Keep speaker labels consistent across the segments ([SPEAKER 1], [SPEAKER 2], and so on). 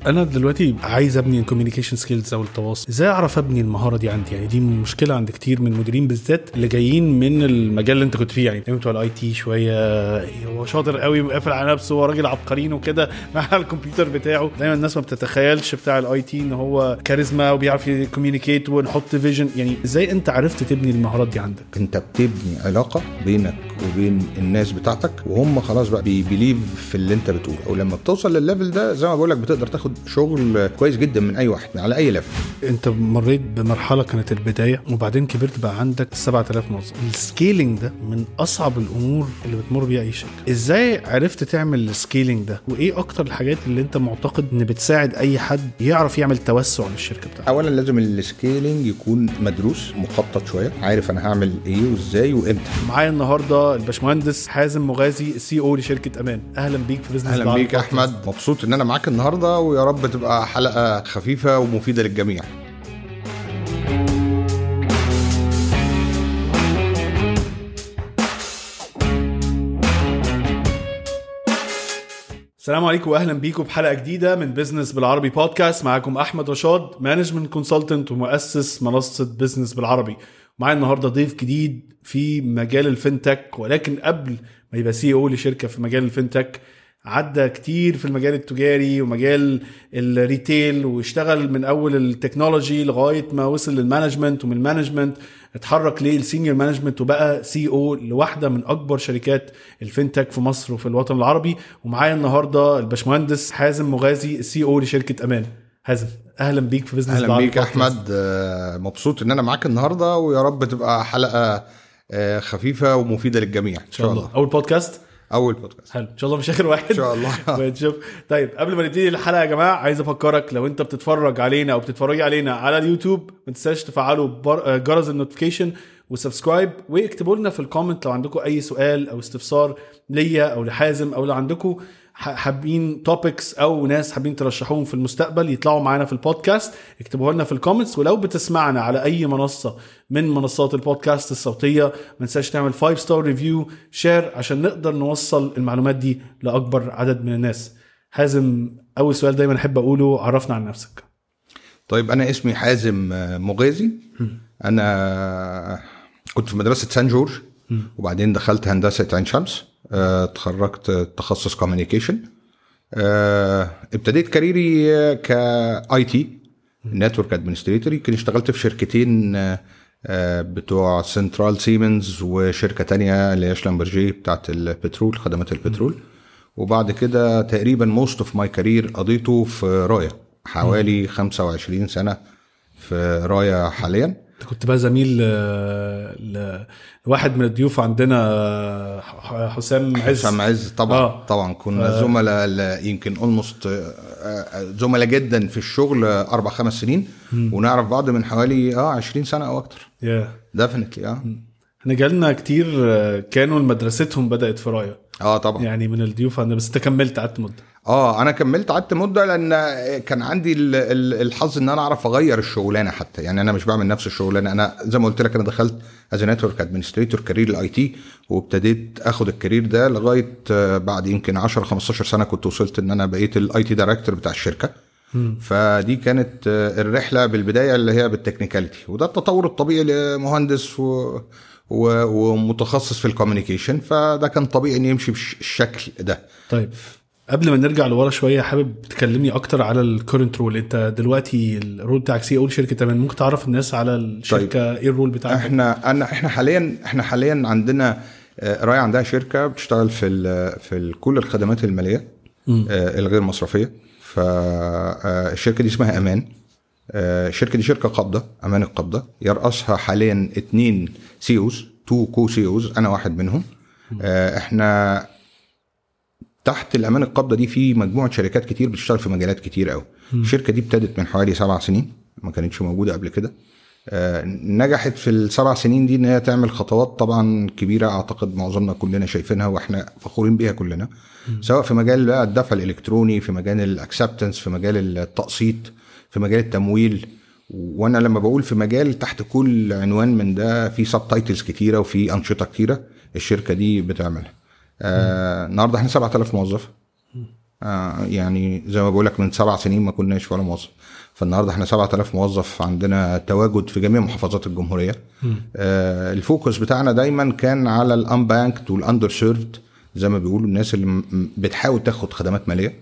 [SPEAKER 1] انا دلوقتي عايز ابني الكوميونيكيشن سكيلز او التواصل ازاي اعرف ابني المهاره دي عندي يعني دي مشكله عند كتير من المديرين بالذات اللي جايين من المجال اللي انت كنت فيه يعني دايما بتوع الاي تي شويه هو شاطر قوي وقافل على نفسه هو راجل عبقريين وكده مع الكمبيوتر بتاعه دايما الناس ما بتتخيلش بتاع الاي تي ان هو كاريزما وبيعرف يكوميونيكيت ونحط فيجن يعني ازاي انت عرفت تبني المهارات دي عندك
[SPEAKER 2] انت بتبني علاقه بينك وبين الناس بتاعتك وهم خلاص بقى بيبيليف في اللي انت بتقوله ولما بتوصل للليفل ده زي ما بقول لك بتقدر تاخد شغل كويس جدا من اي واحد على اي ليفل
[SPEAKER 1] انت مريت بمرحله كانت البدايه وبعدين كبرت بقى عندك 7000 موظف السكيلينج ده من اصعب الامور اللي بتمر بيها اي شركه ازاي عرفت تعمل السكيلينج ده وايه اكتر الحاجات اللي انت معتقد ان بتساعد اي حد يعرف يعمل توسع للشركه بتاعته
[SPEAKER 2] اولا لازم السكيلينج يكون مدروس مخطط شويه عارف انا هعمل ايه وازاي وامتى
[SPEAKER 1] معايا النهارده الباشمهندس حازم مغازي السي او لشركه امان اهلا بيك في بزنس
[SPEAKER 2] اهلا بيك يا احمد مبسوط ان انا معاك النهارده ويا رب تبقى حلقه خفيفه ومفيده للجميع
[SPEAKER 1] السلام عليكم واهلا بيكم بحلقه جديده من بزنس بالعربي بودكاست معاكم احمد رشاد مانجمنت كونسلتنت ومؤسس منصه بزنس بالعربي معايا النهارده ضيف جديد في مجال الفinTech ولكن قبل ما يبقى سي او لشركه في مجال الفinTech عدى كتير في المجال التجاري ومجال الريتيل واشتغل من اول التكنولوجي لغايه ما وصل للمانجمنت ومن المانجمنت اتحرك للسينيور مانجمنت وبقى سي او لواحده من اكبر شركات الفinTech في مصر وفي الوطن العربي ومعايا النهارده الباشمهندس حازم مغازي السي او لشركه امان حازم اهلا بيك في بزنس
[SPEAKER 2] اهلا بيك يا احمد آه، مبسوط ان انا معاك النهارده ويا رب تبقى حلقه آه، خفيفه ومفيده للجميع
[SPEAKER 1] ان شاء الله اول بودكاست
[SPEAKER 2] اول بودكاست
[SPEAKER 1] حلو ان شاء الله مش اخر واحد
[SPEAKER 2] ان شاء الله
[SPEAKER 1] ونشوف طيب قبل ما نبتدي الحلقه يا جماعه عايز افكرك لو انت بتتفرج علينا او بتتفرجي علينا على اليوتيوب ما تنساش تفعلوا بر... جرس النوتيفيكيشن وسبسكرايب واكتبوا لنا في الكومنت لو عندكم اي سؤال او استفسار ليا او لحازم او لو عندكم حابين توبكس او ناس حابين ترشحوهم في المستقبل يطلعوا معانا في البودكاست اكتبوها لنا في الكومنتس ولو بتسمعنا على اي منصه من منصات البودكاست الصوتيه ما تنساش تعمل 5 ستار ريفيو شير عشان نقدر نوصل المعلومات دي لاكبر عدد من الناس حازم اول سؤال دايما احب اقوله عرفنا عن نفسك
[SPEAKER 2] طيب انا اسمي حازم مغازي انا كنت في مدرسه سان جورج وبعدين دخلت هندسه عين شمس اتخرجت تخصص كوميونيكيشن ابتديت كاريري كاي تي نتورك ادمنستريتور يمكن اشتغلت في شركتين بتوع سنترال سيمنز وشركه تانية اللي هي شلمبرجي بتاعت البترول خدمات البترول وبعد كده تقريبا موست اوف ماي كارير قضيته في رايا حوالي 25 سنه في رايا حاليا
[SPEAKER 1] انت كنت بقى زميل لواحد من الضيوف عندنا حسام عز
[SPEAKER 2] حسام عز طبعا آه. طبعا كنا آه. زملاء يمكن اولموست زملاء جدا في الشغل اربع خمس سنين م. ونعرف بعض من حوالي اه 20 سنه او اكتر
[SPEAKER 1] yeah.
[SPEAKER 2] ديفنتلي اه
[SPEAKER 1] احنا جالنا كتير كانوا مدرستهم بدات في رايا
[SPEAKER 2] اه طبعا
[SPEAKER 1] يعني من الضيوف عندنا بس انت كملت قعدت مده
[SPEAKER 2] اه انا كملت قعدت مده لان كان عندي الحظ ان انا اعرف اغير الشغلانه حتى يعني انا مش بعمل نفس الشغلانه انا زي ما قلت لك انا دخلت از نتورك ادمنستريتور كارير الاي تي وابتديت اخد الكارير ده لغايه بعد يمكن 10 15 سنه كنت وصلت ان انا بقيت الاي تي دايركتور بتاع الشركه فدي كانت الرحله بالبدايه اللي هي بالتكنيكاليتي وده التطور الطبيعي لمهندس و ومتخصص في الكوميونيكيشن فده كان طبيعي ان يمشي بالشكل ده
[SPEAKER 1] طيب قبل ما نرجع لورا شويه حابب تكلمني اكتر على الكورنت رول انت دلوقتي الرول بتاعك سي او شركه امان ممكن تعرف الناس على الشركه طيب. ايه الرول بتاعك
[SPEAKER 2] احنا انا احنا حاليا احنا حاليا عندنا راي عندها شركه بتشتغل في ال في ال كل الخدمات الماليه م. الغير مصرفيه فالشركه دي اسمها امان الشركه دي شركه قابضه امان القبضه يرأسها حاليا اتنين سي اوز تو كو سي اوز انا واحد منهم احنا تحت الامان القابضه دي في مجموعه شركات كتير بتشتغل في مجالات كتير قوي الشركه دي ابتدت من حوالي سبع سنين ما كانتش موجوده قبل كده نجحت في السبع سنين دي ان هي تعمل خطوات طبعا كبيره اعتقد معظمنا كلنا شايفينها واحنا فخورين بيها كلنا سواء في مجال بقى الدفع الالكتروني في مجال الاكسبتنس في مجال التقسيط في مجال التمويل وانا لما بقول في مجال تحت كل عنوان من ده في سب تايتلز كتيره وفي انشطه كتيره الشركه دي بتعملها آه النهارده احنا 7000 موظف آه يعني زي ما بقول لك من سبع سنين ما كناش ولا موظف فالنهارده احنا 7000 موظف عندنا تواجد في جميع محافظات الجمهوريه آه الفوكس بتاعنا دايما كان على الانبانكد والاندر سيرفد زي ما بيقولوا الناس اللي م- بتحاول تاخد خدمات ماليه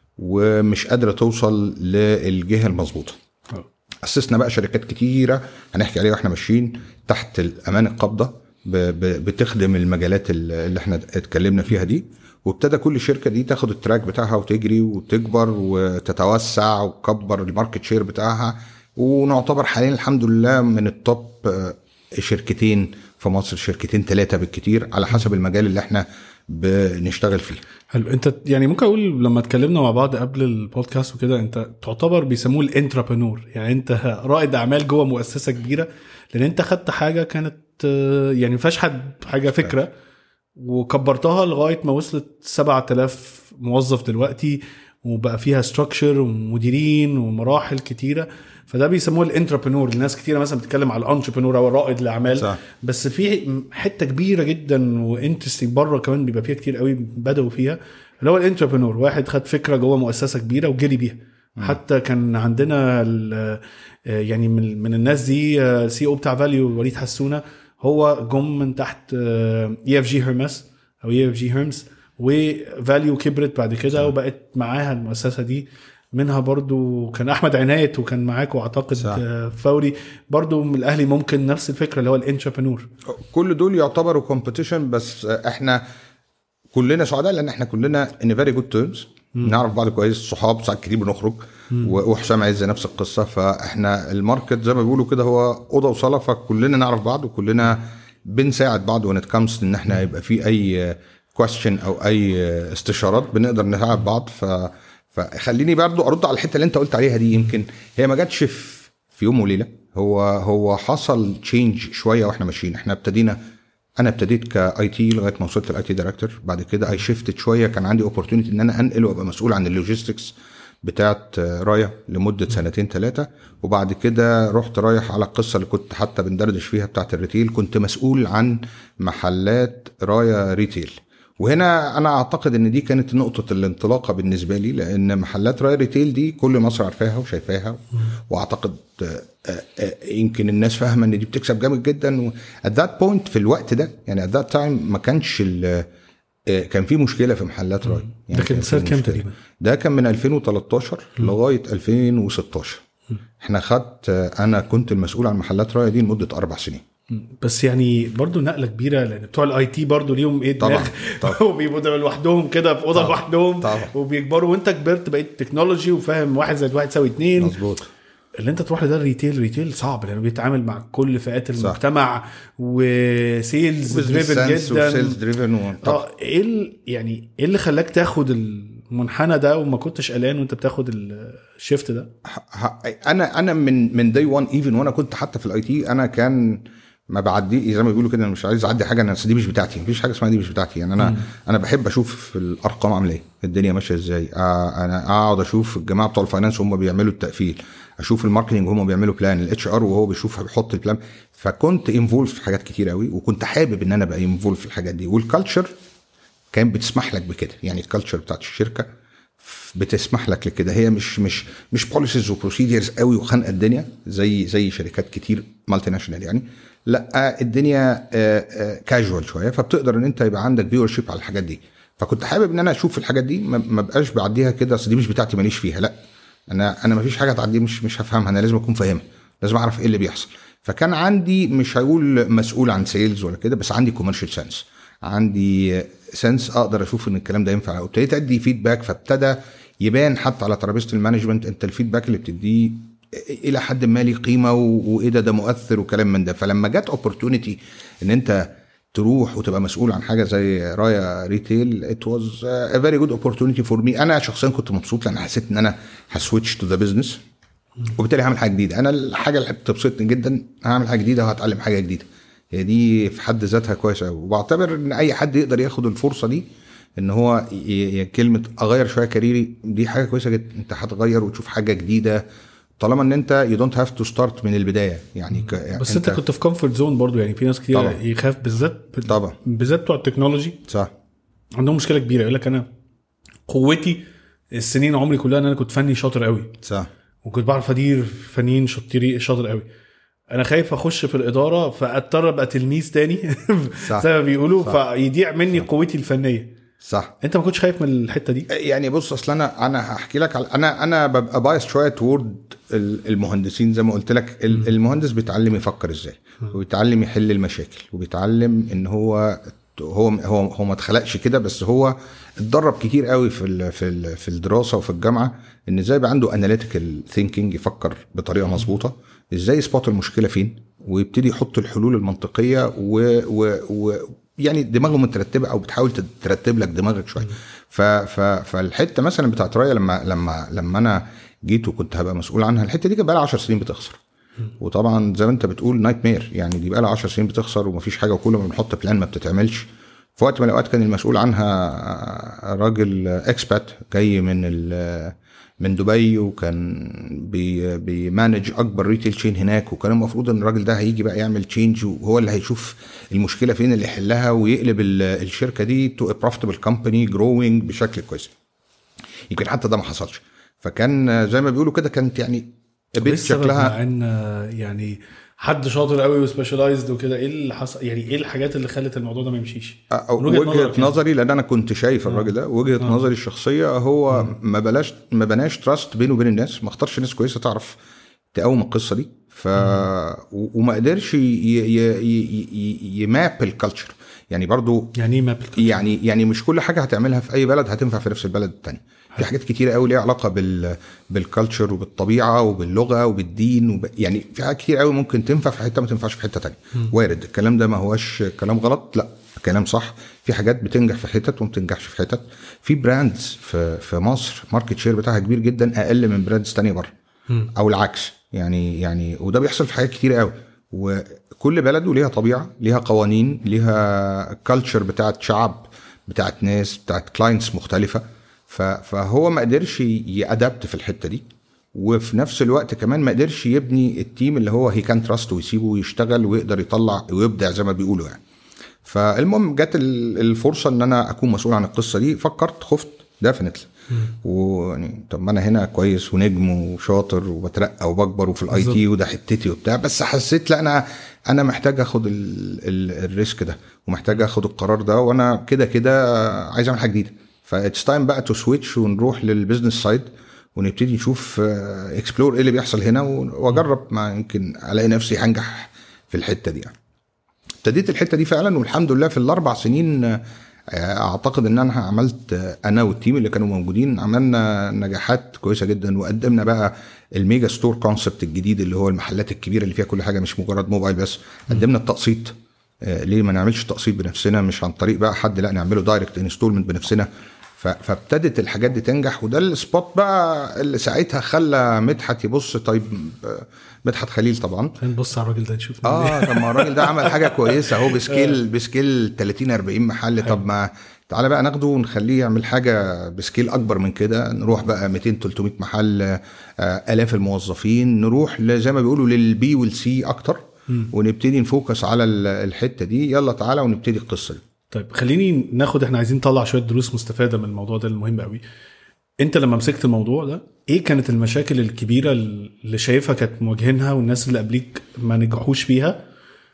[SPEAKER 2] ومش قادره توصل للجهه المظبوطه
[SPEAKER 1] آه.
[SPEAKER 2] اسسنا بقى شركات كتيره هنحكي عليها واحنا ماشيين تحت الامان القابضه ب- ب- بتخدم المجالات اللي اللي احنا اتكلمنا فيها دي وابتدى كل شركه دي تاخد التراك بتاعها وتجري وتكبر وتتوسع وتكبر الماركت شير بتاعها ونعتبر حاليا الحمد لله من التوب آه، شركتين في مصر شركتين ثلاثه بالكتير على حسب المجال اللي احنا بنشتغل فيه
[SPEAKER 1] حلو انت يعني ممكن اقول لما اتكلمنا مع بعض قبل البودكاست وكده انت تعتبر بيسموه الانتربرنور يعني انت رائد اعمال جوه مؤسسه كبيره لان انت خدت حاجه كانت آه، يعني ما فيهاش حد حاجه فكره وكبرتها لغايه ما وصلت 7000 موظف دلوقتي وبقى فيها ستراكشر ومديرين ومراحل كتيره فده بيسموه الانتربرنور الناس كتيره مثلا بتتكلم على الانتربرنور او رائد الاعمال
[SPEAKER 2] صح.
[SPEAKER 1] بس في حته كبيره جدا وانترستنج بره كمان بيبقى فيها كتير قوي بدأوا فيها اللي هو الانتربرنور واحد خد فكره جوه مؤسسه كبيره وجري بيها حتى كان عندنا ال- آه، يعني من من الناس دي سي او بتاع فاليو وليد حسونه هو جم من تحت اي اف جي هيرمس او اي اف جي هيرمس وفاليو كبرت بعد كده وبقت معاها المؤسسه دي منها برضو كان احمد عنايت وكان معاك واعتقد
[SPEAKER 2] صح.
[SPEAKER 1] آه، فوري برضو من الاهلي ممكن نفس الفكره اللي هو الانتربرنور
[SPEAKER 2] كل دول يعتبروا كومبيتيشن بس احنا كلنا سعداء لان احنا كلنا ان فيري جود تيرمز نعرف بعض كويس صحاب ساعات كتير بنخرج و- وحسام عز نفس القصه فاحنا الماركت زي ما بيقولوا كده هو اوضه وصاله فكلنا نعرف بعض وكلنا بنساعد بعض وان كامس ان احنا يبقى في اي كويستشن او اي استشارات بنقدر نساعد بعض ف فخليني برضو ارد على الحته اللي انت قلت عليها دي يمكن هي ما جاتش في في يوم وليله هو هو حصل تشينج شويه واحنا ماشيين احنا ابتدينا انا ابتديت كاي تي لغايه ما وصلت الاي تي دايركتور بعد كده اي شيفتد شويه كان عندي اوبورتونيتي ان انا انقل وابقى مسؤول عن اللوجيستكس بتاعت رايا لمده سنتين ثلاثه وبعد كده رحت رايح على القصه اللي كنت حتى بندردش فيها بتاعت الريتيل كنت مسؤول عن محلات رايا ريتيل وهنا انا اعتقد ان دي كانت نقطه الانطلاقه بالنسبه لي لان محلات راي ريتيل دي كل مصر عارفاها وشايفاها واعتقد آه، آه، آه، يمكن الناس فاهمه ان دي بتكسب جامد جدا ات ذات بوينت في الوقت ده يعني ات ذات تايم ما كانش ال- آه، كان في مشكله في محلات راي يعني
[SPEAKER 1] ده كان
[SPEAKER 2] في
[SPEAKER 1] سنة كام
[SPEAKER 2] مشكلة.
[SPEAKER 1] تقريبا؟
[SPEAKER 2] ده كان من 2013 لغايه 2016 احنا خدت آه، انا كنت المسؤول عن محلات راي دي لمده اربع سنين
[SPEAKER 1] بس يعني برضو نقله كبيره لان بتوع الاي تي برضو ليهم ايه
[SPEAKER 2] طبعاً،
[SPEAKER 1] دماغ
[SPEAKER 2] طبعاً.
[SPEAKER 1] وبيبقوا ده لوحدهم كده في اوضه
[SPEAKER 2] طبعاً،
[SPEAKER 1] لوحدهم
[SPEAKER 2] طبعاً.
[SPEAKER 1] وبيكبروا وانت كبرت بقيت تكنولوجي وفاهم واحد زائد واحد يساوي اتنين
[SPEAKER 2] مظبوط
[SPEAKER 1] اللي انت تروح لده الريتيل ريتيل صعب لانه بيتعامل مع كل فئات المجتمع وسيلز دريفن جدا
[SPEAKER 2] وسيلز دريفن
[SPEAKER 1] اه ايه ال- يعني ايه اللي خلاك تاخد المنحنى ده وما كنتش قلقان وانت بتاخد الشيفت ده
[SPEAKER 2] ه- انا انا من من داي 1 ايفن وانا كنت حتى في الاي تي انا كان ما بعدي زي ما بيقولوا كده انا مش عايز اعدي حاجه انا أصل دي مش بتاعتي مفيش حاجه اسمها دي مش بتاعتي يعني انا انا بحب اشوف الارقام عامله ايه الدنيا ماشيه ازاي آه، انا اقعد اشوف الجماعه بتوع الفاينانس هم بيعملوا التقفيل اشوف الماركتنج وهم بيعملوا بلان الاتش ار وهو بيشوف بيحط البلان فكنت انفولف في حاجات كتير قوي وكنت حابب ان انا ابقى انفولف في الحاجات دي والكالتشر كان بتسمح لك بكده يعني الكالتشر بتاعت الشركه بتسمح لك لكده هي مش مش مش بوليسيز وبروسيدرز قوي وخانقه الدنيا زي زي شركات كتير مالتي ناشونال يعني لا الدنيا كاجوال شويه فبتقدر ان انت يبقى عندك فيور شيب على الحاجات دي فكنت حابب ان انا اشوف الحاجات دي ما ما بقاش بعديها كده اصل دي مش بتاعتي ماليش فيها لا انا انا ما فيش حاجه تعدي مش مش هفهمها انا لازم اكون فاهمها لازم اعرف ايه اللي بيحصل فكان عندي مش هقول مسؤول عن سيلز ولا كده بس عندي كوميرشال سنس عندي سنس اقدر اشوف ان الكلام ده ينفع وابتديت ادي فيدباك فابتدى يبان حتى على ترابيزه المانجمنت انت الفيدباك اللي بتديه الى حد ما ليه قيمه و- وايه ده ده مؤثر وكلام من ده فلما جت اوبورتونيتي ان انت تروح وتبقى مسؤول عن حاجه زي رايا ريتيل ات واز ا فيري جود اوبورتونيتي فور مي انا شخصيا كنت مبسوط لان حسيت ان انا هسويتش تو ذا بزنس وبالتالي هعمل حاجه جديده انا الحاجه اللي بتبسطني جدا هعمل حاجه جديده وهتعلم حاجه جديده هي دي في حد ذاتها كويسه قوي وبعتبر ان اي حد يقدر ياخد الفرصه دي ان هو ي- ي- كلمه اغير شويه كاريري دي حاجه كويسه جدا انت هتغير وتشوف حاجه جديده طالما ان انت يو دونت هاف تو ستارت من البدايه يعني ك...
[SPEAKER 1] بس انت, كنت في كومفورت زون برضو يعني في ناس كتير
[SPEAKER 2] طبعا.
[SPEAKER 1] يخاف بالذات
[SPEAKER 2] طبعا
[SPEAKER 1] بالذات بتوع التكنولوجي
[SPEAKER 2] صح
[SPEAKER 1] عندهم مشكله كبيره يقول لك انا قوتي السنين عمري كلها ان انا كنت فني شاطر قوي
[SPEAKER 2] صح
[SPEAKER 1] وكنت بعرف ادير فنيين شاطرين شاطر قوي انا خايف اخش في الاداره فاضطر ابقى تلميذ تاني
[SPEAKER 2] صح.
[SPEAKER 1] زي ما بيقولوا
[SPEAKER 2] صح.
[SPEAKER 1] فيضيع مني قوتي الفنيه
[SPEAKER 2] صح
[SPEAKER 1] انت ما كنتش خايف من الحته دي
[SPEAKER 2] يعني بص اصل انا انا هحكي لك على انا انا ببقى بايس شويه تورد المهندسين زي ما قلت لك ال- المهندس بيتعلم يفكر ازاي وبيتعلم يحل المشاكل وبيتعلم ان هو هو هو هو ما اتخلقش كده بس هو اتدرب كتير قوي في ال في ال في الدراسه وفي الجامعه ان ازاي يبقى عنده اناليتيكال ثينكينج يفكر بطريقه مظبوطه ازاي يسبوت المشكله فين ويبتدي يحط الحلول المنطقيه و, و, و يعني دماغه مترتبه او بتحاول ترتب لك دماغك شويه ف ف فالحته مثلا بتاعت رايا لما لما لما انا جيت وكنت هبقى مسؤول عنها الحته دي كان بقى لها 10 سنين بتخسر وطبعا زي ما انت بتقول نايت مير يعني دي بقى لها 10 سنين بتخسر ومفيش حاجه وكل ما بنحط بلان ما بتتعملش في وقت من الاوقات كان المسؤول عنها راجل اكسبات جاي من ال- من دبي وكان بي بيمانج اكبر ريتيل تشين هناك وكان المفروض ان الراجل ده هيجي بقى يعمل تشينج وهو اللي هيشوف المشكله فين اللي يحلها ويقلب ال- الشركه دي تو بروفيتبل كومباني جروينج بشكل كويس يمكن حتى ده ما حصلش فكان زي ما بيقولوا كده كانت يعني
[SPEAKER 1] طب
[SPEAKER 2] بيت
[SPEAKER 1] ايه السبب
[SPEAKER 2] شكلها
[SPEAKER 1] مع ان يعني حد شاطر قوي وسبيشاليزد وكده ايه اللي حصل يعني ايه الحاجات اللي خلت الموضوع ده ما يمشيش
[SPEAKER 2] أو
[SPEAKER 1] من وجهة
[SPEAKER 2] وجهه,
[SPEAKER 1] نظرك يعني.
[SPEAKER 2] نظري لان انا كنت شايف الراجل ده وجهه
[SPEAKER 1] آه.
[SPEAKER 2] نظري الشخصيه هو ما بلاش ما بناش تراست بينه وبين الناس ما اختارش ناس كويسه تعرف تقوم القصه دي ف و- وما قدرش ي... ي... ي... ي... يماب الكالتشر يعني برضو
[SPEAKER 1] يعني ايه ماب
[SPEAKER 2] يعني يعني مش كل حاجه هتعملها في اي بلد هتنفع في نفس البلد التاني في حاجات كتيره قوي ليها علاقه بال بالكالتشر وبالطبيعه وباللغه وبالدين وب... يعني في حاجات كتير قوي ممكن تنفع في حته ما تنفعش في حته تانية وارد الكلام ده ما هوش كلام غلط لا كلام صح في حاجات بتنجح في حتت وما بتنجحش في حتت في براندز في في مصر ماركت شير بتاعها كبير جدا اقل من براندز تانية بره او العكس يعني يعني وده بيحصل في حاجات كتير قوي وكل بلد وليها طبيعه ليها قوانين ليها كلتشر بتاعت شعب بتاعت ناس بتاعت كلاينتس مختلفه ف- فهو ما قدرش يأدبت في الحته دي وفي نفس الوقت كمان ما قدرش يبني التيم اللي هو هي كان تراست ويسيبه يشتغل ويقدر يطلع ويبدع زي ما بيقولوا يعني فالمهم جت ال- الفرصه ان انا اكون مسؤول عن القصه دي فكرت خفت ديفنتلي ويعني طب ما انا هنا كويس ونجم وشاطر وبترقى وبكبر وفي الاي تي وده حتتي وبتاع بس حسيت لا انا انا محتاج اخد ال ال الريسك ده ومحتاج اخد القرار ده وانا كده كده عايز اعمل حاجه جديده فاتس تايم بقى تو سويتش ونروح للبيزنس سايد ونبتدي نشوف اكسبلور ايه اللي بيحصل هنا واجرب ما يمكن الاقي نفسي هنجح في الحته دي يعني. ابتديت الحته دي فعلا والحمد لله في الاربع سنين آه، اعتقد ان انا عملت آه، انا والتيم اللي كانوا موجودين عملنا نجاحات كويسه جدا وقدمنا بقى الميجا ستور كونسبت الجديد اللي هو المحلات الكبيره اللي فيها كل حاجه مش مجرد موبايل بس قدمنا التقسيط آه، ليه ما نعملش تقسيط بنفسنا مش عن طريق بقى حد لا نعمله دايركت انستولمنت بنفسنا ف- فابتدت الحاجات دي تنجح وده السبوت بقى اللي ساعتها خلى مدحت يبص طيب آه، مدحت خليل طبعا
[SPEAKER 1] نبص على الراجل ده نشوف
[SPEAKER 2] اه طب ما الراجل ده عمل حاجه كويسه اهو بسكيل بسكيل 30 40 محل طب ما تعالى بقى ناخده ونخليه يعمل حاجه بسكيل اكبر من كده نروح بقى 200 300 محل آه، الاف الموظفين نروح ل- زي ما بيقولوا للبي والسي اكتر ونبتدي نفوكس على ال- الحته دي يلا تعالى ونبتدي القصه دي
[SPEAKER 1] طيب خليني ناخد احنا عايزين نطلع شويه دروس مستفاده من الموضوع ده المهم قوي انت لما مسكت الموضوع ده ايه كانت المشاكل الكبيره اللي شايفها كانت مواجهينها والناس اللي قبليك ما نجحوش فيها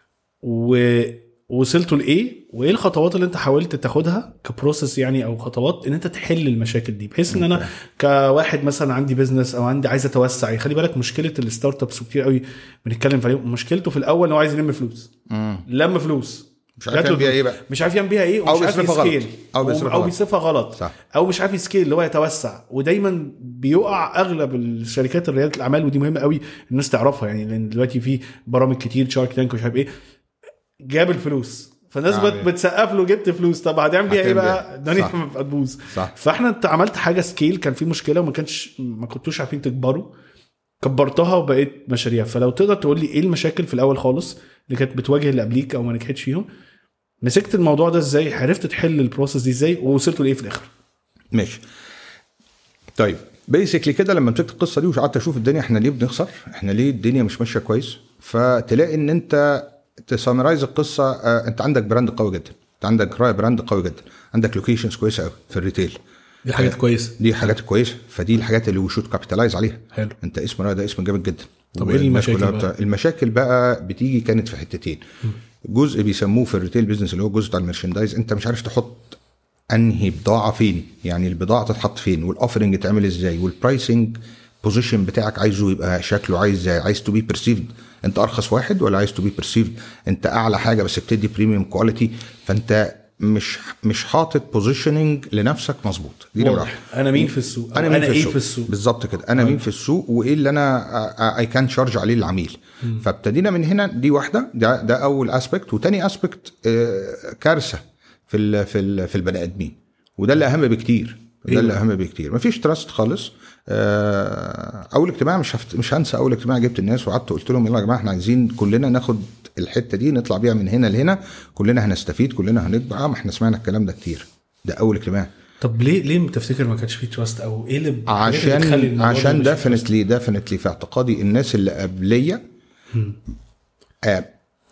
[SPEAKER 1] ووصلتوا لايه وايه الخطوات اللي انت حاولت تاخدها كبروسيس يعني او خطوات ان انت تحل المشاكل دي بحيث ان انا كواحد مثلا عندي بزنس او عندي عايز اتوسع يعني خلي بالك مشكله الستارت ابس وكتير قوي بنتكلم عليه مشكلته في الاول ان هو عايز يلم فلوس لم فلوس
[SPEAKER 2] مش عارف
[SPEAKER 1] جات له
[SPEAKER 2] يعمل بيها
[SPEAKER 1] فلوس.
[SPEAKER 2] ايه بقى
[SPEAKER 1] مش عارف يعمل بيها ايه
[SPEAKER 2] أو
[SPEAKER 1] ومش عارف
[SPEAKER 2] بيصرفها غلط.
[SPEAKER 1] يسكيل
[SPEAKER 2] أو بيصرفها
[SPEAKER 1] او
[SPEAKER 2] غلط.
[SPEAKER 1] بيصرفها غلط
[SPEAKER 2] صح.
[SPEAKER 1] او مش عارف يسكيل اللي هو يتوسع ودايما بيقع اغلب الشركات رياده الاعمال ودي مهمه قوي الناس تعرفها يعني لان دلوقتي في برامج كتير شارك تانك ومش عارف ايه جاب الفلوس فالناس
[SPEAKER 2] عامل
[SPEAKER 1] بت
[SPEAKER 2] إيه؟
[SPEAKER 1] بتسقف له جبت فلوس طب هتعمل بيها ايه
[SPEAKER 2] هتعمل
[SPEAKER 1] بقى؟
[SPEAKER 2] بيها.
[SPEAKER 1] الدنيا
[SPEAKER 2] صح.
[SPEAKER 1] هتبوظ
[SPEAKER 2] صح
[SPEAKER 1] فاحنا انت عملت حاجه سكيل كان في مشكله وما كانش ما كنتوش عارفين تكبروا كبرتها وبقيت مشاريع فلو تقدر تقول لي ايه المشاكل في الاول خالص اللي كانت بتواجه اللي قبليك او ما نجحتش فيهم مسكت الموضوع ده ازاي عرفت تحل البروسيس دي ازاي ووصلتوا لايه في الاخر
[SPEAKER 2] ماشي طيب بيسكلي كده لما مسكت القصه دي وقعدت اشوف الدنيا احنا ليه بنخسر احنا ليه الدنيا مش ماشيه كويس فتلاقي ان انت تسامرايز القصه آه، انت عندك براند قوي جدا انت عندك راي براند قوي جدا عندك لوكيشنز كويسه قوي في الريتيل
[SPEAKER 1] دي حاجات كويسه
[SPEAKER 2] دي حاجات كويسه فدي الحاجات اللي وشوت كابيتالايز عليها
[SPEAKER 1] حلو
[SPEAKER 2] انت اسم رائع ده اسم جامد جدا
[SPEAKER 1] طب إيه
[SPEAKER 2] والناس
[SPEAKER 1] المشاكل
[SPEAKER 2] كلها
[SPEAKER 1] بقى؟
[SPEAKER 2] بتاع- المشاكل بقى بتيجي كانت في حتتين جزء بيسموه في الريتيل بيزنس اللي هو الجزء بتاع المرشندايز انت مش عارف تحط انهي بضاعه فين يعني البضاعه تتحط فين والاوفرنج يتعمل ازاي والبرايسنج بوزيشن بتاعك عايزه يبقى شكله عايز ازاي عايز تو بي بيرسيفد انت ارخص واحد ولا عايز تو بي بيرسيفد انت اعلى حاجه بس بتدي بريميوم كواليتي فانت مش مش حاطط بوزيشننج لنفسك مظبوط دي نمره واحد
[SPEAKER 1] واضح. انا مين في السوق
[SPEAKER 2] انا
[SPEAKER 1] أو
[SPEAKER 2] مين
[SPEAKER 1] انا
[SPEAKER 2] في
[SPEAKER 1] ايه
[SPEAKER 2] السوق
[SPEAKER 1] في السوق
[SPEAKER 2] بالظبط كده انا مين في السوق وايه اللي انا اي كان شارج عليه العميل فابتدينا من هنا دي واحده ده ده اول اسبكت وتاني اسبكت كارثه في ال في ال في البني ادمين وده اللي اهم بكتير
[SPEAKER 1] إيه
[SPEAKER 2] ده اللي
[SPEAKER 1] بقى؟
[SPEAKER 2] اهم بكتير مفيش تراست خالص آه، اول اجتماع مش هفت... مش هنسى اول اجتماع جبت الناس وقعدت قلت لهم يلا يا جماعه احنا عايزين كلنا ناخد الحته دي نطلع بيها من هنا لهنا كلنا هنستفيد كلنا هنكبر اه ما احنا سمعنا الكلام ده كتير ده اول اجتماع
[SPEAKER 1] طب ليه ليه تفتكر ما كانش فيه تراست او ايه اللي الحاجات اللي بتخلي
[SPEAKER 2] عشان
[SPEAKER 1] الموضوع ده
[SPEAKER 2] عشان
[SPEAKER 1] مش فيه trust؟
[SPEAKER 2] ديفنتلي ديفنتلي في اعتقادي الناس اللي قبليه آه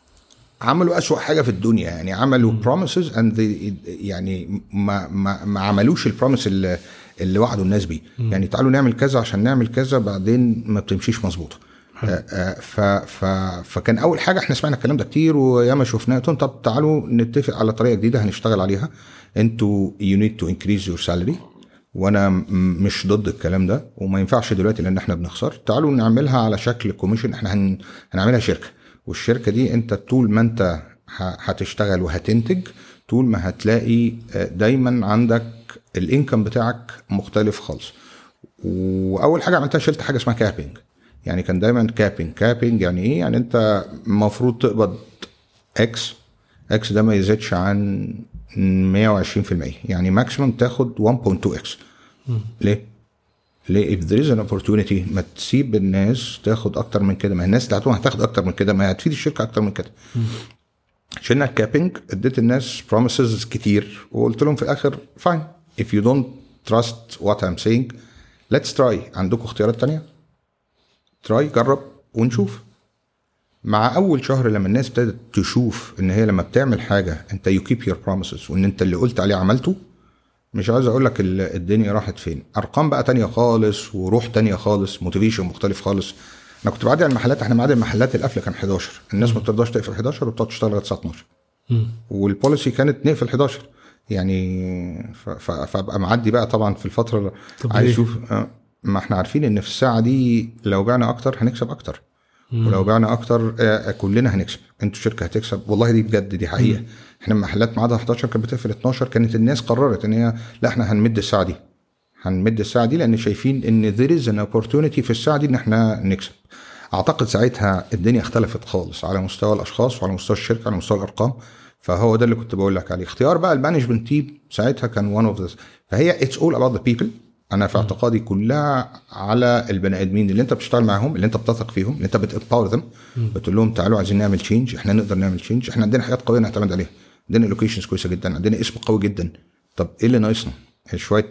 [SPEAKER 2] عملوا أسوأ حاجه في الدنيا يعني عملوا بروميسز اند يعني ما ما ما عملوش البروميس اللي اللي وعدوا الناس بيه يعني تعالوا نعمل كذا عشان نعمل كذا بعدين ما بتمشيش مظبوطه آه، آه، ف ف فكان اول حاجه احنا سمعنا الكلام ده كتير وياما شفناه قلت لهم طب تعالوا نتفق على طريقه جديده هنشتغل عليها انتوا يو نيد تو انكريز يور سالري وانا م- مش ضد الكلام ده وما ينفعش دلوقتي لان احنا بنخسر تعالوا نعملها على شكل كوميشن احنا هن... هنعملها شركه والشركه دي انت طول ما انت ه- هتشتغل وهتنتج طول ما هتلاقي آه، دايما عندك الانكم بتاعك مختلف خالص واول حاجه عملتها شلت حاجه اسمها كابينج يعني كان دايما كابينج كابينج يعني ايه يعني انت المفروض تقبض اكس اكس ده ما يزيدش عن 120% يعني ماكسيمم تاخد 1.2 اكس ليه؟ ليه if there is an opportunity ما تسيب الناس تاخد اكتر من كده ما الناس اللي هتقوم هتاخد اكتر من كده ما هتفيد الشركه اكتر من كده شلنا الكابينج اديت الناس promises كتير وقلت لهم في الاخر fine if you don't trust what I'm saying let's try عندكم اختيارات تانية تراي جرب ونشوف مع اول شهر لما الناس ابتدت تشوف ان هي لما بتعمل حاجه انت يو كيب يور بروميسز وان انت اللي قلت عليه عملته مش عايز اقول لك ال- الدنيا راحت فين ارقام بقى تانية خالص وروح تانية خالص موتيفيشن مختلف خالص انا كنت بعدي على المحلات احنا معادي المحلات القفل كان 11 الناس ما بترضاش تقفل 11 وبتقعد تشتغل لغايه الساعه 12 والبوليسي كانت نقفل 11 يعني ف- ف- فابقى معدي بقى طبعا في الفتره اللي
[SPEAKER 1] طب
[SPEAKER 2] عايز
[SPEAKER 1] ليه؟
[SPEAKER 2] اشوف آه، ما احنا عارفين ان في الساعه دي لو بعنا اكتر هنكسب اكتر ولو بعنا اكتر آه، كلنا هنكسب انتوا شركه هتكسب والله دي بجد دي حقيقه احنا المحلات ميعادها 11 كانت بتقفل 12 كانت الناس قررت ان هي لا احنا هنمد الساعه دي هنمد الساعه دي لان شايفين ان there is an opportunity في الساعه دي ان احنا نكسب اعتقد ساعتها الدنيا اختلفت خالص على مستوى الاشخاص وعلى مستوى الشركه على مستوى الارقام فهو ده اللي كنت بقول لك عليه اختيار بقى المانجمنت تيم ساعتها كان وان اوف فهي اتس اول اباوت ذا بيبل انا في اعتقادي كلها على البني ادمين اللي انت بتشتغل معاهم اللي انت بتثق فيهم اللي انت بتامباور ذم بتقول لهم تعالوا عايزين نعمل تشينج احنا نقدر نعمل تشينج احنا عندنا حاجات قويه نعتمد عليها عندنا لوكيشنز كويسه جدا عندنا اسم قوي جدا طب ايه اللي ناقصنا شويه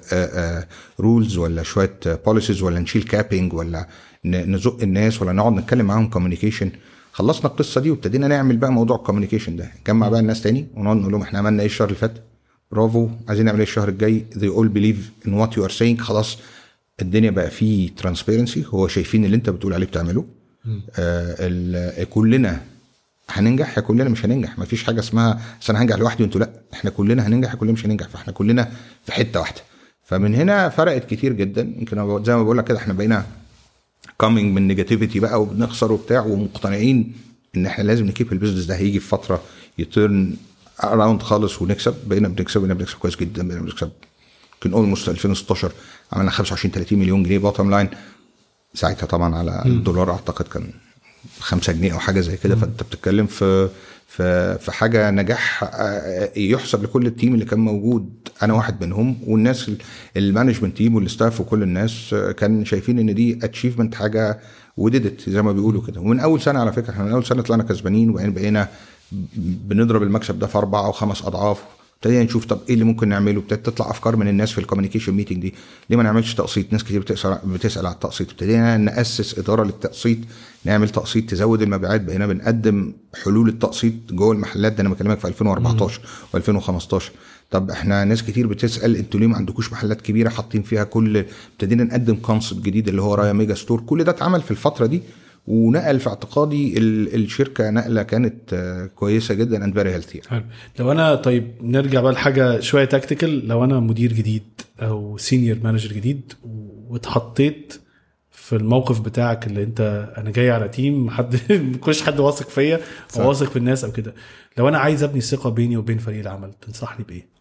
[SPEAKER 2] رولز ولا شويه بوليسيز ولا نشيل كابينج ولا ن- نزق الناس ولا نقعد نتكلم معاهم كوميونيكيشن خلصنا القصه دي وابتدينا نعمل بقى موضوع الكوميونيكيشن ده نجمع بقى الناس تاني ونقعد نقول لهم احنا عملنا ايه الشهر اللي فات برافو عايزين نعمل ايه الشهر الجاي they all believe in what you are saying خلاص الدنيا بقى فيه ترانسبيرنسي هو شايفين اللي انت بتقول عليه بتعمله آه ال- كلنا هننجح يا كلنا مش هننجح مفيش حاجه اسمها أصل انا هنجح لوحدي وانتوا لا احنا كلنا هننجح يا كلنا مش هننجح فاحنا كلنا في حته واحده فمن هنا فرقت كتير جدا يمكن أنا زي ما بقول لك كده احنا بقينا كامينج من نيجاتيفيتي بقى وبنخسر وبتاع ومقتنعين ان احنا لازم نكيب البيزنس ده هيجي في فتره يترن اراوند خالص ونكسب بقينا بنكسب بقينا بنكسب كويس جدا بقينا بنكسب يمكن اولموست 2016 عملنا 25 30 مليون جنيه بوتtom لاين ساعتها طبعا على الدولار اعتقد كان 5 جنيه او حاجه زي كده فانت بتتكلم في في في حاجه نجاح آه، يحسب لكل التيم اللي كان موجود انا واحد منهم والناس ال- المانجمنت تيم والستاف وكل الناس آه، كان شايفين ان دي اتشيفمنت حاجه وديدت زي ما بيقولوا كده ومن اول سنه على فكره احنا من اول سنه طلعنا كسبانين وبعدين بقينا بنضرب المكسب ده في اربع او خمس اضعاف ابتدينا نشوف طب ايه اللي ممكن نعمله ابتدت تطلع افكار من الناس في الكوميونيكيشن ميتنج دي ليه ما نعملش تقسيط ناس كتير بتسال بتسال على التقسيط ابتدينا ناسس اداره للتقسيط نعمل تقسيط تزود المبيعات بقينا بنقدم حلول التقسيط جوه المحلات ده انا بكلمك في 2014 و2015 طب احنا ناس كتير بتسال انتوا ليه ما عندكوش محلات كبيره حاطين فيها كل ابتدينا نقدم كونسبت جديد اللي هو رايا ميجا ستور كل ده اتعمل في الفتره دي ونقل في اعتقادي ال- الشركه نقله كانت آه، كويسه جدا اند فيري هيلثي
[SPEAKER 1] حلو لو انا طيب نرجع بقى لحاجه شويه تكتيكال لو انا مدير جديد او سينيور مانجر جديد واتحطيت في الموقف بتاعك اللي انت انا جاي على تيم حد مش حد واثق فيا
[SPEAKER 2] صح.
[SPEAKER 1] او واثق في الناس او كده لو انا عايز ابني ثقه بيني وبين فريق العمل تنصحني بايه؟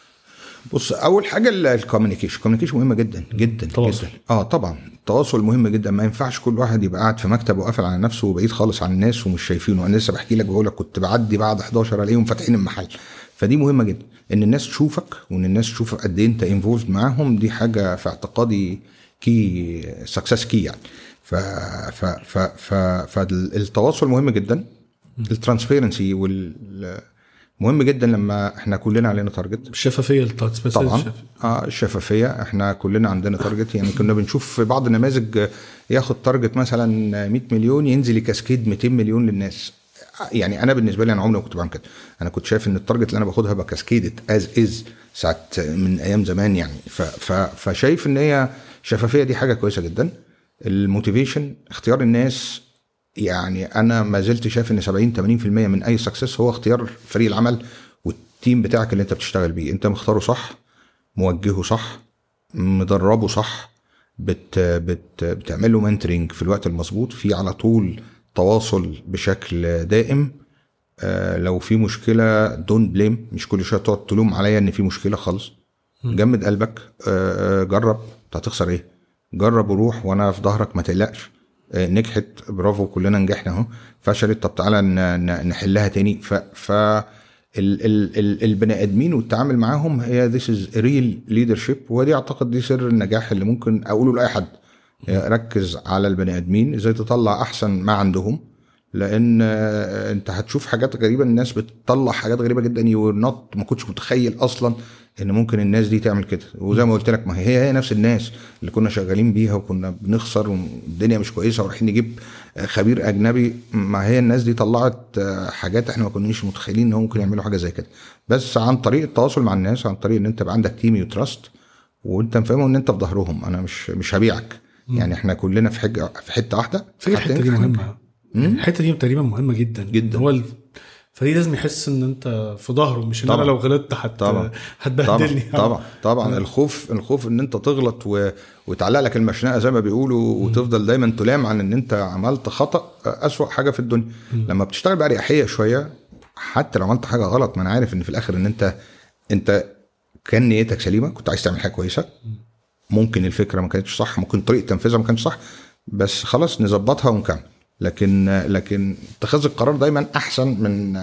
[SPEAKER 2] بص اول حاجه الكوميونيكيشن الكوميونيكيشن مهمه جدا جدا
[SPEAKER 1] تواصل.
[SPEAKER 2] جدا اه طبعا التواصل مهم جدا ما ينفعش كل واحد يبقى قاعد في مكتب وقافل على نفسه وبعيد خالص عن الناس ومش شايفينه انا لسه بحكي لك بقول لك كنت بعدي بعد 11 الاقيهم فاتحين المحل فدي مهمه جدا ان الناس تشوفك وان الناس تشوف قد ايه انت انفولد معاهم دي حاجه في اعتقادي كي سكسس كي يعني ف ف ف ف فالتواصل مهم جدا الترانسبيرنسي وال مهم جدا لما احنا كلنا علينا تارجت
[SPEAKER 1] الشفافيه الترانسبيرنسي
[SPEAKER 2] طبعا
[SPEAKER 1] الشف-
[SPEAKER 2] اه الشفافيه احنا كلنا عندنا تارجت يعني كنا بنشوف في بعض النماذج ياخد تارجت مثلا 100 مليون ينزل يكاسكيد 200 مليون للناس يعني انا بالنسبه لي انا عمري ما كنت بعمل كده انا كنت شايف ان التارجت اللي انا باخدها بكاسكيدت از از ساعه من ايام زمان يعني ف ف فشايف ان هي شفافيه دي حاجه كويسه جدا الموتيفيشن اختيار الناس يعني انا ما زلت شايف ان 70 80% من اي سكسس هو اختيار فريق العمل والتيم بتاعك اللي انت بتشتغل بيه انت مختاره صح موجهه صح مدربه صح بت بت بتعمل له منتورنج في الوقت المظبوط في على طول تواصل بشكل دائم آه لو في مشكله دون بليم مش كل شويه تقعد تلوم عليا ان في مشكله خالص جمد قلبك آه آه، جرب انت هتخسر ايه جرب وروح وانا في ظهرك ما تقلقش آه، نجحت برافو كلنا نجحنا اهو فشلت طب تعالى ن- ن- نحلها تاني ف ف ال ال ال البني ادمين والتعامل معاهم هي ذيس از ريل ليدرشيب ودي اعتقد دي سر النجاح اللي ممكن اقوله لاي حد ركز على البني ادمين ازاي تطلع احسن ما عندهم لان آه، انت هتشوف حاجات غريبه الناس بتطلع حاجات غريبه جدا يو نوت ما كنتش متخيل اصلا ان ممكن الناس دي تعمل كده وزي ما قلت لك ما هي هي نفس الناس اللي كنا شغالين بيها وكنا بنخسر والدنيا مش كويسه ورايحين نجيب آه، خبير اجنبي ما هي الناس دي طلعت آه، حاجات احنا ما كناش متخيلين ان هم ممكن يعملوا حاجه زي كده بس عن طريق التواصل مع الناس عن طريق ان انت يبقى عندك تيم يو تراست وانت مفهمه ان انت في ظهرهم انا مش مش هبيعك يعني احنا كلنا في حاجه في حته واحده
[SPEAKER 1] فكرة الحته دي
[SPEAKER 2] هتنجح.
[SPEAKER 1] مهمه الحته دي تقريبا مهمه جدا
[SPEAKER 2] جدا.
[SPEAKER 1] هو الفريق لازم يحس ان انت في ظهره مش ان
[SPEAKER 2] طبعا.
[SPEAKER 1] انا لو غلطت حت
[SPEAKER 2] طبعا.
[SPEAKER 1] هتبهدلني
[SPEAKER 2] طبعا طبعا طبعا الخوف الخوف ان انت تغلط و... وتعلق لك المشنقه زي ما بيقولوا وتفضل دايما تلام عن ان انت عملت خطا اسوأ حاجه في الدنيا لما بتشتغل باريحيه شويه حتى لو عملت حاجه غلط ما انا عارف ان في الاخر ان انت انت كان نيتك سليمه كنت عايز تعمل حاجه كويسه ممكن الفكره ما كانتش صح ممكن طريقه تنفيذها ما كانتش صح بس خلاص نظبطها ونكمل لكن لكن اتخاذ القرار دايما احسن من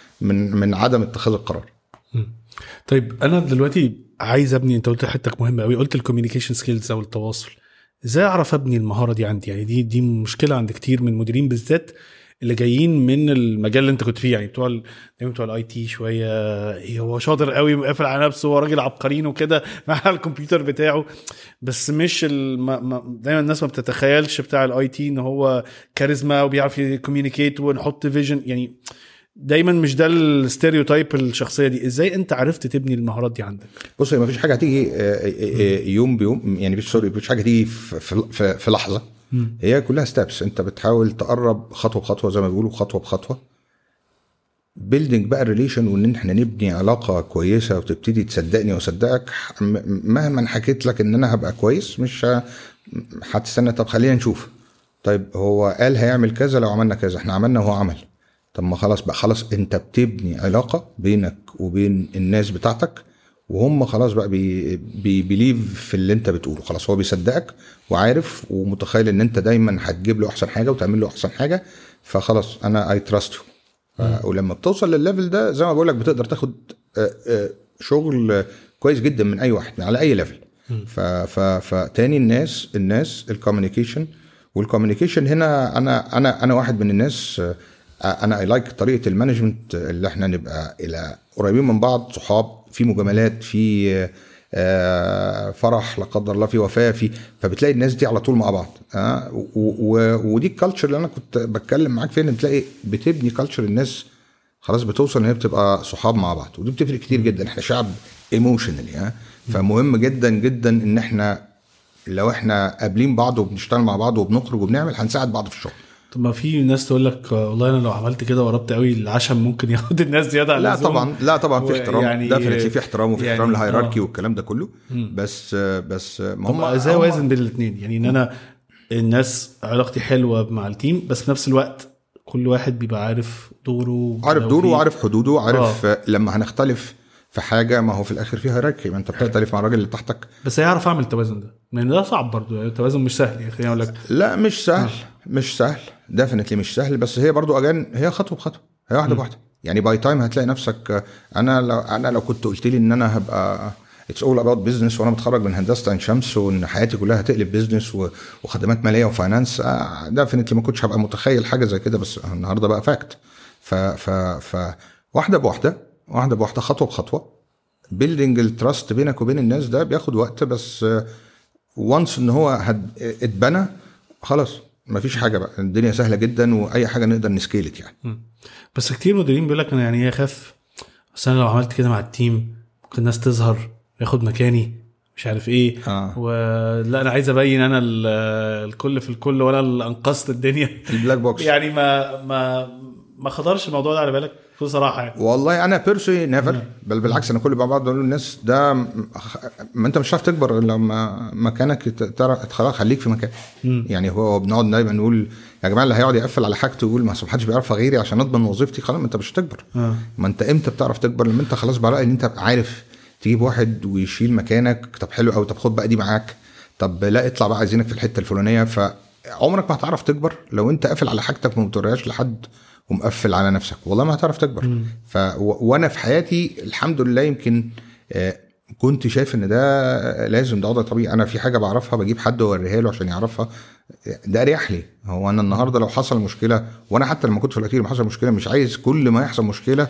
[SPEAKER 2] من من عدم اتخاذ القرار
[SPEAKER 1] طيب انا دلوقتي عايز ابني انت قلت حتك مهمه قوي قلت الكوميونيكيشن سكيلز او التواصل ازاي اعرف ابني المهاره دي عندي يعني دي دي مشكله عند كتير من المديرين بالذات اللي جايين من المجال اللي انت كنت فيه يعني بتوع ال- دايما بتوع الاي تي شويه إيه هو شاطر قوي وقافل على نفسه هو راجل عبقريين وكده مع الكمبيوتر بتاعه بس مش ال... ما... ما... دايما الناس ما بتتخيلش بتاع الاي تي ان هو كاريزما وبيعرف يكوميونيكيت ونحط فيجن يعني دايما مش ده الستيريوتايب الشخصيه دي ازاي انت عرفت تبني المهارات دي عندك
[SPEAKER 2] بص هي ما فيش حاجه هتيجي آه، آه، آه، يوم بيوم يعني مش سوري مفيش حاجه تيجي في, في, في, في لحظه هي كلها ستابس انت بتحاول تقرب خطوه بخطوه زي ما بيقولوا خطوه بخطوه بيلدينج بقى الريليشن وان احنا نبني علاقه كويسه وتبتدي تصدقني واصدقك م- مهما حكيت لك ان انا هبقى كويس مش ه- هتستنى طب خلينا نشوف طيب هو قال هيعمل كذا لو عملنا كذا احنا عملنا وهو عمل طب ما خلاص بقى خلاص انت بتبني علاقه بينك وبين الناس بتاعتك وهم خلاص بقى بي بي بيليف في اللي انت بتقوله خلاص هو بيصدقك وعارف ومتخيل ان انت دايما هتجيب له احسن حاجه وتعمل له احسن حاجه فخلاص انا اي تراست ولما بتوصل للليفل ده زي ما بقول لك بتقدر تاخد آه، آه، شغل كويس جدا من اي واحد على اي ليفل ف- ف- فتاني الناس الناس الكوميونيكيشن والكوميونيكيشن هنا انا انا انا واحد من الناس آه، انا اي لايك طريقه المانجمنت اللي احنا نبقى الى قريبين من بعض صحاب في مجاملات في آه، فرح لا قدر الله في وفاه في فبتلاقي الناس دي على طول مع بعض آه، و- و- ودي الكالتشر اللي انا كنت بتكلم معاك فيها ان بتلاقي بتبني كالتشر الناس خلاص بتوصل ان هي بتبقى صحاب مع بعض ودي بتفرق كتير جدا احنا شعب ايموشنالي ها فمهم جدا جدا ان احنا لو احنا قابلين بعض وبنشتغل مع بعض وبنخرج وبنعمل هنساعد بعض في الشغل
[SPEAKER 1] طب ما في ناس تقول لك آه، والله انا لو عملت كده وقربت قوي العشم ممكن ياخد الناس زياده عن
[SPEAKER 2] لا
[SPEAKER 1] اللزوم.
[SPEAKER 2] طبعا لا طبعا في احترام
[SPEAKER 1] يعني-
[SPEAKER 2] يعني ديفنتلي في احترام وفي
[SPEAKER 1] يعني-
[SPEAKER 2] احترام للهيراركي
[SPEAKER 1] آه.
[SPEAKER 2] والكلام ده كله بس بس ما
[SPEAKER 1] طب
[SPEAKER 2] هم
[SPEAKER 1] ازاي
[SPEAKER 2] هم-
[SPEAKER 1] اوازن بين الاثنين يعني ان انا الناس علاقتي حلوه مع التيم بس في نفس الوقت كل واحد بيبقى عارف دوره
[SPEAKER 2] عارف
[SPEAKER 1] لو
[SPEAKER 2] دوره
[SPEAKER 1] في-
[SPEAKER 2] وعارف حدوده وعارف آه. لما هنختلف في حاجه ما هو في الاخر في هيراركي ما انت بتختلف مع الراجل اللي تحتك
[SPEAKER 1] بس هيعرف اعمل التوازن ده لان ده صعب برضه يعني التوازن مش سهل يعني خليني اقول لك
[SPEAKER 2] لا مش سهل مش سهل ديفنتلي مش سهل بس هي برضو اجان هي خطوه بخطوه هي واحده بواحده يعني باي تايم هتلاقي نفسك آه، انا لو انا لو كنت قلت لي ان انا هبقى اتس اول اباوت بزنس وانا متخرج من هندسه عين شمس وان حياتي كلها هتقلب بزنس و- وخدمات ماليه وفاينانس ديفنتلي ما كنتش هبقى متخيل حاجه زي كده بس النهارده بقى فاكت ف ف ف واحده بواحده واحده بواحده خطوه بخطوه بيلدينج التراست بينك وبين الناس ده بياخد وقت بس وانس ان هو هد... اتبنى خلاص مفيش حاجه بقى الدنيا سهله جدا واي حاجه نقدر نسكيلت يعني
[SPEAKER 1] بس كتير مديرين بيقول لك انا يعني ايه اخاف بس انا لو عملت كده مع التيم ممكن الناس تظهر ياخد مكاني مش عارف ايه
[SPEAKER 2] آه.
[SPEAKER 1] ولا انا عايز ابين انا ال- الكل في الكل وانا اللي انقذت الدنيا
[SPEAKER 2] البلاك بوكس
[SPEAKER 1] يعني ما ما ما خطرش الموضوع ده على بالك بصراحه يعني
[SPEAKER 2] والله انا بيرسوني نيفر بل بالعكس انا كل ما بقعد اقول للناس ده م- ما انت مش هتعرف تكبر غير لما مكانك ت- تعرف خلاص خليك في مكان يعني هو بنقعد دايما نقول يا جماعه اللي هيقعد يقفل على حاجته ويقول ما حدش بيعرفها غيري عشان اضمن وظيفتي خلاص ما انت مش هتكبر
[SPEAKER 1] آه.
[SPEAKER 2] ما انت امتى بتعرف تكبر لما انت خلاص بقى ان انت عارف تجيب واحد ويشيل مكانك طب حلو قوي طب خد بقى دي معاك طب لا اطلع بقى عايزينك في الحته الفلانيه فعمرك ما هتعرف تكبر لو انت قافل على حاجتك وما بتوريهاش لحد ومقفل على نفسك والله ما هتعرف تكبر ف و... وانا في حياتي الحمد لله يمكن آه، كنت شايف ان ده لازم ده وضع طبيعي انا في حاجه بعرفها بجيب حد واوريها له عشان يعرفها ده اريح لي هو انا النهارده لو حصل مشكله وانا حتى لما كنت في الاخير حصل مشكله مش عايز كل ما يحصل مشكله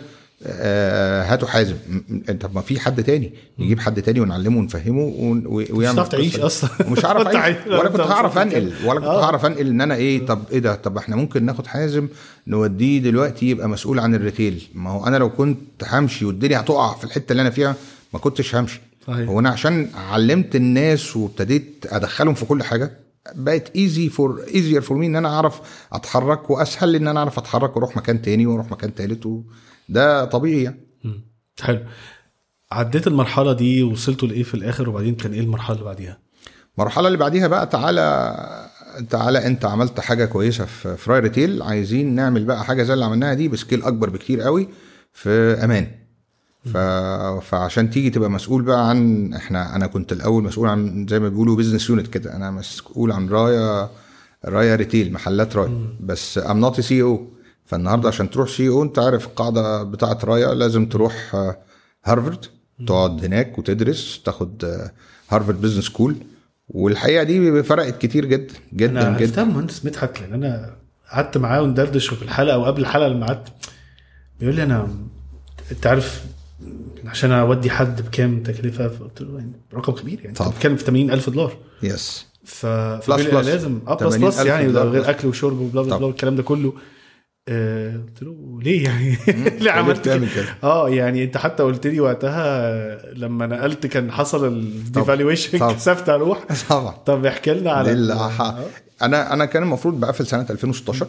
[SPEAKER 2] آه، هاتوا حازم م- م- طب ما في حد تاني نجيب حد تاني ونعلمه ونفهمه ون- و- ويعمل
[SPEAKER 1] هتعرف تعيش
[SPEAKER 2] القصة دي.
[SPEAKER 1] أصلاً.
[SPEAKER 2] ومش هعرف
[SPEAKER 1] أنت
[SPEAKER 2] اعيش
[SPEAKER 1] عايز-
[SPEAKER 2] ولا
[SPEAKER 1] أنت
[SPEAKER 2] كنت هعرف
[SPEAKER 1] مبسوط
[SPEAKER 2] انقل ولا كنت
[SPEAKER 1] آه.
[SPEAKER 2] هعرف انقل ان انا ايه طب ايه ده طب احنا ممكن ناخد حازم نوديه دلوقتي يبقى مسؤول عن الريتيل ما هو انا لو كنت همشي والدنيا هتقع في الحته اللي انا فيها ما كنتش همشي
[SPEAKER 1] صحيح.
[SPEAKER 2] هو انا عشان علمت الناس وابتديت ادخلهم في كل حاجه بقت ايزي فور ايزير فور مي ان انا اعرف اتحرك واسهل ان انا اعرف اتحرك واروح مكان تاني واروح مكان تالت وده طبيعي يعني
[SPEAKER 1] مم. حلو عديت المرحله دي وصلتوا لايه في الاخر وبعدين كان ايه المرحله اللي بعديها
[SPEAKER 2] المرحله اللي بعديها بقى تعالى تعالى انت عملت حاجه كويسه في فراي ريتيل عايزين نعمل بقى حاجه زي اللي عملناها دي بسكيل اكبر بكتير قوي في امان ف... فعشان تيجي تبقى مسؤول بقى عن احنا انا كنت الاول مسؤول عن زي ما بيقولوا بزنس يونت كده انا مسؤول عن رايا رايا ريتيل محلات رايا بس ام نوت سي او فالنهارده عشان تروح سي او انت عارف القاعده بتاعه رايا لازم تروح آه، هارفرد تقعد هناك وتدرس تاخد آه، هارفرد بزنس سكول والحقيقه دي فرقت كتير جدا جدا
[SPEAKER 1] انا
[SPEAKER 2] جدا
[SPEAKER 1] عرفتها من مهندس مدحت لان انا قعدت معاه وندردش في الحلقه وقبل الحلقه لما قعدت بيقول لي انا انت عارف عشان اودي حد بكام تكلفه قلت له يعني رقم كبير يعني انت
[SPEAKER 2] طبعا.
[SPEAKER 1] بتتكلم في 80000 دولار
[SPEAKER 2] يس
[SPEAKER 1] ف فبيقول لي
[SPEAKER 2] بلس.
[SPEAKER 1] لازم اه بلس
[SPEAKER 2] 80,000
[SPEAKER 1] بلس يعني ده
[SPEAKER 2] دولار
[SPEAKER 1] غير
[SPEAKER 2] بلس.
[SPEAKER 1] اكل وشرب وبلا بلا
[SPEAKER 2] طبعا.
[SPEAKER 1] بلا والكلام ده كله آه، قلت له ليه يعني ليه عملت
[SPEAKER 2] بتعمل
[SPEAKER 1] كده؟
[SPEAKER 2] كده؟
[SPEAKER 1] اه يعني انت حتى قلت لي وقتها لما نقلت كان حصل الديفالويشن
[SPEAKER 2] طبعا.
[SPEAKER 1] كسفت اروح
[SPEAKER 2] طبعا
[SPEAKER 1] طب احكي لنا على
[SPEAKER 2] لل-
[SPEAKER 1] ال-
[SPEAKER 2] ح- انا انا كان المفروض بقفل سنه 2016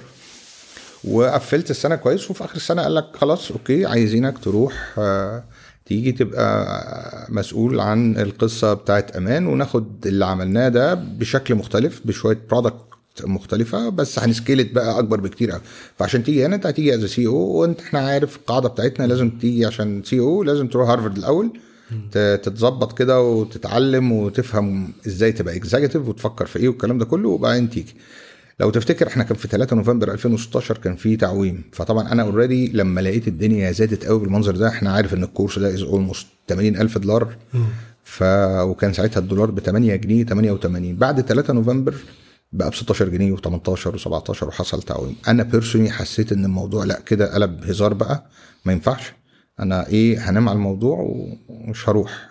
[SPEAKER 2] وقفلت السنه كويس وفي اخر السنه قال لك خلاص اوكي عايزينك تروح آه، تيجي تبقى مسؤول عن القصه بتاعت امان وناخد اللي عملناه ده بشكل مختلف بشويه برودكت مختلفه بس هنسكيلت بقى اكبر بكتير قوي فعشان تيجي هنا انت هتيجي از سي او وانت احنا عارف القاعده بتاعتنا لازم تيجي عشان سي او لازم تروح هارفرد الاول ت- تتظبط كده وتتعلم وتفهم ازاي تبقى اكزيكتيف وتفكر في ايه والكلام ده كله وبعدين تيجي لو تفتكر احنا كان في 3 نوفمبر 2016 كان في تعويم فطبعا انا اوريدي لما لقيت الدنيا زادت قوي بالمنظر ده احنا عارف ان الكورس ده از اولموست 80000 دولار ف وكان ساعتها الدولار ب 8 جنيه 88 بعد 3 نوفمبر بقى ب 16 جنيه و18 و17 وحصل تعويم انا بيرسوني حسيت ان الموضوع لا كده قلب هزار بقى ما ينفعش انا ايه هنام على الموضوع ومش هروح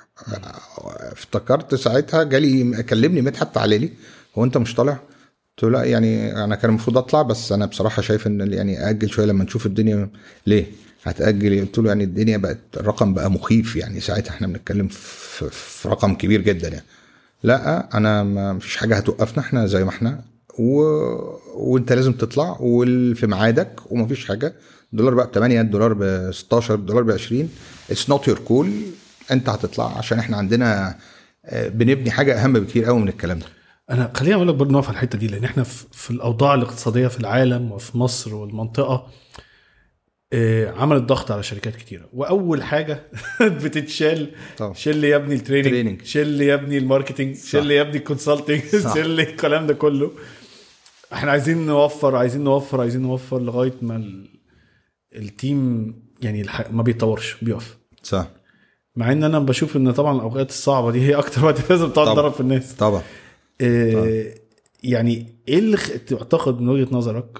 [SPEAKER 2] افتكرت ساعتها جالي كلمني مدحت تعالى لي هو انت مش طالع قلت له لا يعني انا كان المفروض اطلع بس انا بصراحه شايف ان يعني اجل شويه لما نشوف الدنيا ليه هتاجل قلت له يعني الدنيا بقت الرقم بقى مخيف يعني ساعتها احنا بنتكلم في, في رقم كبير جدا يعني لا انا ما فيش حاجه هتوقفنا احنا زي ما احنا و... وانت لازم تطلع وفي ميعادك ومفيش حاجه الدولار بقى ب 8 الدولار ب 16 الدولار ب 20 اتس نوت يور كول انت هتطلع عشان احنا عندنا آه، بنبني حاجه اهم بكتير قوي من الكلام ده
[SPEAKER 1] انا خليني اقول لك برضه نقف على الحته دي لان احنا في في الاوضاع الاقتصاديه في العالم وفي مصر والمنطقه آه، عملت ضغط على شركات كتيره واول حاجه بتتشال
[SPEAKER 2] طبعا.
[SPEAKER 1] شيل لي يا ابني التريننج
[SPEAKER 2] تريننج.
[SPEAKER 1] شيل لي يا ابني الماركتنج شيل لي يا ابني الكونسلتنج
[SPEAKER 2] صح.
[SPEAKER 1] شيل لي الكلام ده كله احنا عايزين نوفر عايزين نوفر عايزين نوفر لغايه ما ال- التيم يعني الح... ما بيتطورش بيقف
[SPEAKER 2] صح
[SPEAKER 1] مع ان انا بشوف ان طبعا الاوقات الصعبه دي هي اكتر وقت لازم تقعد
[SPEAKER 2] طبعا.
[SPEAKER 1] تدرب في الناس
[SPEAKER 2] طبعا
[SPEAKER 1] آه، يعني ايه اللي خ- تعتقد من وجهه نظرك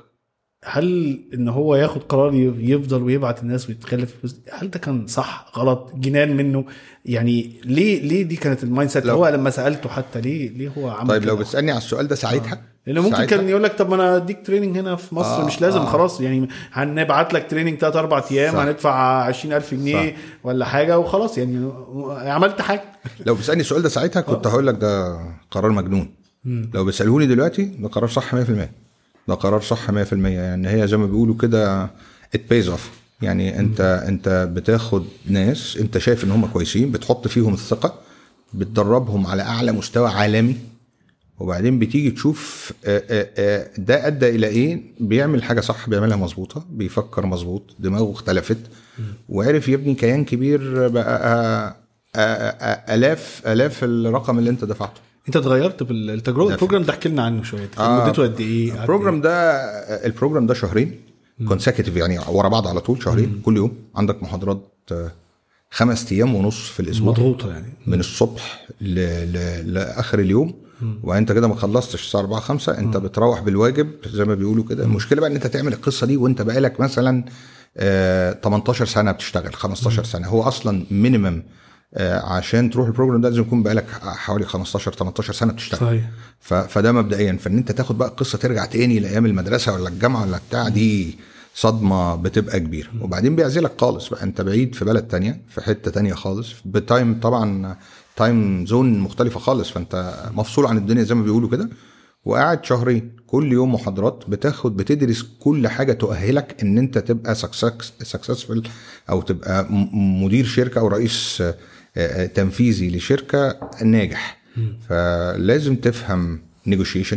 [SPEAKER 1] هل ان هو ياخد قرار ي- يفضل ويبعت الناس ويتخلف فلوس هل ده كان صح غلط جنان منه يعني ليه ليه دي كانت المايند سيت
[SPEAKER 2] لو-
[SPEAKER 1] هو لما سالته حتى ليه ليه هو عمل
[SPEAKER 2] طيب لو
[SPEAKER 1] كده؟
[SPEAKER 2] بتسالني على السؤال ده ساعتها
[SPEAKER 1] لانه ممكن
[SPEAKER 2] ساعتها-
[SPEAKER 1] كان يقول لك طب ما انا اديك تريننج هنا في مصر
[SPEAKER 2] آه،
[SPEAKER 1] مش لازم
[SPEAKER 2] آه.
[SPEAKER 1] خلاص يعني هنبعت لك تريننج 3 4 ايام
[SPEAKER 2] صح.
[SPEAKER 1] هندفع 20000 جنيه ولا حاجه وخلاص يعني عملت حاجه
[SPEAKER 2] لو بتسالني السؤال ده ساعتها كنت هقول لك ده قرار مجنون لو بيسالوني دلوقتي ده قرار صح 100% ده قرار صح 100% يعني هي زي ما بيقولوا كده it pays off يعني انت انت بتاخد ناس انت شايف ان هم كويسين بتحط فيهم الثقه بتدربهم على اعلى مستوى عالمي وبعدين بتيجي تشوف آه، آه، آه، ده ادى الى ايه بيعمل حاجه صح بيعملها مظبوطه بيفكر مظبوط دماغه اختلفت وعرف يبني كيان كبير بقى آه، آه، آه، الاف الاف الرقم اللي انت دفعته
[SPEAKER 1] انت اتغيرت بالتجربه
[SPEAKER 2] ده
[SPEAKER 1] البروجرام ده احكي لنا عنه شويه كان
[SPEAKER 2] آه،
[SPEAKER 1] مدته قد ايه قعدت
[SPEAKER 2] البروجرام ده البروجرام ده شهرين كونسكتيف يعني ورا بعض على طول شهرين كل يوم عندك محاضرات آه، خمس ايام ونص في الاسبوع
[SPEAKER 1] مضغوطه يعني
[SPEAKER 2] من الصبح ل... ل... لاخر اليوم وانت كده ما خلصتش الساعه 4 5 انت بتروح بالواجب زي ما بيقولوا كده المشكله بقى ان انت تعمل القصه دي وانت بقالك مثلا آه 18 سنه بتشتغل 15 سنه هو اصلا مينيمم آه عشان تروح البروجرام ده لازم يكون بقالك حوالي 15 18 سنه بتشتغل
[SPEAKER 1] صحيح
[SPEAKER 2] ف... فده مبدئيا فان انت تاخد بقى القصه ترجع تاني لايام المدرسه ولا الجامعه ولا بتاع دي صدمه بتبقى كبيره وبعدين بيعزلك خالص بقى انت بعيد في بلد تانية في حته تانية خالص بتايم طبعا تايم زون مختلفه خالص فانت مفصول عن الدنيا زي ما بيقولوا كده وقاعد شهرين كل يوم محاضرات بتاخد بتدرس كل حاجه تؤهلك ان انت تبقى سكسسفل او تبقى م- مدير شركه او رئيس آه، آه، تنفيذي لشركه ناجح فلازم تفهم نيجوشيشن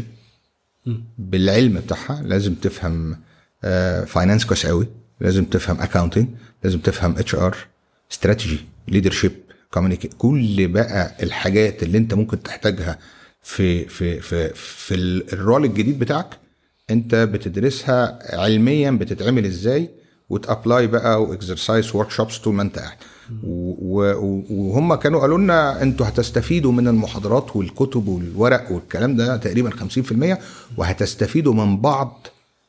[SPEAKER 2] بالعلم بتاعها لازم تفهم فاينانس كويس قوي لازم تفهم اكاونتنج لازم تفهم اتش ار استراتيجي ليدرشيب كوميونيكيت كل بقى الحاجات اللي انت ممكن تحتاجها في في في في ال- الرول الجديد بتاعك انت بتدرسها علميا بتتعمل ازاي وتابلاي بقى واكسرسايز ورك شوبس طول ما انت قاعد و- و- وهم كانوا قالوا لنا انتوا هتستفيدوا من المحاضرات والكتب والورق والكلام ده تقريبا 50% وهتستفيدوا من بعض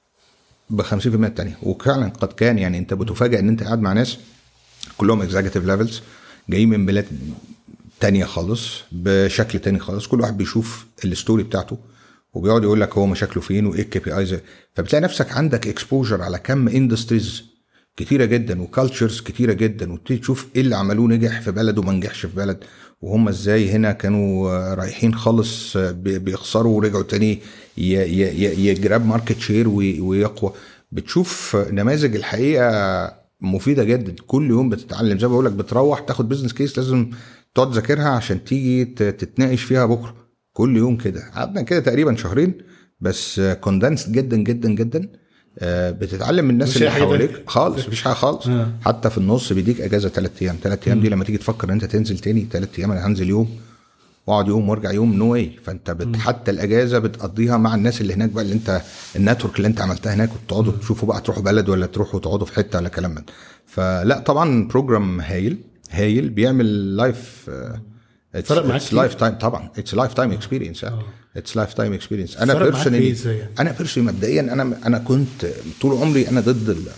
[SPEAKER 2] ب 50% التانية وفعلا قد كان يعني انت بتفاجئ ان انت قاعد مع ناس كلهم اكزيكتيف ليفلز جايين من بلاد تانية خالص بشكل تاني خالص كل واحد بيشوف الستوري بتاعته وبيقعد يقول لك هو مشاكله فين وايه الكي بي ايز فبتلاقي نفسك عندك اكسبوجر على كم اندستريز كتيره جدا وكالتشرز كتيره جدا وتبتدي تشوف ايه اللي عملوه نجح في بلد وما نجحش في بلد وهم ازاي هنا كانوا آه، رايحين خالص آه، بي- بيخسروا ورجعوا تاني ي- ي- ي- يجراب ماركت شير وي- ويقوى بتشوف نماذج الحقيقه مفيده جدا كل يوم بتتعلم زي ما بقول لك بتروح تاخد بزنس كيس لازم تقعد تذاكرها عشان تيجي ت- تتناقش فيها بكره كل يوم كده قعدنا كده تقريبا شهرين بس كوندنس جدا جدا جدا آه، بتتعلم من الناس
[SPEAKER 1] مش
[SPEAKER 2] اللي
[SPEAKER 1] أي حاجة
[SPEAKER 2] حواليك
[SPEAKER 1] تانية.
[SPEAKER 2] خالص مفيش حاجه خالص
[SPEAKER 1] آه.
[SPEAKER 2] حتى في النص بيديك اجازه ثلاث ايام ثلاث ايام دي لما تيجي تفكر ان انت تنزل تاني ثلاث ايام انا هنزل يوم واقعد يوم وارجع يوم نو واي فانت بت حتى الاجازه بتقضيها مع الناس اللي هناك بقى اللي انت النتورك اللي انت عملتها هناك وتقعدوا تشوفوا بقى تروحوا بلد ولا تروحوا تقعدوا في حته ولا كلام من ده. فلا طبعا بروجرام هايل هايل بيعمل لايف
[SPEAKER 1] فرق معاك كتير.
[SPEAKER 2] لايف تايم طبعا اتس لايف تايم اكسبيرينس اتس لايف تايم اكسبيرينس انا
[SPEAKER 1] فرق معاك
[SPEAKER 2] بيرسونالي
[SPEAKER 1] إيه إزاي يعني؟
[SPEAKER 2] انا بيرسونالي مبدئيا انا انا كنت طول عمري انا ضد ال...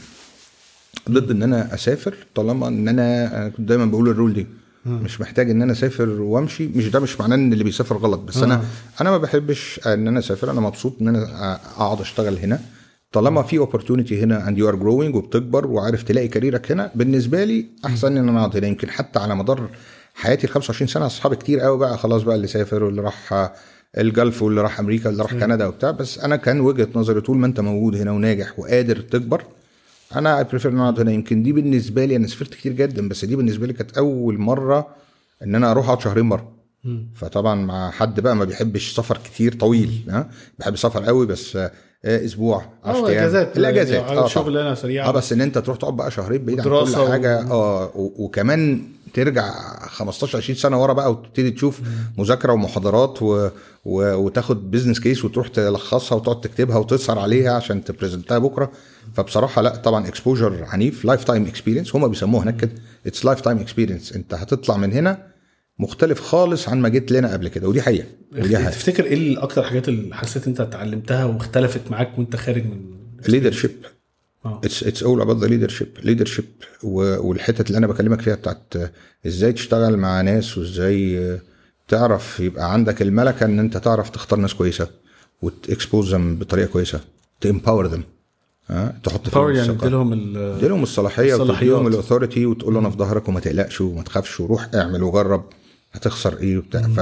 [SPEAKER 2] ضد ان انا اسافر طالما ان انا أنا كنت دايما بقول الرول دي مش محتاج ان انا اسافر وامشي مش ده مش معناه ان اللي بيسافر غلط بس انا انا ما بحبش ان انا اسافر انا مبسوط ان انا اقعد اشتغل هنا طالما في اوبورتونيتي هنا اند يو ار جروينج وبتكبر وعارف تلاقي كاريرك هنا بالنسبه لي احسن ان انا اقعد هنا يمكن حتى على مدار حياتي ال 25 سنه اصحابي كتير قوي بقى خلاص بقى اللي سافر واللي راح الجلف واللي راح امريكا واللي راح كندا وبتاع بس انا كان وجهه نظري طول ما انت موجود هنا وناجح وقادر تكبر انا بريفير ان أنا اقعد هنا يمكن دي بالنسبه لي انا سافرت كتير جدا بس دي بالنسبه لي كانت اول مره ان انا اروح اقعد شهرين بره فطبعا مع حد بقى ما بيحبش سفر كتير طويل ها بيحب السفر قوي بس آه، اسبوع 10
[SPEAKER 1] اه
[SPEAKER 2] أيام.
[SPEAKER 1] اجازات
[SPEAKER 2] الاجازات
[SPEAKER 1] يعني
[SPEAKER 2] اه
[SPEAKER 1] شغل
[SPEAKER 2] طبعاً.
[SPEAKER 1] انا سريع
[SPEAKER 2] اه بس ان انت تروح تقعد بقى شهرين بعيد عن
[SPEAKER 1] ودراسة
[SPEAKER 2] كل حاجه
[SPEAKER 1] و-
[SPEAKER 2] اه و- وكمان ترجع 15 20 سنه ورا بقى وتبتدي تشوف مذاكره ومحاضرات و... و... وتاخد بزنس كيس وتروح تلخصها وتقعد تكتبها وتسهر عليها عشان تبرزنتها بكره فبصراحه لا طبعا اكسبوجر عنيف لايف تايم اكسبيرينس هم بيسموها هناك كده اتس لايف تايم اكسبيرينس انت هتطلع من هنا مختلف خالص عن ما جيت لنا قبل كده ودي حقيقه ودي حقيقه
[SPEAKER 1] تفتكر ايه اكتر حاجات اللي حسيت انت اتعلمتها واختلفت معاك وانت خارج من
[SPEAKER 2] ليدرشيب
[SPEAKER 1] آه.
[SPEAKER 2] اتس اتس اول اباوت ذا ليدرشيب ليدرشيب والحتت اللي انا بكلمك فيها بتاعت آه، ازاي تشتغل مع ناس وازاي آه، تعرف يبقى عندك الملكه ان انت تعرف تختار ناس كويسه وتكسبوز بطريقه كويسه تامباور ذم ها تحط
[SPEAKER 1] باور
[SPEAKER 2] فيهم
[SPEAKER 1] يعني
[SPEAKER 2] الثقة.
[SPEAKER 1] اديلهم ال-
[SPEAKER 2] تديلهم الصلاحيه
[SPEAKER 1] الصلاحيات.
[SPEAKER 2] وتديلهم الاثوريتي وتقول له انا في ظهرك وما تقلقش وما تخافش وروح اعمل وجرب هتخسر ايه وبتاع ف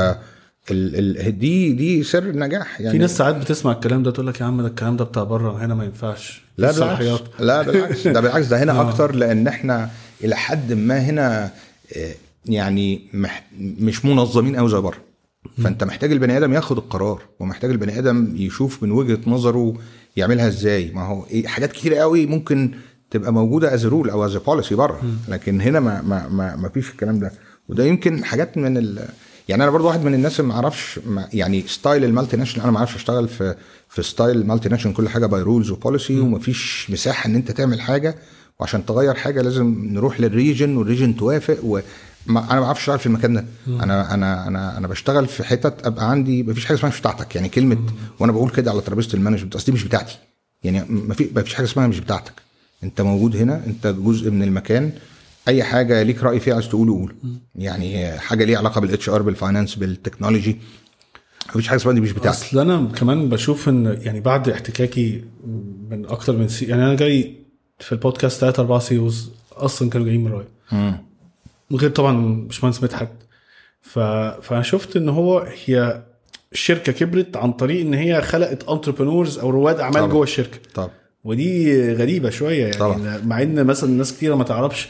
[SPEAKER 2] ال ال دي دي سر النجاح يعني
[SPEAKER 1] في ناس ساعات بتسمع الكلام ده تقول لك يا عم ده الكلام ده بتاع بره هنا ما ينفعش
[SPEAKER 2] لا
[SPEAKER 1] في
[SPEAKER 2] بالعكس
[SPEAKER 1] صلاحيات.
[SPEAKER 2] لا بالعكس ده بالعكس ده هنا
[SPEAKER 1] آه.
[SPEAKER 2] اكتر لان احنا الى حد ما هنا آه، يعني مح مش منظمين قوي زي بره فانت محتاج البني ادم ياخد القرار ومحتاج البني ادم يشوف من وجهه نظره يعملها ازاي ما هو إيه حاجات كتير قوي ممكن تبقى موجوده از رول او از بوليسي بره لكن هنا ما ما ما, ما فيش الكلام ده وده يمكن حاجات من ال يعني انا برضو واحد من الناس اللي ما اعرفش ما- يعني ستايل المالتي ناشونال انا ما اعرفش اشتغل في في ستايل المالتي ناشونال كل حاجه باي رولز وبوليسي ومفيش مساحه ان انت تعمل حاجه وعشان تغير حاجه لازم نروح للريجن والريجن توافق و ما انا ما بعرفش اشتغل في المكان ده انا انا انا انا بشتغل في حتت ابقى عندي مفيش حاجه اسمها مش بتاعتك يعني كلمه وانا بقول كده على ترابيزه المانجمنت اصل دي مش بتاعتي يعني ما في مفيش حاجه اسمها مش بتاعتك انت موجود هنا انت جزء من المكان اي حاجه ليك راي فيها عايز تقوله قول يعني حاجه ليها علاقه بالاتش ار بالفاينانس بالتكنولوجي مفيش حاجه اسمها دي مش بتاعتي
[SPEAKER 1] اصل انا كمان بشوف ان يعني بعد احتكاكي من اكتر من سي يعني انا جاي في البودكاست ثلاثة أربعة سيوز اصلا كانوا جايين من رايا
[SPEAKER 2] مم.
[SPEAKER 1] غير طبعا باشمهندس مدحت ف... فانا شفت ان هو هي الشركه كبرت عن طريق ان هي خلقت انتربرنورز او رواد اعمال
[SPEAKER 2] طبعا.
[SPEAKER 1] جوه الشركه
[SPEAKER 2] طب
[SPEAKER 1] ودي غريبه شويه يعني
[SPEAKER 2] طبعا.
[SPEAKER 1] مع ان مثلا ناس كتيره ما تعرفش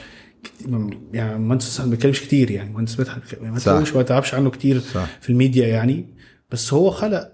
[SPEAKER 1] يعني مهندس ما بيتكلمش كتير يعني مهندس مدحت ما
[SPEAKER 2] صح.
[SPEAKER 1] تلاقوش ما تعرفش عنه كتير
[SPEAKER 2] صح.
[SPEAKER 1] في الميديا يعني بس هو خلق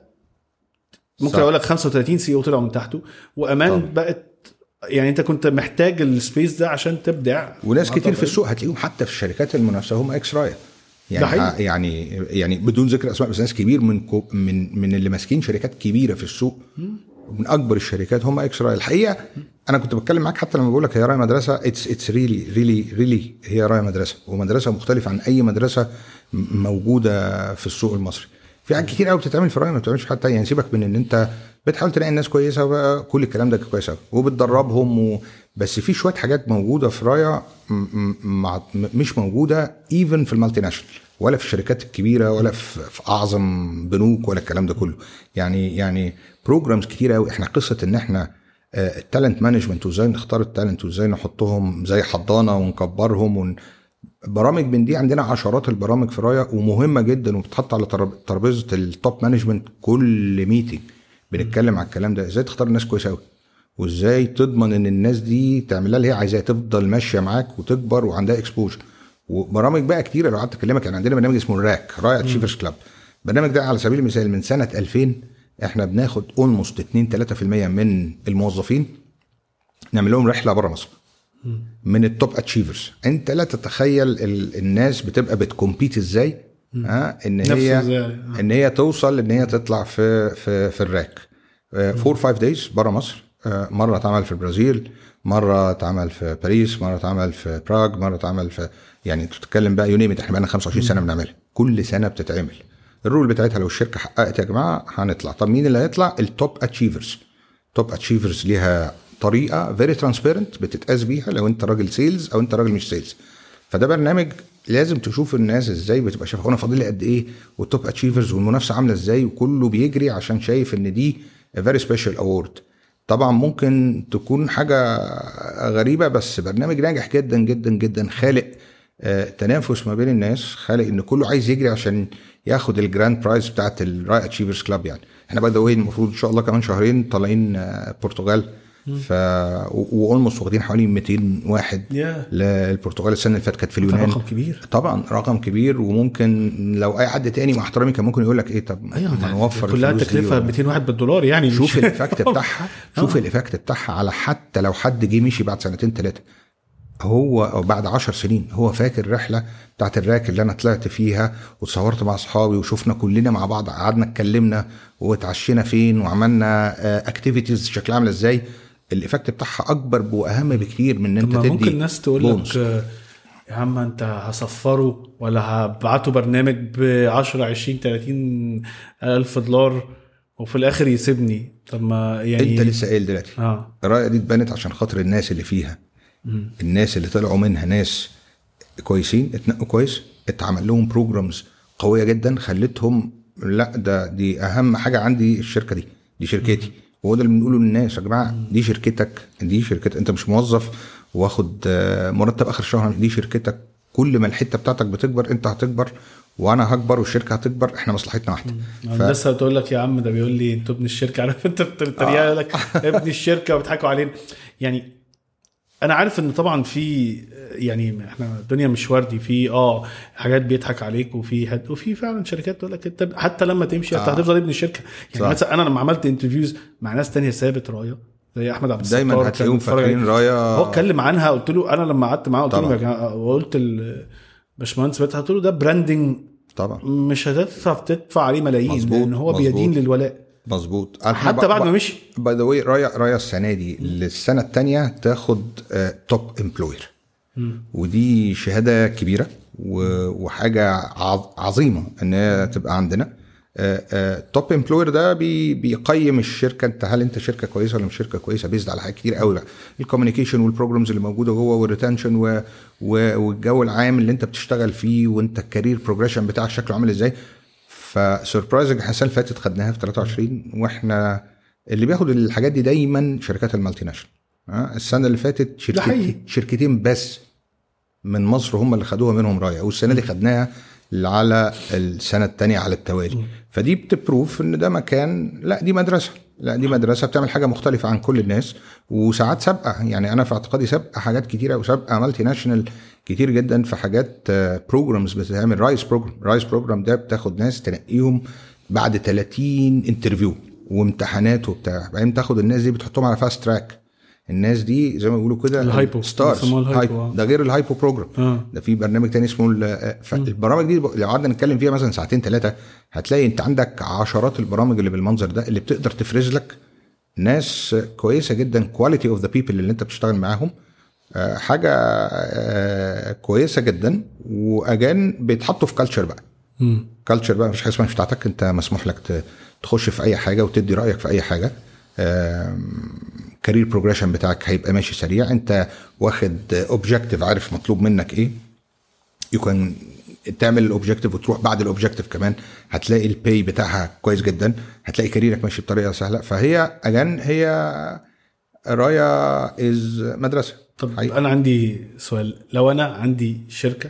[SPEAKER 1] ممكن
[SPEAKER 2] صح.
[SPEAKER 1] اقول لك 35 سي او طلعوا من تحته وامان
[SPEAKER 2] طبعا.
[SPEAKER 1] بقت يعني انت كنت محتاج السبيس ده عشان تبدع
[SPEAKER 2] وناس
[SPEAKER 1] مع
[SPEAKER 2] كتير في
[SPEAKER 1] طبعاً.
[SPEAKER 2] السوق هتلاقيهم حتى في الشركات المنافسه هم اكس رايا
[SPEAKER 1] ده
[SPEAKER 2] يعني
[SPEAKER 1] حقيقي.
[SPEAKER 2] يعني يعني بدون ذكر اسماء بس ناس كبير من كو من من اللي ماسكين شركات كبيره في السوق من اكبر الشركات هم اكس رايا الحقيقه انا كنت بتكلم معاك حتى لما بقول لك هي رايا مدرسه اتس اتس ريلي ريلي ريلي هي رايا مدرسه ومدرسه مختلفه عن اي مدرسه م- موجوده في السوق المصري في حاجات كتير قوي بتتعمل في رايا ما بتتعملش في حد تاني يعني سيبك من ان انت بتحاول تلاقي الناس كويسه بقى كل الكلام ده كويس قوي وبتدربهم و... بس في شويه حاجات موجوده في رايا م- م- مع... م- مش موجوده ايفن في المالتي ناشونال ولا في الشركات الكبيره ولا في, في اعظم بنوك ولا الكلام ده كله يعني يعني بروجرامز كتير قوي احنا قصه ان احنا التالنت مانجمنت وازاي نختار التالنت وازاي نحطهم زي حضانه ونكبرهم ون... برامج من دي عندنا عشرات البرامج في رايا ومهمه جدا وبتتحط على تراب- ترابيزه التوب مانجمنت كل ميتنج بنتكلم على الكلام ده ازاي تختار الناس كويسه قوي وازاي تضمن ان الناس دي تعملها اللي هي عايزاه تفضل ماشيه معاك وتكبر وعندها اكسبوجر وبرامج بقى كتيره لو قعدت اكلمك يعني عندنا برنامج اسمه الراك رايا اتشيفرز كلاب البرنامج ده على سبيل المثال من سنه 2000 احنا بناخد اولموست 2 3% من الموظفين نعمل لهم رحله بره مصر من التوب اتشيفرز انت لا تتخيل ال... الناس بتبقى بتكمبيت ازاي ها ان
[SPEAKER 1] نفس
[SPEAKER 2] هي
[SPEAKER 1] إزاي؟ آه.
[SPEAKER 2] ان هي توصل ان هي تطلع في في في الراك فور فايف دايز بره مصر آه، مره اتعمل في البرازيل مره اتعمل في باريس مره اتعمل في براغ مره اتعمل في يعني انت بتتكلم بقى يونيمت احنا بقى 25 سنه بنعملها كل سنه بتتعمل الرول بتاعتها لو الشركه حققت يا جماعه هنطلع طب مين اللي هيطلع التوب اتشيفرز توب اتشيفرز ليها طريقه فيري ترانسبيرنت بتتقاس بيها لو انت راجل سيلز او انت راجل مش سيلز فده برنامج لازم تشوف الناس ازاي بتبقى شايفه انا فاضل لي قد ايه والتوب اتشيفرز والمنافسه عامله ازاي وكله بيجري عشان شايف ان دي فيري سبيشال اوورد طبعا ممكن تكون حاجه غريبه بس برنامج ناجح جدا جدا جدا خالق آه، تنافس ما بين الناس خالق ان كله عايز يجري عشان ياخد الجراند برايز بتاعت الراي اتشيفرز كلاب يعني احنا باي ذا المفروض ان شاء الله كمان شهرين طالعين آه، البرتغال ف واولموست واخدين حوالي 200 واحد
[SPEAKER 1] Yeah.
[SPEAKER 2] للبرتغال السنه اللي فاتت كانت في اليونان
[SPEAKER 1] رقم كبير
[SPEAKER 2] طبعا رقم كبير وممكن لو اي حد تاني مع احترامي كان ممكن يقول لك ايه طب
[SPEAKER 1] ايوه
[SPEAKER 2] ما نوفر
[SPEAKER 1] كلها
[SPEAKER 2] الفلوس دي
[SPEAKER 1] تكلفه
[SPEAKER 2] و-
[SPEAKER 1] 200 واحد بالدولار يعني مش-
[SPEAKER 2] شوف الايفكت بتاعها شوف الايفكت بتاعها على حتى لو حد جه مشي بعد سنتين ثلاثه هو او بعد عشر سنين هو فاكر الرحله بتاعت الراك اللي انا طلعت فيها واتصورت مع اصحابي وشفنا كلنا مع بعض قعدنا اتكلمنا واتعشينا فين وعملنا اكتيفيتيز شكلها عامله ازاي الايفكت بتاعها اكبر واهم بكتير من ان انت
[SPEAKER 1] ما
[SPEAKER 2] تدي
[SPEAKER 1] ممكن الناس تقول
[SPEAKER 2] بونص.
[SPEAKER 1] لك آه، يا عم انت هصفره ولا هبعته برنامج ب 10 20 30 الف دولار وفي الاخر يسيبني طب ما يعني
[SPEAKER 2] انت لسه قايل دلوقتي
[SPEAKER 1] اه
[SPEAKER 2] الرايه دي اتبنت عشان خاطر الناس اللي فيها الناس اللي طلعوا منها ناس كويسين اتنقوا كويس اتعمل لهم بروجرامز قويه جدا خلتهم لا ده دي اهم حاجه عندي الشركه دي دي شركتي وهو ده اللي بنقوله للناس يا جماعه دي شركتك دي شركتك انت مش موظف واخد آه، مرتب اخر الشهر دي شركتك كل ما الحته بتاعتك بتكبر انت هتكبر وانا هكبر والشركه هتكبر احنا مصلحتنا واحده ف...
[SPEAKER 1] الناس هتقول لك يا عم ده بيقول لي انتوا ابن الشركه عارف انت بتتريق يقول لك ابن الشركه وبيضحكوا علينا يعني انا عارف ان طبعا في يعني احنا الدنيا مش وردي في اه حاجات بيضحك عليك وفي هد وفي فعلا شركات تقول لك انت حتى لما تمشي انت
[SPEAKER 2] آه.
[SPEAKER 1] هتفضل ابن الشركه يعني
[SPEAKER 2] صح.
[SPEAKER 1] مثلا انا لما عملت انترفيوز مع ناس تانية ثابت رايه زي احمد عبد الستار
[SPEAKER 2] دايما
[SPEAKER 1] كان
[SPEAKER 2] هتلاقيهم
[SPEAKER 1] بيتفرج
[SPEAKER 2] فاكرين
[SPEAKER 1] عليه.
[SPEAKER 2] رايه
[SPEAKER 1] هو اتكلم عنها قلت له انا لما قعدت معاه قلت له
[SPEAKER 2] طبعا.
[SPEAKER 1] يا جماعة- وقلت ال- باشمهندس بيتها قلت له ده براندنج
[SPEAKER 2] طبعا
[SPEAKER 1] مش هتدفع تدفع عليه ملايين
[SPEAKER 2] مظبوط،
[SPEAKER 1] لان هو
[SPEAKER 2] مظبوط.
[SPEAKER 1] بيدين للولاء
[SPEAKER 2] مظبوط
[SPEAKER 1] حتى بعد ما مشي
[SPEAKER 2] باي ذا واي رايا رايا السنه دي للسنه الثانيه تاخد توب امبلوير ودي شهاده كبيره و- وحاجه عظ- عظيمه ان هي تبقى عندنا توب امبلوير ده بي بيقيم الشركه انت هل انت شركه كويسه ولا مش شركه كويسه بيزد على حاجات كتير قوي بقى الكوميونيكيشن والبروجرامز اللي موجوده جوه والريتنشن و- و- والجو العام اللي انت بتشتغل فيه وانت الكارير بروجريشن بتاعك شكله عامل ازاي فسربرايزنج احنا السنه اللي فاتت خدناها في 23 واحنا اللي بياخد الحاجات دي دايما شركات المالتي ناشونال ها، السنه اللي فاتت
[SPEAKER 1] ده حقيقي.
[SPEAKER 2] شركتين شركتين بس من مصر هم اللي خدوها منهم رايه والسنه دي خدناها على السنه الثانيه على التوالي فدي بتبروف ان ده مكان لا دي مدرسه لا دي مدرسه بتعمل حاجه مختلفه عن كل الناس وساعات سابقه يعني انا في اعتقادي سابقه حاجات كتيره وسابقه مالتي ناشونال كتير جدا في حاجات بروجرامز بتتعمل رايس بروجرام رايس بروجرام ده بتاخد ناس تنقيهم بعد 30 انترفيو وامتحانات وبتاع بعدين تاخد الناس دي بتحطهم على فاست تراك الناس دي زي ما بيقولوا كده
[SPEAKER 1] الهايبو.
[SPEAKER 2] ستارز
[SPEAKER 1] بيسموها الهايبو، آه.
[SPEAKER 2] ده غير الهايبو بروجرام
[SPEAKER 1] آه.
[SPEAKER 2] ده في برنامج تاني اسمه ال- فالبرامج دي لو قعدنا نتكلم فيها مثلا ساعتين ثلاثه هتلاقي انت عندك عشرات البرامج اللي بالمنظر ده اللي بتقدر تفرز لك ناس كويسه جدا كواليتي اوف ذا بيبل اللي انت بتشتغل معاهم آه، حاجه آه، كويسه جدا واجان بيتحطوا في كلتشر بقى
[SPEAKER 1] مم.
[SPEAKER 2] كلتشر بقى مفيش حاجه اسمها مش بتاعتك انت مسموح لك ت- تخش في اي حاجه وتدي رايك في اي حاجه كارير بروجريشن بتاعك هيبقى ماشي سريع انت واخد اوبجيكتيف عارف مطلوب منك ايه يكون تعمل الاوبجيكتيف وتروح بعد الاوبجيكتيف كمان هتلاقي الباي بتاعها كويس جدا هتلاقي كاريرك ماشي بطريقه سهله فهي اجان هي رايا از مدرسه
[SPEAKER 1] طب
[SPEAKER 2] حقيقي.
[SPEAKER 1] انا عندي سؤال لو انا عندي شركه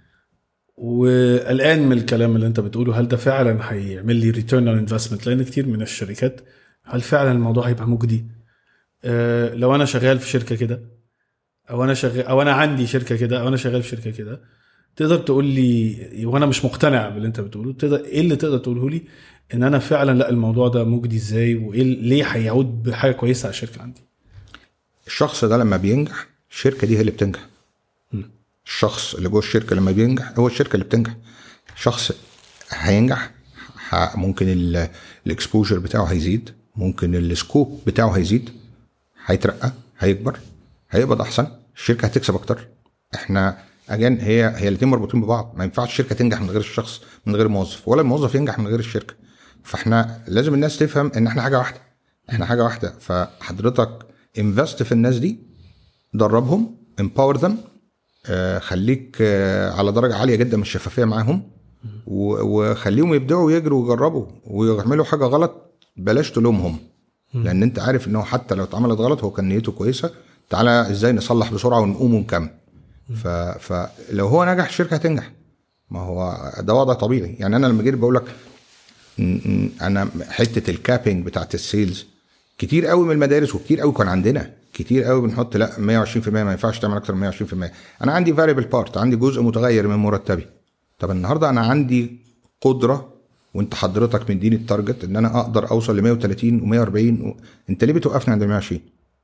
[SPEAKER 1] وقلقان من الكلام اللي انت بتقوله هل ده فعلا هيعمل لي ريتيرن اون انفستمنت لان كتير من الشركات هل فعلا الموضوع هيبقى مجدي آه لو انا شغال في شركه كده او انا شغال او انا عندي شركه كده او انا شغال في شركه كده تقدر تقول لي وانا مش مقتنع باللي انت بتقوله تقدر ايه اللي تقدر تقوله لي ان انا فعلا لا الموضوع ده مجدي ازاي وايه ليه هيعود بحاجه كويسه على الشركه عندي
[SPEAKER 2] الشخص ده لما بينجح الشركه دي هي اللي بتنجح الشخص اللي جوه الشركه لما بينجح هو الشركه اللي بتنجح شخص هينجح ه- ممكن الاكسبوجر بتاعه هيزيد ممكن السكوب بتاعه هيزيد هيترقى هيكبر هيقبض احسن الشركه هتكسب اكتر احنا اجان هي هي الاثنين مربوطين ببعض ما ينفعش الشركه تنجح من غير الشخص من غير الموظف ولا الموظف ينجح من غير الشركه فاحنا لازم الناس تفهم ان احنا حاجه واحده احنا حاجه واحده فحضرتك انفست في الناس دي دربهم empower them آه، خليك آه، على درجه عاليه جدا من الشفافيه معاهم و- وخليهم يبدعوا يجروا ويجربوا ويعملوا حاجه غلط بلاش تلومهم لان انت عارف ان هو حتى لو اتعملت غلط هو كان نيته كويسه تعالى ازاي نصلح بسرعه ونقوم ونكمل ف... فلو هو نجح الشركه هتنجح ما هو ده وضع طبيعي يعني انا لما جيت بقول لك ن- ن- انا حته الكابينج بتاعت السيلز كتير قوي من المدارس وكتير قوي كان عندنا كتير قوي بنحط لا 120% ما ينفعش تعمل اكتر من 120% انا عندي فاريبل بارت عندي جزء متغير من مرتبي طب النهارده انا عندي قدره وانت حضرتك مديني التارجت ان انا اقدر اوصل ل 130 و140 و... انت ليه بتوقفني عند 120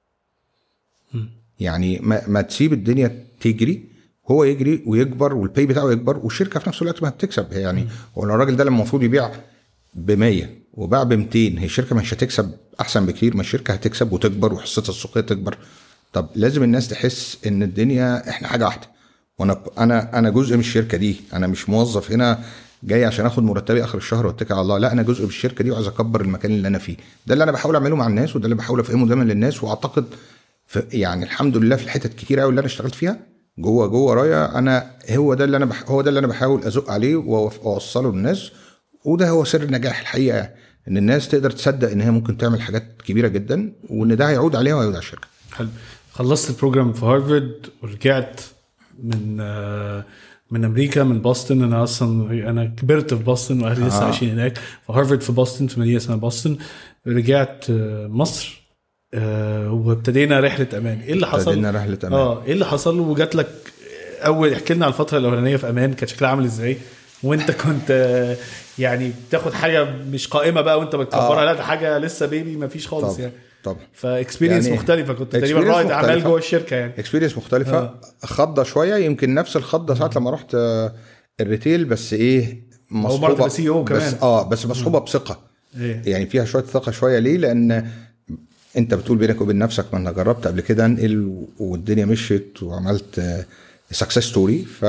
[SPEAKER 2] يعني ما, ما تسيب الدنيا تجري هو يجري ويكبر والبي بتاعه يكبر والشركه في نفس الوقت ما بتكسب يعني هو لو الراجل ده لما المفروض يبيع ب 100 وباع ب 200 هي الشركه مش هتكسب احسن بكتير ما الشركه هتكسب وتكبر وحصتها السوقيه تكبر طب لازم الناس تحس ان الدنيا احنا حاجه واحده وانا انا انا جزء من الشركه دي انا مش موظف هنا جاي عشان اخد مرتبي اخر الشهر واتكل على الله لا انا جزء من الشركه دي وعايز اكبر المكان اللي انا فيه ده اللي انا بحاول اعمله مع الناس وده اللي بحاول افهمه دايما للناس واعتقد في يعني الحمد لله في الحتت كتير قوي اللي انا اشتغلت فيها جوه جوه رايا انا هو ده اللي انا بح هو ده اللي انا بحاول ازق عليه وأوف- واوصله للناس وده هو سر النجاح الحقيقه يعني. ان الناس تقدر تصدق ان هي ممكن تعمل حاجات كبيره جدا وان ده هيعود عليها وهيعود على الشركه
[SPEAKER 1] حلو خلصت البروجرام في هارفارد ورجعت من آه، من امريكا من بoston انا اصلا انا كبرت في بoston واهلي لسه
[SPEAKER 2] آه.
[SPEAKER 1] عايشين هناك في هارفارد في بoston في مدينه اسمها بoston رجعت آه، مصر آه، وابتدينا رحله امان ايه اللي حصل؟
[SPEAKER 2] ابتدينا رحلة أمان.
[SPEAKER 1] اه ايه اللي حصل وجات لك اول احكي لنا على الفتره الاولانيه في امان كان شكلها عامل ازاي؟ وانت كنت آه، يعني بتاخد حاجه مش قائمه بقى وانت بتكبرها
[SPEAKER 2] آه.
[SPEAKER 1] لا ده حاجه لسه بيبي ما فيش خالص
[SPEAKER 2] طبعا
[SPEAKER 1] يعني
[SPEAKER 2] طبعا
[SPEAKER 1] فاكسبيرينس
[SPEAKER 2] يعني
[SPEAKER 1] مختلفه كنت تقريبا
[SPEAKER 2] experience
[SPEAKER 1] رائد اعمال
[SPEAKER 2] مختلفة.
[SPEAKER 1] جوه الشركه يعني
[SPEAKER 2] اكسبيرينس مختلفه
[SPEAKER 1] آه.
[SPEAKER 2] خضه شويه يمكن نفس الخضه ساعه لما رحت آه، الريتيل بس ايه
[SPEAKER 1] مرة تبقى CEO كمان.
[SPEAKER 2] بس اه بس مصحوبه بثقه
[SPEAKER 1] ايه
[SPEAKER 2] يعني فيها شويه ثقه شويه ليه لان انت بتقول بينك وبين نفسك ما انا جربت قبل كده انقل والدنيا مشيت وعملت سكسس ستوري ف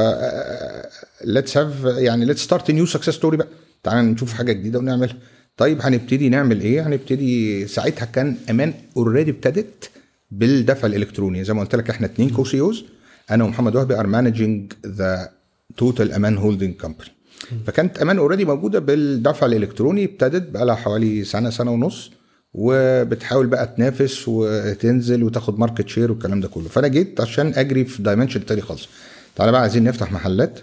[SPEAKER 2] ليتس هاف يعني ليتس ستارت نيو سكسس ستوري بقى تعال نشوف حاجه جديده ونعملها طيب هنبتدي نعمل ايه هنبتدي ساعتها كان امان اوريدي ابتدت بالدفع الالكتروني زي ما قلت لك احنا اتنين كو سي اوز انا ومحمد وهبي ار مانجنج ذا توتال امان هولدنج كومباني فكانت امان اوريدي موجوده بالدفع الالكتروني ابتدت بقى لها حوالي سنه سنه ونص وبتحاول بقى تنافس وتنزل وتاخد ماركت شير والكلام ده كله فانا جيت عشان اجري في دايمنشن تاني خالص تعالى بقى عايزين نفتح محلات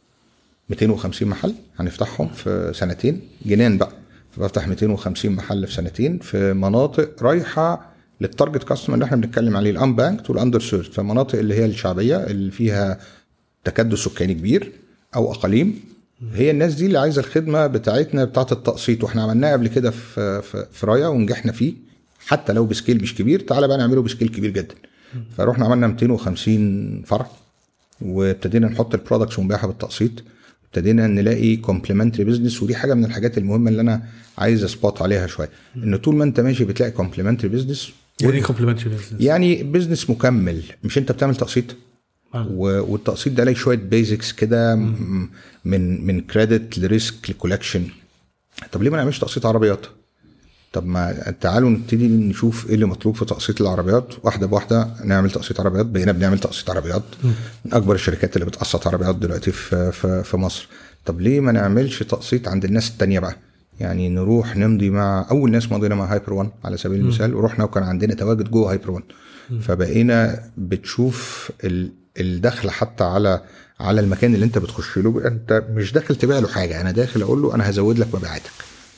[SPEAKER 2] 250 محل هنفتحهم في سنتين جنان بقى فبفتح 250 محل في سنتين في مناطق رايحه للتارجت كاستمر اللي احنا بنتكلم عليه الان بانك والاندر سيرد فالمناطق اللي هي الشعبيه اللي فيها تكدس سكاني كبير او اقاليم هي الناس دي اللي عايزه الخدمه بتاعتنا بتاعت التقسيط واحنا عملناها قبل كده في في, في رايا ونجحنا فيه حتى لو بسكيل مش كبير تعالى بقى نعمله بسكيل كبير جدا فروحنا عملنا 250 فرع وابتدينا نحط البرودكتس ونبيعها بالتقسيط ابتدينا نلاقي كومبلمنتري بزنس ودي حاجه من الحاجات المهمه اللي انا عايز اسبوت عليها شويه ان طول ما انت ماشي بتلاقي كومبلمنتري بزنس
[SPEAKER 1] يعني كومبلمنتري بزنس
[SPEAKER 2] يعني بزنس مكمل مش انت بتعمل تقسيط
[SPEAKER 1] آه.
[SPEAKER 2] و- والتقسيط ده ليه شويه بيزكس كده م- من من كريدت لريسك لكولكشن طب ليه ما نعملش تقسيط عربيات طب ما تعالوا نبتدي نشوف ايه اللي مطلوب في تقسيط العربيات واحده بواحده نعمل تقسيط عربيات بقينا بنعمل تقسيط عربيات من اكبر الشركات اللي بتقسط عربيات دلوقتي في في, في مصر طب ليه ما نعملش تقسيط عند الناس التانية بقى يعني نروح نمضي مع اول ناس مضينا مع هايبر وان على سبيل المثال ورحنا وكان عندنا تواجد جوه هايبر وان فبقينا بتشوف ال- الدخل حتى على على المكان اللي انت بتخش له انت مش داخل تبيع له حاجه انا داخل اقول له انا هزود لك مبيعاتك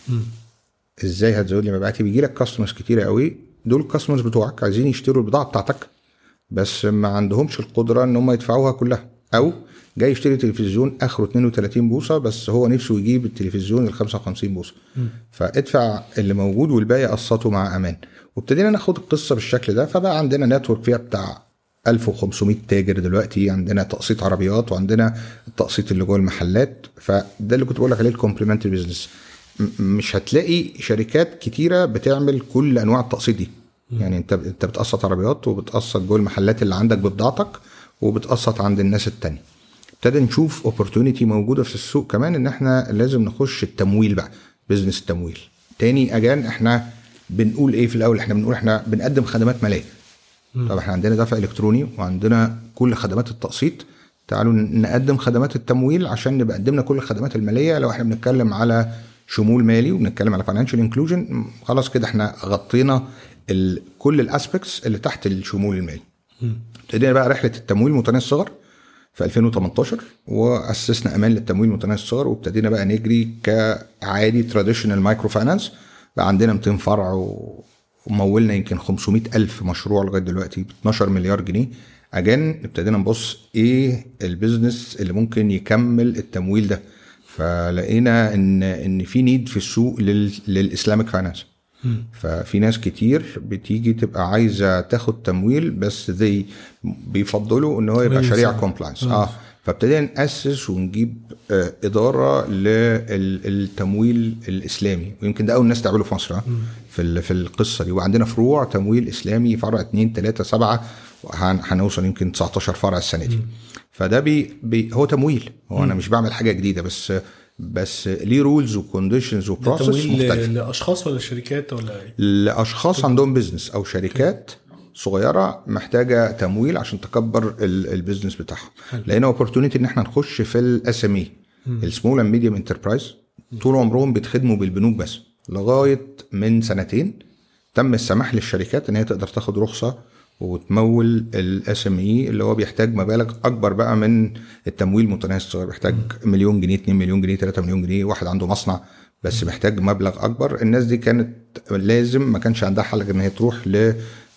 [SPEAKER 2] ازاي هتزود لي مبيعاتي بيجي لك كاستمرز كتيره قوي دول الكاستمرز بتوعك عايزين يشتروا البضاعه بتاعتك بس ما عندهمش القدره ان هم يدفعوها كلها او جاي يشتري تلفزيون اخره 32 بوصه بس هو نفسه يجيب التلفزيون ال 55 بوصه فادفع اللي موجود والباقي قسطه مع امان وابتدينا ناخد القصه بالشكل ده فبقى عندنا نتورك فيها بتاع 1500 تاجر دلوقتي عندنا تقسيط عربيات وعندنا التقسيط اللي جوه المحلات فده اللي كنت بقول لك عليه الكومبلمنتري بزنس مش هتلاقي شركات كتيره بتعمل كل انواع التقسيط دي يعني انت انت بتقسط عربيات وبتقسط جوه المحلات اللي عندك ببضاعتك وبتقسط عند الناس التانية ابتدى نشوف اوبورتونيتي موجوده في السوق كمان ان احنا لازم نخش التمويل بقى بزنس التمويل تاني اجان احنا بنقول ايه في الاول احنا بنقول احنا بنقدم خدمات ماليه طب احنا عندنا دفع الكتروني وعندنا كل خدمات التقسيط تعالوا نقدم خدمات التمويل عشان نبقى قدمنا كل الخدمات الماليه لو احنا بنتكلم على شمول مالي وبنتكلم على فاينانشال انكلوجن خلاص كده احنا غطينا ال... كل الاسبكتس اللي تحت الشمول المالي ابتدينا بقى رحله التمويل متناهي الصغر في 2018 واسسنا امان للتمويل متناهي الصغر وابتدينا بقى نجري كعادي تراديشنال مايكرو فاينانس بقى عندنا 200 فرع و... ومولنا يمكن 500 الف مشروع لغايه دلوقتي ب 12 مليار جنيه اجان ابتدينا نبص ايه البيزنس اللي ممكن يكمل التمويل ده فلقينا ان ان في نيد في السوق لل... للاسلامك فاينانس ففي ناس كتير بتيجي تبقى عايزه تاخد تمويل بس زي بيفضلوا ان هو يبقى
[SPEAKER 1] تمويل
[SPEAKER 2] شريعه
[SPEAKER 1] إسلامي.
[SPEAKER 2] كومبلاينس اه فابتدينا ناسس ونجيب آه اداره للتمويل الاسلامي ويمكن ده اول ناس تعمله في مصر آه، في ال- في القصه دي وعندنا فروع تمويل اسلامي فرع 2 3 7 وهن- هنوصل يمكن 19 فرع السنه دي فده بي, بي هو تمويل هو انا مش بعمل حاجه جديده بس بس ليه رولز وكونديشنز
[SPEAKER 1] ده
[SPEAKER 2] وبروسس
[SPEAKER 1] تمويل
[SPEAKER 2] مختلفه
[SPEAKER 1] ل- لاشخاص ولا شركات ولا ايه؟
[SPEAKER 2] لاشخاص عندهم بزنس او شركات صغيره محتاجه تمويل عشان تكبر ال- البيزنس بتاعهم لقينا اوبورتونيتي ان احنا نخش في الاس ام اي السمول اند ميديوم انتربرايز طول عمرهم بيتخدموا بالبنوك بس لغايه من سنتين تم السماح للشركات ان هي تقدر تاخد رخصه وتمول الاس ام اي اللي هو بيحتاج مبالغ اكبر بقى من التمويل متناهي الصغر بيحتاج مليون جنيه 2 مليون جنيه 3 مليون جنيه واحد عنده مصنع بس محتاج مبلغ اكبر الناس دي كانت لازم ما كانش عندها حل غير ان هي تروح ل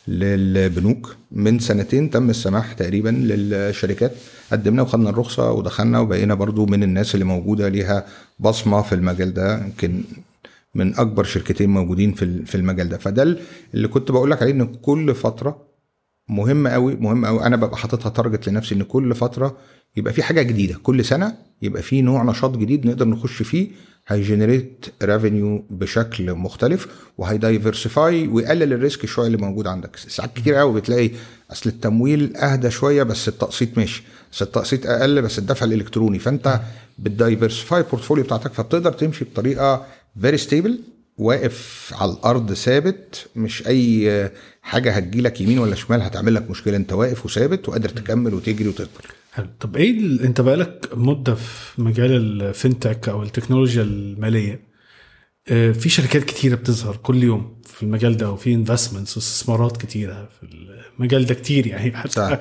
[SPEAKER 2] للبنوك من سنتين تم السماح تقريبا للشركات قدمنا وخدنا الرخصه ودخلنا وبقينا برضو من الناس اللي موجوده ليها بصمه في المجال ده يمكن من اكبر شركتين موجودين في في المجال ده فده اللي كنت بقول لك عليه ان كل فتره مهم قوي مهم قوي انا ببقى حاططها تارجت لنفسي ان كل فتره يبقى في حاجه جديده كل سنه يبقى في نوع نشاط جديد نقدر نخش فيه هيجنريت ريفينيو بشكل مختلف وهيدايفرسيفاي ويقلل الريسك شويه اللي موجود عندك ساعات كتير قوي بتلاقي اصل التمويل اهدى شويه بس التقسيط ماشي بس التقسيط اقل بس الدفع الالكتروني فانت بتدايفرسيفاي البورتفوليو بتاعتك فبتقدر تمشي بطريقه فيري ستيبل واقف على الارض ثابت مش اي حاجه هتجيلك يمين ولا شمال هتعمل لك مشكله انت واقف وثابت وقادر تكمل وتجري وتكبر
[SPEAKER 1] حلو طب ايه ال... انت بقالك مده في مجال الفinTech او التكنولوجيا الماليه آه، في شركات كتيره بتظهر كل يوم في المجال ده وفي انفستمنتس واستثمارات كتيره في المجال ده كتير يعني حتى
[SPEAKER 2] صح.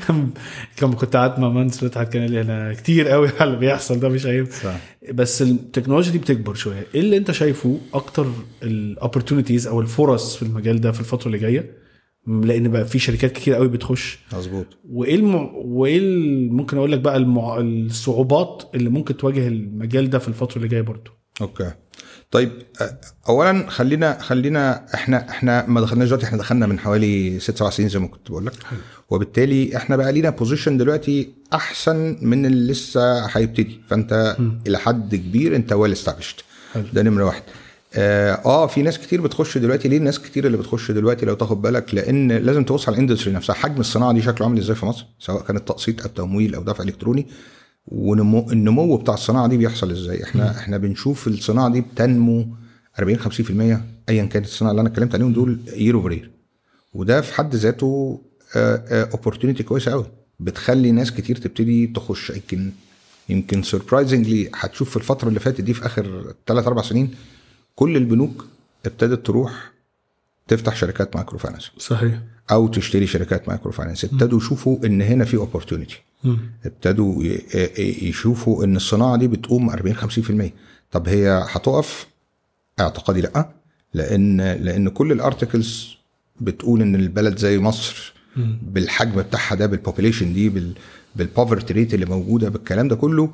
[SPEAKER 1] كم كنت قاعد مع مهندس فتحت كان قال لي انا كتير قوي على اللي بيحصل ده مش عيب
[SPEAKER 2] صح.
[SPEAKER 1] بس التكنولوجيا دي بتكبر شويه ايه اللي انت شايفه اكتر الاوبورتونيتيز او الفرص في المجال ده في الفتره اللي جايه لان بقى في شركات كتير قوي بتخش
[SPEAKER 2] مظبوط
[SPEAKER 1] وايه الم... وايه ال- ممكن اقول لك بقى المع... الصعوبات اللي ممكن تواجه المجال ده في الفتره اللي جايه برضو
[SPEAKER 2] اوكي طيب أه، اولا خلينا خلينا احنا احنا ما دخلناش دلوقتي احنا دخلنا من حوالي ست سبع سنين زي ما كنت بقول لك وبالتالي احنا بقى لينا بوزيشن دلوقتي احسن من اللي لسه هيبتدي فانت الى حد كبير انت ويل استابلشت
[SPEAKER 1] حلو.
[SPEAKER 2] ده نمره واحد اه آه، في ناس كتير بتخش دلوقتي ليه الناس كتير اللي بتخش دلوقتي لو تاخد بالك لان لازم تبص على الاندستري نفسها حجم الصناعه دي شكله عامل ازاي في مصر سواء كانت تقسيط او تمويل او دفع الكتروني ونمو النمو بتاع الصناعه دي بيحصل ازاي احنا احنا بنشوف الصناعه دي بتنمو 40 50% ايا كانت الصناعه اللي انا اتكلمت عليهم دول يير اوفر يير وده في حد ذاته اوبورتونيتي كويسه قوي بتخلي ناس كتير تبتدي تخش يمكن يمكن سربرايزنجلي هتشوف في الفتره اللي فاتت دي في اخر 3 4 سنين كل البنوك ابتدت تروح تفتح شركات مايكرو فاينانس
[SPEAKER 1] صحيح
[SPEAKER 2] او تشتري شركات مايكرو فاينانس ابتدوا يشوفوا ان هنا في اوبورتونيتي ابتدوا ي- ي- يشوفوا ان الصناعه دي بتقوم 40 50% طب هي هتقف اعتقادي لا لان لان كل الارتكلز بتقول ان البلد زي مصر بالحجم بتاعها ده بالبوبيليشن دي بال بالبوفرتي ريت اللي موجوده بالكلام ده كله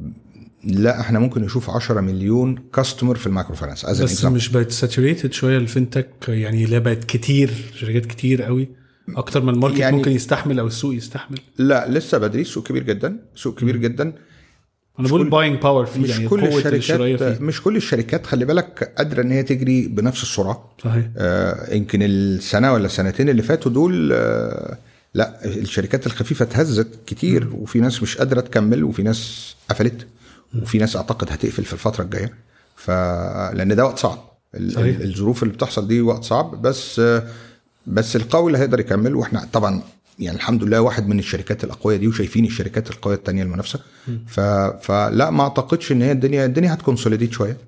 [SPEAKER 2] لا احنا ممكن نشوف 10 مليون كاستمر في المايكرو فاينانس از
[SPEAKER 1] بس مش بقت ساتوريتد شويه الفinTech يعني لا بقت كتير شركات كتير قوي اكتر من الماركت
[SPEAKER 2] يعني-
[SPEAKER 1] ممكن يستحمل او السوق يستحمل
[SPEAKER 2] لا لسه بدري سوق كبير جدا سوق كبير جدا
[SPEAKER 1] انا بقول
[SPEAKER 2] كل-
[SPEAKER 1] باينج باور فيه
[SPEAKER 2] مش
[SPEAKER 1] يعني
[SPEAKER 2] كل
[SPEAKER 1] قوه الشرايه
[SPEAKER 2] الشركات
[SPEAKER 1] فيه
[SPEAKER 2] مش كل الشركات خلي بالك قادره ان هي تجري بنفس السرعه
[SPEAKER 1] صحيح
[SPEAKER 2] آه يمكن السنه ولا السنتين اللي فاتوا دول آه لا الشركات الخفيفه اتهزت كتير وفي ناس مش قادره تكمل وفي ناس قفلت وفي ناس اعتقد هتقفل في الفتره الجايه ف لان ده وقت صعب ال-
[SPEAKER 1] صحيح.
[SPEAKER 2] ال- الظروف اللي بتحصل دي وقت صعب بس آه بس القوي اللي هيقدر يكمل واحنا طبعا يعني الحمد لله واحد من الشركات الأقوياء دي وشايفين الشركات القوية التانية المنافسة ف... فلا ما أعتقدش إن هي الدنيا الدنيا هتكونسوليديت شوية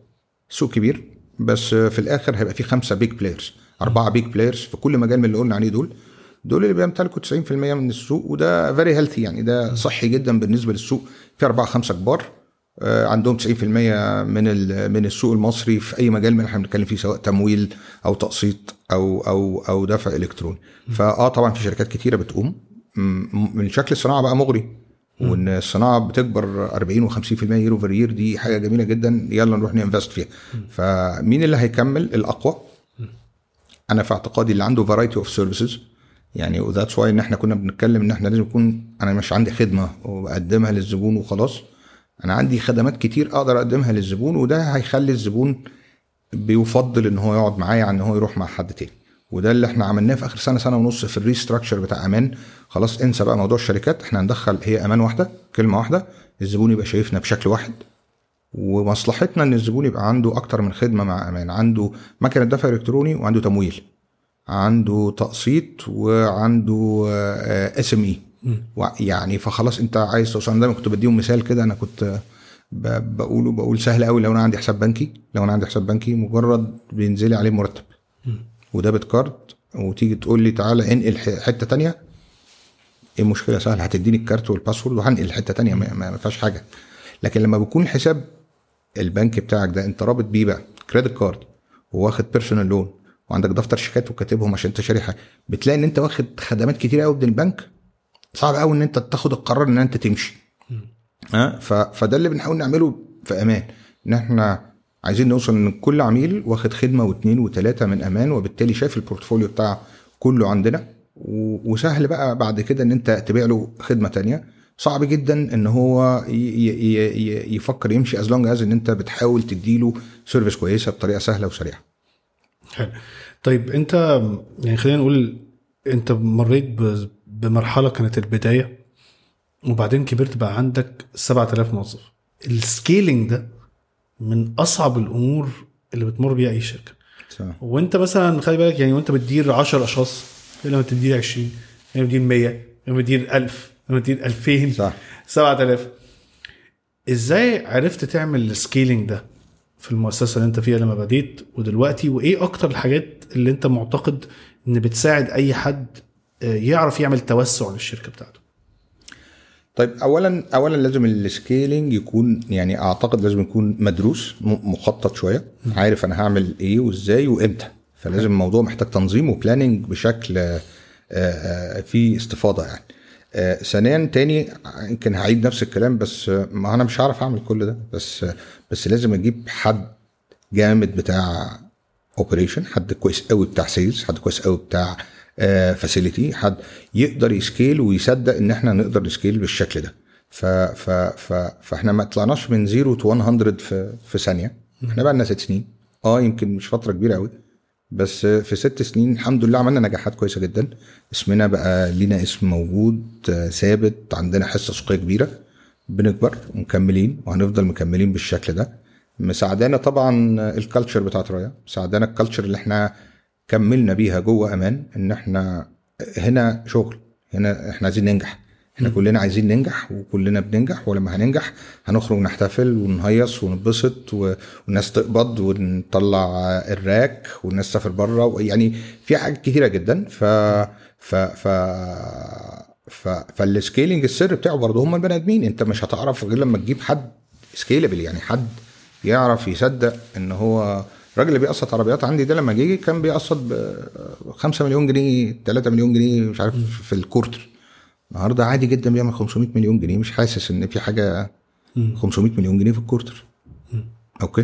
[SPEAKER 2] سوق كبير بس في الاخر هيبقى في خمسه بيج بلايرز اربعه بيج بلايرز في كل مجال من اللي قلنا عليه دول دول اللي بيمتلكوا 90% من السوق وده فيري هيلثي يعني ده صحي جدا بالنسبه للسوق في اربعه خمسه كبار آه، عندهم 90% من من السوق المصري في اي مجال من اللي احنا بنتكلم فيه سواء تمويل او تقسيط او او او دفع الكتروني فاه طبعا في شركات كتيره بتقوم من شكل الصناعه بقى مغري وان الصناعه بتكبر 40 و50% يير اوفر يير دي حاجه جميله جدا يلا نروح ننفست فيها فمين اللي هيكمل الاقوى انا في اعتقادي اللي عنده فرايتي اوف سيرفيسز يعني وذاتس واي ان احنا كنا بنتكلم ان احنا لازم يكون انا مش عندي خدمه وبقدمها للزبون وخلاص انا عندي خدمات كتير اقدر اقدمها للزبون وده هيخلي الزبون بيفضل ان هو يقعد معايا عن ان هو يروح مع حد تاني وده اللي احنا عملناه في اخر سنه سنه ونص في الريستراكشر بتاع امان خلاص انسى بقى موضوع الشركات احنا هندخل هي امان واحده كلمه واحده الزبون يبقى شايفنا بشكل واحد ومصلحتنا ان الزبون يبقى عنده اكتر من خدمه مع امان عنده مكنه دفع الكتروني وعنده تمويل عنده تقسيط وعنده اس ام اي يعني فخلاص انت عايز توصل دايما كنت بديهم مثال كده انا كنت بقوله بقول سهل قوي لو انا عندي حساب بنكي لو انا عندي حساب بنكي مجرد بينزل لي عليه مرتب وديبت كارد وتيجي تقول لي تعالى انقل حته تانية ايه المشكله سهل هتديني الكارت والباسورد وهنقل لحته تانية ما فيهاش حاجه لكن لما بيكون الحساب البنك بتاعك ده انت رابط بيه بقى كريدت كارد وواخد بيرسونال لون وعندك دفتر شيكات وكاتبهم عشان انت شاري حاجه بتلاقي ان انت واخد خدمات كتير قوي من البنك صعب قوي ان انت تاخد القرار ان انت تمشي ها فده اللي بنحاول نعمله في امان ان احنا عايزين نوصل ان كل عميل واخد خدمه واثنين وثلاثه من امان وبالتالي شايف البورتفوليو بتاع كله عندنا وسهل بقى بعد كده ان انت تبيع له خدمه تانية صعب جدا ان هو يفكر يمشي از لونج از ان انت بتحاول تديله سيرفيس كويسه بطريقه سهله وسريعه
[SPEAKER 1] حلو طيب انت يعني خلينا نقول انت مريت بمرحله كانت البدايه وبعدين كبرت بقى عندك 7000 موظف السكيلينج ده من اصعب الامور اللي بتمر بيها اي شركه صح. وانت مثلا خلي بالك يعني وانت بتدير 10 اشخاص لما تدير 20 لما تدير 100 لما تدير 1000 لما تدير 2000 صح 7000 ازاي عرفت تعمل السكيلينج ده في المؤسسه اللي انت فيها لما بديت ودلوقتي وايه اكتر الحاجات اللي انت معتقد ان بتساعد اي حد آه، يعرف يعمل توسع للشركه بتاعته
[SPEAKER 2] طيب اولا اولا لازم السكيلينج يكون يعني اعتقد لازم يكون مدروس مخطط شويه عارف انا هعمل ايه وازاي وامتى فلازم الموضوع محتاج تنظيم وبلاننج بشكل آه، آه، في استفاضه يعني ثانيا تاني يمكن هعيد نفس الكلام بس ما انا مش هعرف اعمل كل ده بس بس لازم اجيب حد جامد بتاع اوبريشن حد كويس قوي بتاع سيلز حد كويس قوي بتاع فاسيلتي حد يقدر يسكيل ويصدق ان احنا نقدر نسكيل بالشكل ده ف ف ف فاحنا ما طلعناش من 0 تو 100 في في ثانيه احنا بقى لنا ست سنين اه يمكن مش فتره كبيره قوي بس في ست سنين الحمد لله عملنا نجاحات كويسه جدا اسمنا بقى لينا اسم موجود ثابت عندنا حصه سوقيه كبيره بنكبر ومكملين وهنفضل مكملين بالشكل ده مساعدانا طبعا الكالتشر بتاعت رايا مساعدانا الكالتشر اللي احنا كملنا بيها جوه امان ان احنا هنا شغل هنا احنا عايزين ننجح احنا م. كلنا عايزين ننجح وكلنا بننجح ولما هننجح هنخرج نحتفل ونهيص ونتبسط والناس تقبض ونطلع الراك والناس تسافر بره يعني في حاجات كتيره جدا ف ف ف ف فالسكيلينج السر بتاعه برضه هم البني ادمين انت مش هتعرف غير لما تجيب حد سكيلبل يعني حد يعرف يصدق ان هو الراجل اللي بيقسط عربيات عندي ده لما جه كان بيقسط ب 5 مليون جنيه 3 مليون جنيه مش عارف في الكورتر النهارده عادي جدا بيعمل 500 مليون جنيه مش حاسس ان في حاجه 500 مليون جنيه في الكورتر اوكي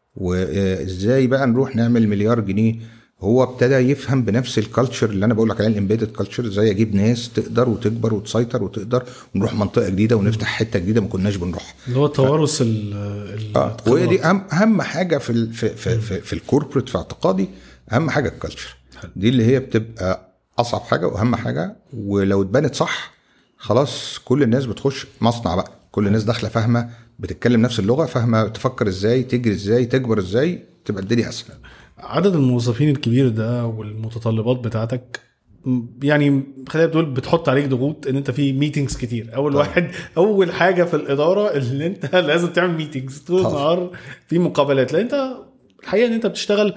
[SPEAKER 2] وازاي بقى نروح نعمل مليار جنيه هو ابتدى يفهم بنفس الكالتشر اللي انا بقول لك عليها الامبيدد كالتشر ازاي اجيب ناس تقدر وتكبر وتسيطر وتقدر ونروح منطقه جديده ونفتح حته جديده ما كناش بنروح
[SPEAKER 1] اللي هو التوارث ال
[SPEAKER 2] آه. وهي دي اهم اهم حاجه في ال في في, في, في الكوربريت في اعتقادي اهم حاجه الكالتشر دي اللي هي بتبقى اصعب حاجه واهم حاجه ولو اتبنت صح خلاص كل الناس بتخش مصنع بقى كل الناس داخله فاهمه بتتكلم نفس اللغه فاهمه تفكر ازاي تجري ازاي تكبر ازاي تبقى الدنيا اسهل
[SPEAKER 1] عدد الموظفين الكبير ده والمتطلبات بتاعتك يعني خلينا تقول بتحط عليك ضغوط ان انت في ميتينجز كتير اول طبعا. واحد اول حاجه في الاداره اللي انت لازم تعمل ميتينجز طول النهار في مقابلات لان انت الحقيقه ان انت بتشتغل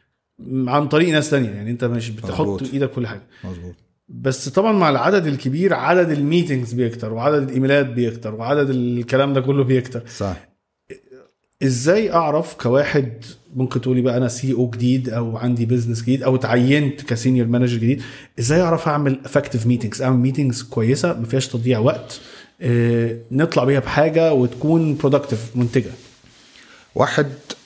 [SPEAKER 1] عن طريق ناس تانية يعني انت مش بتحط
[SPEAKER 2] مظبوط.
[SPEAKER 1] ايدك في كل حاجه
[SPEAKER 2] مظبوط
[SPEAKER 1] بس طبعا مع العدد الكبير عدد الميتنجز بيكتر وعدد الايميلات بيكتر وعدد الكلام ده كله بيكتر
[SPEAKER 2] صح
[SPEAKER 1] ازاي اعرف كواحد ممكن تقولي بقى انا سي او جديد او عندي بزنس جديد او اتعينت كسينيور مانجر جديد ازاي اعرف اعمل افكتيف ميتنجز اعمل ميتنجز كويسه ما فيهاش تضييع وقت اه نطلع بيها بحاجه وتكون برودكتيف منتجه
[SPEAKER 2] واحد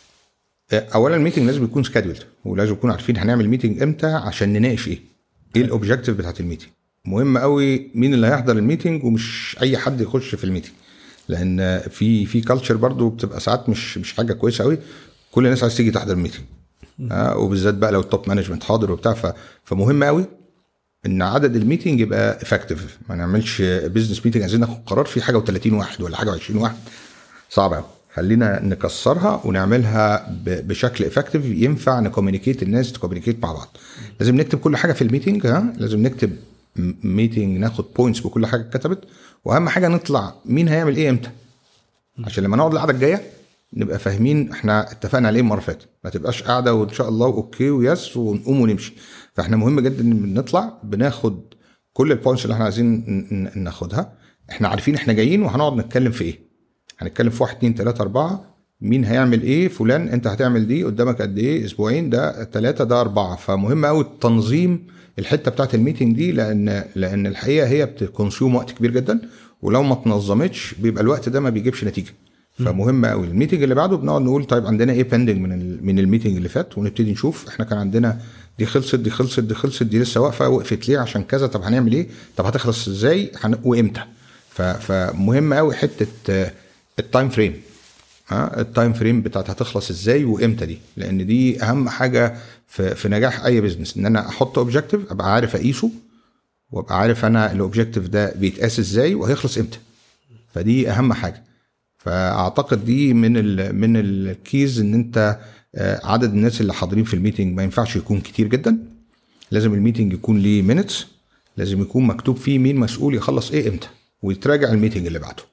[SPEAKER 2] آه، اولا الميتنج لازم يكون سكادولد ولازم نكون عارفين هنعمل ميتنج امتى عشان نناقش ايه ايه الاوبجيكتيف بتاعت الميتنج مهم قوي مين اللي هيحضر الميتنج ومش اي حد يخش في الميتنج لان في في كلتشر برضو بتبقى ساعات مش مش حاجه كويسه قوي كل الناس عايز تيجي تحضر الميتنج آه وبالذات بقى لو التوب مانجمنت حاضر وبتاع ف- فمهم قوي ان عدد الميتنج يبقى افكتيف ما نعملش بزنس ميتنج عايزين ناخد قرار في حاجه و30 واحد ولا حاجه و20 واحد صعب قوي خلينا نكسرها ونعملها ب- بشكل افكتيف ينفع نكومينيكيت الناس تكومينيكيت مع بعض لازم نكتب كل حاجه في الميتنج ها لازم نكتب ميتنج ناخد بوينتس بكل حاجه اتكتبت واهم حاجه نطلع مين هيعمل ايه امتى عشان لما نقعد القعده الجايه نبقى فاهمين احنا اتفقنا على ايه المره اللي فاتت ما تبقاش قاعده وان شاء الله اوكي ويس ونقوم ونمشي فاحنا مهم جدا ان بنطلع بناخد كل البوينتس اللي احنا عايزين ن- ن- ناخدها احنا عارفين احنا جايين وهنقعد نتكلم في ايه هنتكلم في واحد اتنين تلاته اربعه مين هيعمل ايه فلان انت هتعمل دي قدامك قد ايه اسبوعين ده ثلاثه ده اربعه فمهم قوي التنظيم الحته بتاعت الميتنج دي لان لان الحقيقه هي بتكونسيوم وقت كبير جدا ولو ما اتنظمتش بيبقى الوقت ده ما بيجيبش نتيجه فمهم قوي الميتنج اللي بعده بنقعد نقول طيب عندنا ايه بيندنج من ال من الميتنج اللي فات ونبتدي نشوف احنا كان عندنا دي خلصت دي خلصت دي خلصت دي لسه واقفه وقفت ليه عشان كذا طب هنعمل ايه طب هتخلص ازاي هن... وامتى ف... فمهم قوي حته آه، التايم فريم ها التايم فريم بتاعت هتخلص ازاي وامتى دي لان دي اهم حاجه في, في نجاح اي بزنس ان انا احط اوبجيكتيف ابقى عارف اقيسه وابقى عارف انا الاوبجيكتيف ده بيتقاس ازاي وهيخلص امتى فدي اهم حاجه فاعتقد دي من ال من الكيز ان انت آه، عدد الناس اللي حاضرين في الميتنج ما ينفعش يكون كتير جدا لازم الميتنج يكون ليه مينتس لازم يكون مكتوب فيه مين مسؤول يخلص ايه امتى ويتراجع الميتنج اللي بعده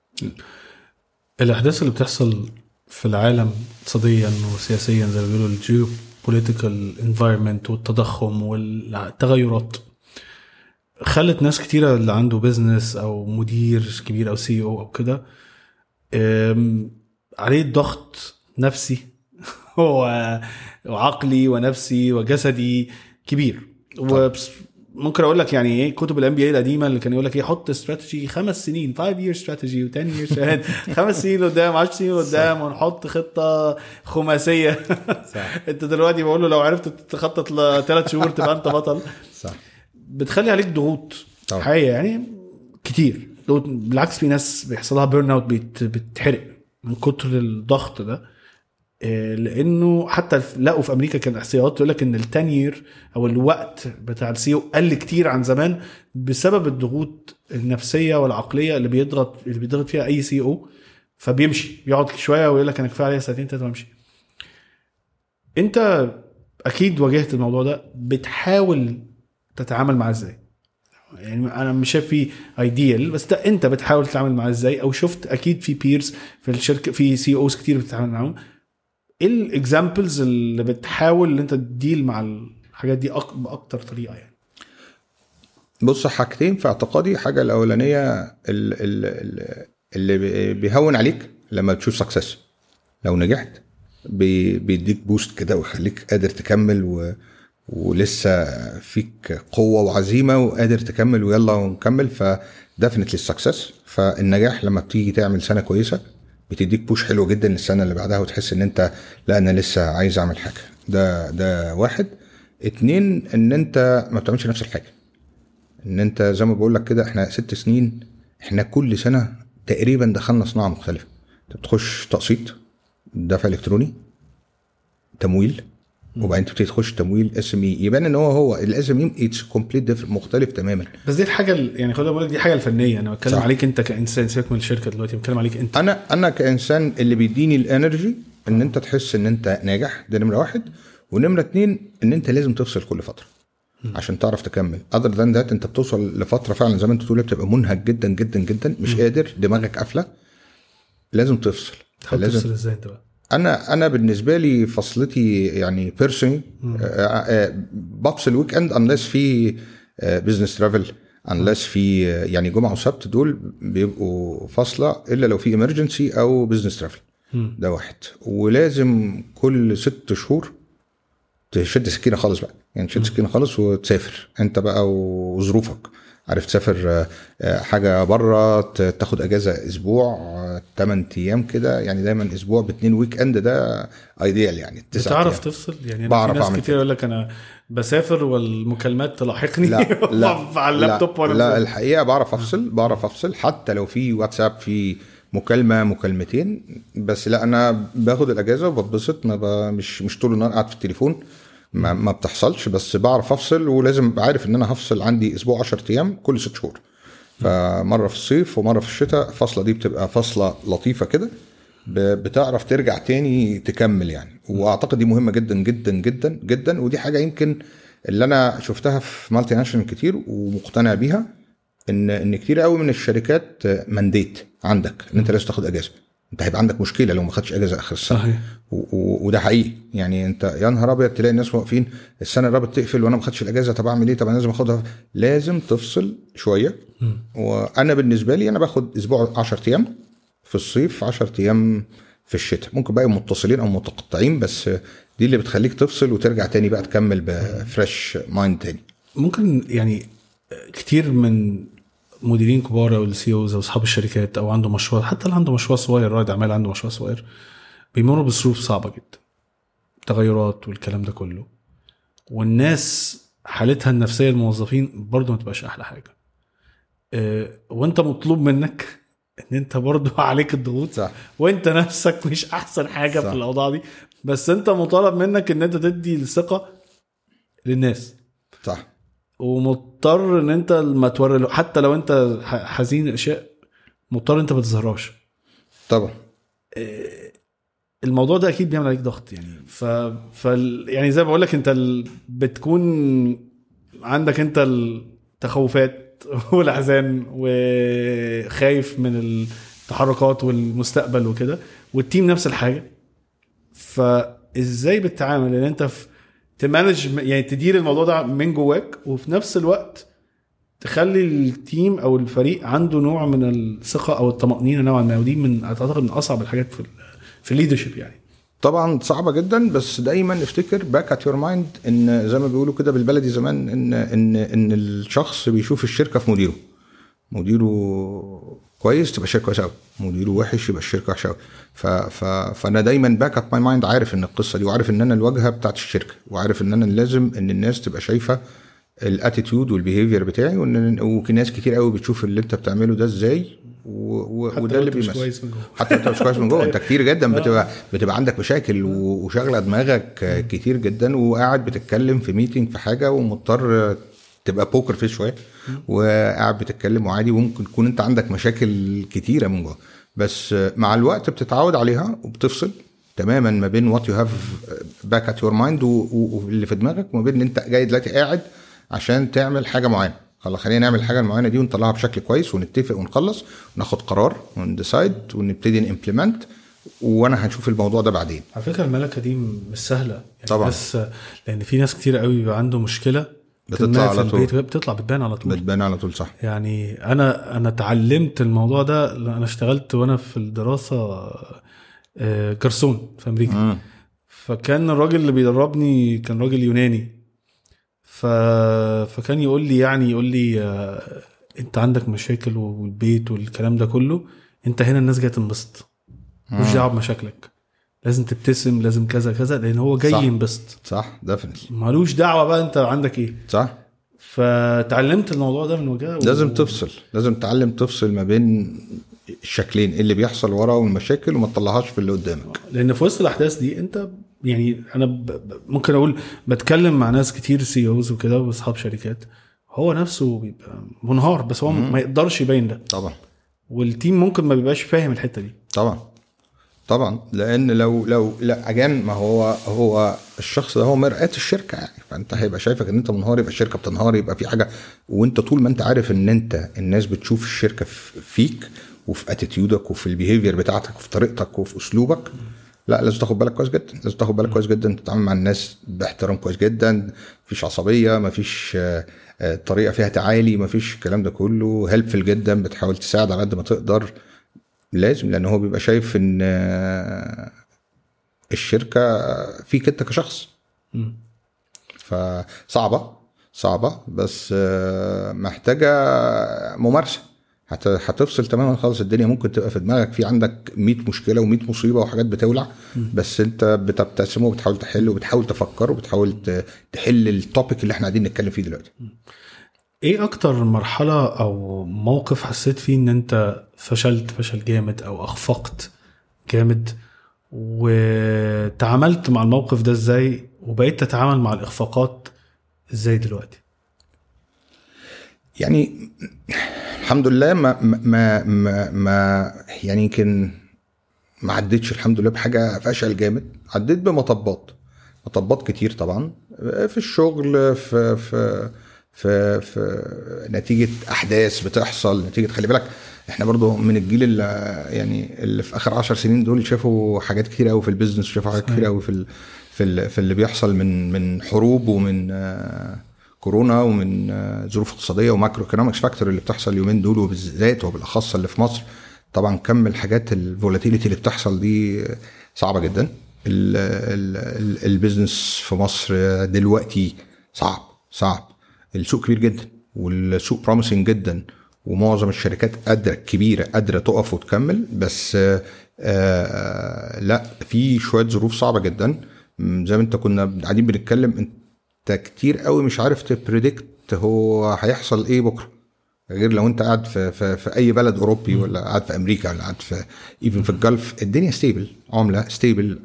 [SPEAKER 1] الاحداث اللي بتحصل في العالم اقتصاديا وسياسيا زي ما بيقولوا الجيو بوليتيكال انفايرمنت والتضخم والتغيرات خلت ناس كتيره اللي عنده بيزنس او مدير كبير او سي او او كده أم، عليه ضغط نفسي و- وعقلي ونفسي وجسدي كبير وبس ممكن اقول لك يعني ايه كتب الام بي اي القديمه اللي كان يقول لك ايه حط استراتيجي خمس سنين 5 يير استراتيجي و10 يير خمس سنين قدام 10 سنين قدام ونحط خطه خماسيه
[SPEAKER 2] صح
[SPEAKER 1] انت دلوقتي بقول له لو عرفت تخطط لثلاث شهور تبقى انت بطل
[SPEAKER 2] صح
[SPEAKER 1] بتخلي عليك ضغوط
[SPEAKER 2] طبعا.
[SPEAKER 1] حقيقه يعني كتير ضغوط- بالعكس في ناس بيحصل لها بيرن اوت بت بتحرق من كتر الضغط ده آه، لانه حتى في- لقوا في امريكا كان احصائيات تقول لك ان التانير او الوقت بتاع السي قل كتير عن زمان بسبب الضغوط النفسيه والعقليه اللي بيضغط اللي بيضغط فيها اي سي او فبيمشي بيقعد شويه ويقول لك انا كفايه عليا ساعتين ثلاثه وامشي انت اكيد واجهت الموضوع ده بتحاول تتعامل معاه ازاي يعني انا مش شايف فيه ايديال بس ده انت بتحاول تتعامل معاه ازاي او شفت اكيد في بيرز في الشركه في سي اوز كتير بتتعامل معاهم ايه الاكزامبلز اللي بتحاول ان انت تديل مع الحاجات دي أك- باكتر طريقه يعني
[SPEAKER 2] بص حاجتين في اعتقادي حاجه الاولانيه ال- ال- ال- اللي بي- بيهون عليك لما تشوف سكسس لو نجحت بي- بيديك بوست كده ويخليك قادر تكمل و... ولسه فيك قوه وعزيمه وقادر تكمل ويلا ونكمل فدفنتلي السكسس فالنجاح لما بتيجي تعمل سنه كويسه بتديك بوش حلو جدا للسنه اللي بعدها وتحس ان انت لا انا لسه عايز اعمل حاجه ده ده واحد اتنين ان انت ما بتعملش نفس الحاجه ان انت زي ما بقول لك كده احنا ست سنين احنا كل سنه تقريبا دخلنا صناعه مختلفه انت بتخش تقسيط دفع الكتروني تمويل وبعدين تبتدي تخش تمويل اس ام اي يبان ان هو هو الاس ام اي اتس كومبليت مختلف تماما
[SPEAKER 1] بس دي الحاجه ال- يعني خلينا بقول لك دي حاجه الفنيه انا بتكلم
[SPEAKER 2] صح.
[SPEAKER 1] عليك انت كانسان سيبك من الشركه دلوقتي بتكلم عليك انت
[SPEAKER 2] انا انا كانسان اللي بيديني الانرجي ان انت تحس ان انت ناجح ده نمره واحد ونمره اتنين ان انت لازم تفصل كل فتره عشان تعرف تكمل اذر ذان ذات انت بتوصل لفتره فعلا زي ما انت بتقول بتبقى منهك جدا جدا جدا مش قادر دماغك قافله لازم تفصل
[SPEAKER 1] تحاول
[SPEAKER 2] لازم
[SPEAKER 1] تفصل ازاي انت بقى
[SPEAKER 2] انا انا بالنسبه لي فصلتي يعني بيرسوني بفصل ويك اند انلس في بزنس ترافل انلس في آه، يعني جمعه وسبت دول بيبقوا فاصله الا لو في ايمرجنسي او بزنس ترافل ده واحد ولازم كل ست شهور تشد سكينه خالص بقى يعني تشد سكينه خالص وتسافر انت بقى وظروفك عارف تسافر آه، آه، حاجه بره ت- تاخد اجازه اسبوع 8 ايام كده يعني دايما اسبوع باتنين ويك اند ده ايديال يعني تسعة
[SPEAKER 1] بتعرف
[SPEAKER 2] أيام.
[SPEAKER 1] تفصل يعني أنا
[SPEAKER 2] بعرف
[SPEAKER 1] في ناس
[SPEAKER 2] أعمل
[SPEAKER 1] كتير يقول لك انا بسافر والمكالمات تلاحقني
[SPEAKER 2] لا لا
[SPEAKER 1] على اللابتوب
[SPEAKER 2] لا,
[SPEAKER 1] وانا
[SPEAKER 2] لا
[SPEAKER 1] مسافر.
[SPEAKER 2] الحقيقه بعرف افصل بعرف افصل حتى لو في واتساب في مكالمه مكالمتين بس لا انا باخد الاجازه وبتبسط ما ب... مش مش طول النهار قاعد في التليفون ما, ما بتحصلش بس بعرف افصل ولازم ابقى عارف ان انا هفصل عندي اسبوع 10 ايام كل ست شهور فمره في الصيف ومره في الشتاء الفصله دي بتبقى فصله لطيفه كده ب- بتعرف ترجع تاني تكمل يعني واعتقد دي مهمه جدا جدا جدا جدا ودي حاجه يمكن اللي انا شفتها في مالتي ناشونال كتير ومقتنع بيها ان ان كتير قوي من الشركات منديت عندك ان انت لازم تاخد اجازه انت هيبقى عندك مشكله لو ما خدتش اجازه اخر السنه
[SPEAKER 1] صحيح
[SPEAKER 2] و- و- وده حقيقي يعني انت يا نهار ابيض تلاقي الناس واقفين السنه الرابعه تقفل وانا ما خدتش الاجازه طب اعمل ايه طب انا لازم اخدها لازم تفصل شويه وانا بالنسبه لي انا باخد اسبوع 10 ايام في الصيف 10 ايام في الشتاء ممكن بقى متصلين او متقطعين بس دي اللي بتخليك تفصل وترجع تاني بقى تكمل بفريش مايند تاني
[SPEAKER 1] ممكن يعني كتير من مديرين كبار او السي اوز او اصحاب الشركات او عنده مشروع حتى اللي عنده مشروع صغير رائد اعمال عنده مشروع صغير بيمروا بظروف صعبه جدا تغيرات والكلام ده كله والناس حالتها النفسيه الموظفين برضه ما تبقاش احلى حاجه أه وانت مطلوب منك ان انت برضه عليك الضغوط
[SPEAKER 2] صح
[SPEAKER 1] وانت نفسك مش احسن حاجه
[SPEAKER 2] صح.
[SPEAKER 1] في الاوضاع دي بس انت مطالب منك ان انت تدي الثقه للناس
[SPEAKER 2] صح
[SPEAKER 1] ومضطر ان انت ما توري له حتى لو انت ح- حزين اشياء مضطر انت ما تظهرهاش
[SPEAKER 2] طبعا
[SPEAKER 1] الموضوع ده اكيد بيعمل عليك ضغط يعني ف, ف... يعني زي ما بقول لك انت ال... بتكون عندك انت التخوفات والاحزان وخايف من التحركات والمستقبل وكده والتيم نفس الحاجه فازاي بتتعامل ان انت في تمانج يعني تدير الموضوع ده من جواك وفي نفس الوقت تخلي التيم او الفريق عنده نوع من الثقه او الطمانينه نوعا ما ودي من اعتقد من اصعب الحاجات في ال- في الليدرشيب يعني
[SPEAKER 2] طبعا صعبه جدا بس دايما افتكر باك ات يور مايند ان زي ما بيقولوا كده بالبلدي زمان ان ان ان الشخص بيشوف الشركه في مديره مديره كويس تبقى الشركه كويسه قوي مديره وحش يبقى الشركه وحشه قوي ف ف فانا دايما باك ات ماي مايند عارف ان القصه دي وعارف ان انا الواجهه بتاعت الشركه وعارف ان انا لازم ان الناس تبقى شايفه الاتيتيود والبيهيفير بتاعي وان وفي ناس كتير قوي بتشوف اللي انت بتعمله ده ازاي و... و...
[SPEAKER 1] حتى
[SPEAKER 2] وده
[SPEAKER 1] لو
[SPEAKER 2] اللي
[SPEAKER 1] انت مش
[SPEAKER 2] بيمثل
[SPEAKER 1] كويس من جوه
[SPEAKER 2] حتى انت مش كويس من جوه انت كتير جدا بتبقى بتبقى عندك مشاكل و- وشاغله دماغك كتير جدا وقاعد بتتكلم في ميتنج في حاجه ومضطر تبقى بوكر فيس شويه وقاعد بتتكلم وعادي وممكن تكون انت عندك مشاكل كتيره من جوه بس مع الوقت بتتعود عليها وبتفصل تماما ما بين وات يو هاف باك ات يور مايند واللي في دماغك وما بين ان انت جاي دلوقتي قاعد عشان تعمل حاجه معينه خلاص خلينا نعمل الحاجه المعينه دي ونطلعها بشكل كويس ونتفق ونخلص وناخد قرار ونديسايد ونبتدي نمبلمنت وانا هنشوف الموضوع ده بعدين
[SPEAKER 1] على فكره الملكه دي مش سهله يعني
[SPEAKER 2] طبعاً.
[SPEAKER 1] بس لان في ناس كتير قوي بيبقى عنده مشكله
[SPEAKER 2] بتطلع
[SPEAKER 1] ما
[SPEAKER 2] على
[SPEAKER 1] في
[SPEAKER 2] طول.
[SPEAKER 1] البيت بتطلع بتبان على طول
[SPEAKER 2] بتبان على طول صح
[SPEAKER 1] يعني انا انا اتعلمت الموضوع ده لأن انا اشتغلت وانا في الدراسه آه، جرسون في امريكا
[SPEAKER 2] مم.
[SPEAKER 1] فكان الراجل اللي بيدربني كان راجل يوناني ف... فكان يقول لي يعني يقول لي آه، انت عندك مشاكل والبيت والكلام ده كله انت هنا الناس جايه تنبسط مش دعوه بمشاكلك لازم تبتسم لازم كذا كذا لان هو جاي
[SPEAKER 2] صح.
[SPEAKER 1] ينبسط
[SPEAKER 2] صح ديفنتلي
[SPEAKER 1] مالوش دعوه بقى انت عندك ايه
[SPEAKER 2] صح
[SPEAKER 1] فتعلمت الموضوع ده من وجهه
[SPEAKER 2] لازم تفصل لازم تتعلم تفصل ما بين الشكلين إيه اللي بيحصل ورا والمشاكل وما تطلعهاش في اللي قدامك
[SPEAKER 1] لان في وسط الاحداث دي انت يعني انا ب... ب- ممكن اقول بتكلم مع ناس كتير سي اوز وكده واصحاب شركات هو نفسه بيبقى منهار بس هو ما يقدرش يبين ده
[SPEAKER 2] طبعا
[SPEAKER 1] والتيم ممكن ما بيبقاش فاهم الحته دي
[SPEAKER 2] طبعا طبعا لان لو لو لا اجان ما هو هو الشخص ده هو مرآة الشركه يعني فانت هيبقى شايفك ان انت منهار يبقى الشركه بتنهار يبقى في حاجه وانت طول ما انت عارف ان انت الناس بتشوف الشركه في- فيك وفي اتيتيودك وفي البيهيفير بتاعتك وفي طريقتك وفي اسلوبك لا لازم تاخد بالك كويس جدا لازم تاخد بالك كويس جدا تتعامل مع الناس باحترام كويس جدا مفيش عصبيه مفيش آه، آه، طريقه فيها تعالي مفيش الكلام ده كله هيلبفل جدا بتحاول تساعد على قد ما تقدر لازم لان هو بيبقى شايف ان آه، الشركه فيك انت كشخص
[SPEAKER 1] مم.
[SPEAKER 2] فصعبه صعبه بس آه، محتاجه ممارسه هت- هتفصل تماما خالص الدنيا ممكن تبقى في دماغك في عندك 100 مشكله و100 مصيبه وحاجات بتولع بس انت بتبتسم وبتحاول تحل وبتحاول تفكر وبتحاول ت- تحل التوبيك اللي احنا قاعدين نتكلم فيه دلوقتي
[SPEAKER 1] ايه اكتر مرحلة او موقف حسيت فيه ان انت فشلت فشل جامد او اخفقت جامد وتعاملت مع الموقف ده ازاي وبقيت تتعامل مع الاخفاقات ازاي دلوقتي
[SPEAKER 2] يعني الحمد لله ما ما ما, ما يعني يمكن ما عدتش الحمد لله بحاجه فشل جامد عديت بمطبات مطبات كتير طبعا في الشغل في في في, في نتيجه احداث بتحصل نتيجه خلي بالك احنا برضو من الجيل اللي يعني اللي في اخر عشر سنين دول شافوا حاجات كتير قوي في البيزنس وشافوا حاجات كتير قوي في ال في ال في اللي بيحصل من من حروب ومن آه، كورونا ومن آه، ظروف اقتصاديه وماكرو ايكونومكس فاكتور اللي بتحصل اليومين دول وبالذات وبالاخص اللي في مصر طبعا كم الحاجات الفولاتيليتي اللي بتحصل دي صعبه جدا ال- ال- ال- البيزنس في مصر دلوقتي صعب صعب السوق كبير جدا والسوق بروميسنج جدا ومعظم الشركات قادره كبيره قادره تقف وتكمل بس آه آه لا في شويه ظروف صعبه جدا م، زي ما انت كنا قاعدين بنتكلم انت كتير قوي مش عارف تبريدكت هو هيحصل ايه بكره غير لو انت قاعد في, في, في اي بلد اوروبي ولا قاعد في امريكا ولا قاعد في ايفن في الجلف الدنيا ستيبل عمله ستيبل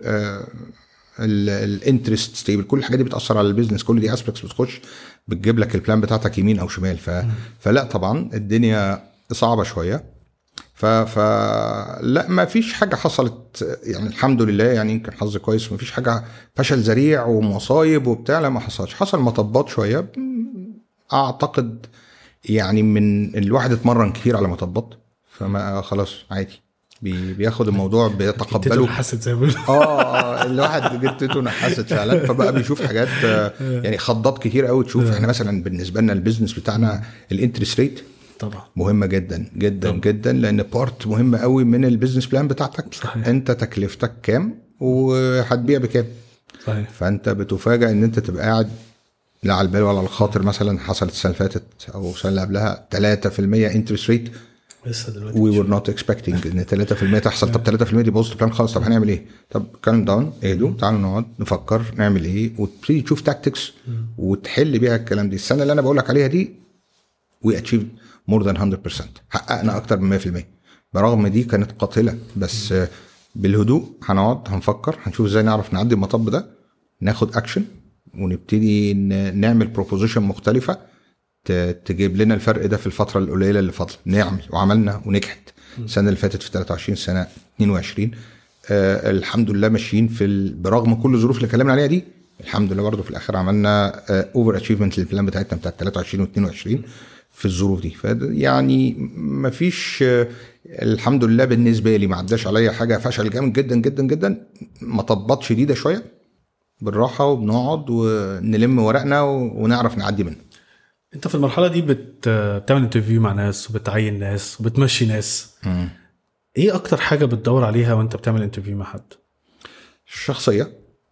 [SPEAKER 2] الانترست ستيبل كل الحاجات دي بتاثر على البيزنس كل دي اسبكتس بتخش بتجيب لك البلان بتاعتك يمين او شمال ف... فلا طبعا الدنيا صعبه شويه ف... ف لا ما فيش حاجه حصلت يعني الحمد لله يعني يمكن حظي كويس ما فيش حاجه فشل ذريع ومصايب وبتاع لا ما حصلش حصل مطبات شويه اعتقد يعني من الواحد اتمرن كتير على مطبات فما خلاص عادي بي- بياخد الموضوع بيتقبله
[SPEAKER 1] حسيت زي ما بيقولوا.
[SPEAKER 2] اه الواحد جدته نحست فعلا فبقى بيشوف حاجات آه، يعني خضات كتير قوي تشوف احنا مثلا بالنسبه لنا البيزنس بتاعنا الانترست ريت
[SPEAKER 1] طبعا
[SPEAKER 2] مهمه جدا جدا جدا لان بارت مهم قوي من البيزنس بلان بتاعتك
[SPEAKER 1] صحيح.
[SPEAKER 2] انت تكلفتك كام وهتبيع بكام
[SPEAKER 1] صحيح
[SPEAKER 2] فانت بتفاجئ ان انت تبقى قاعد لا على البال ولا على الخاطر مثلا حصلت السنه اللي فاتت او السنه اللي قبلها 3% انترست ريت
[SPEAKER 1] لسه دلوقتي
[SPEAKER 2] وي were not expecting ان 3% تحصل طب 3% دي بوست بلان خالص طب هنعمل ايه؟ طب كالم داون اهدوا تعالوا نقعد نفكر نعمل ايه وتبتدي تشوف تاكتكس وتحل بيها الكلام دي السنه اللي انا بقول لك عليها دي وي اتشيف مور ذان 100% حققنا اكتر من 100% برغم دي كانت قاتله بس آه، بالهدوء هنقعد هنفكر هنشوف ازاي نعرف نعدي المطب ده ناخد اكشن ونبتدي ن- نعمل بروبوزيشن مختلفه ت- تجيب لنا الفرق ده في الفتره القليله اللي فاضله نعمل وعملنا ونجحت السنه اللي فاتت في 23 سنه 22 آه الحمد لله ماشيين في ال... برغم كل الظروف اللي اتكلمنا عليها دي الحمد لله برضه في الاخر عملنا اوفر اتشيفمنت للبلان بتاعتنا بتاعت 23 و22 في الظروف دي فيعني مفيش آه، الحمد لله بالنسبه لي ما عداش عليا حاجه فشل جامد جدا جدا جدا مطبات شديده شويه بالراحه وبنقعد ونلم ورقنا و- ونعرف نعدي منه
[SPEAKER 1] انت في المرحله دي بت... بتعمل انترفيو مع ناس وبتعين ناس وبتمشي ناس ايه اكتر حاجه بتدور عليها وانت بتعمل انترفيو مع حد
[SPEAKER 2] الشخصيه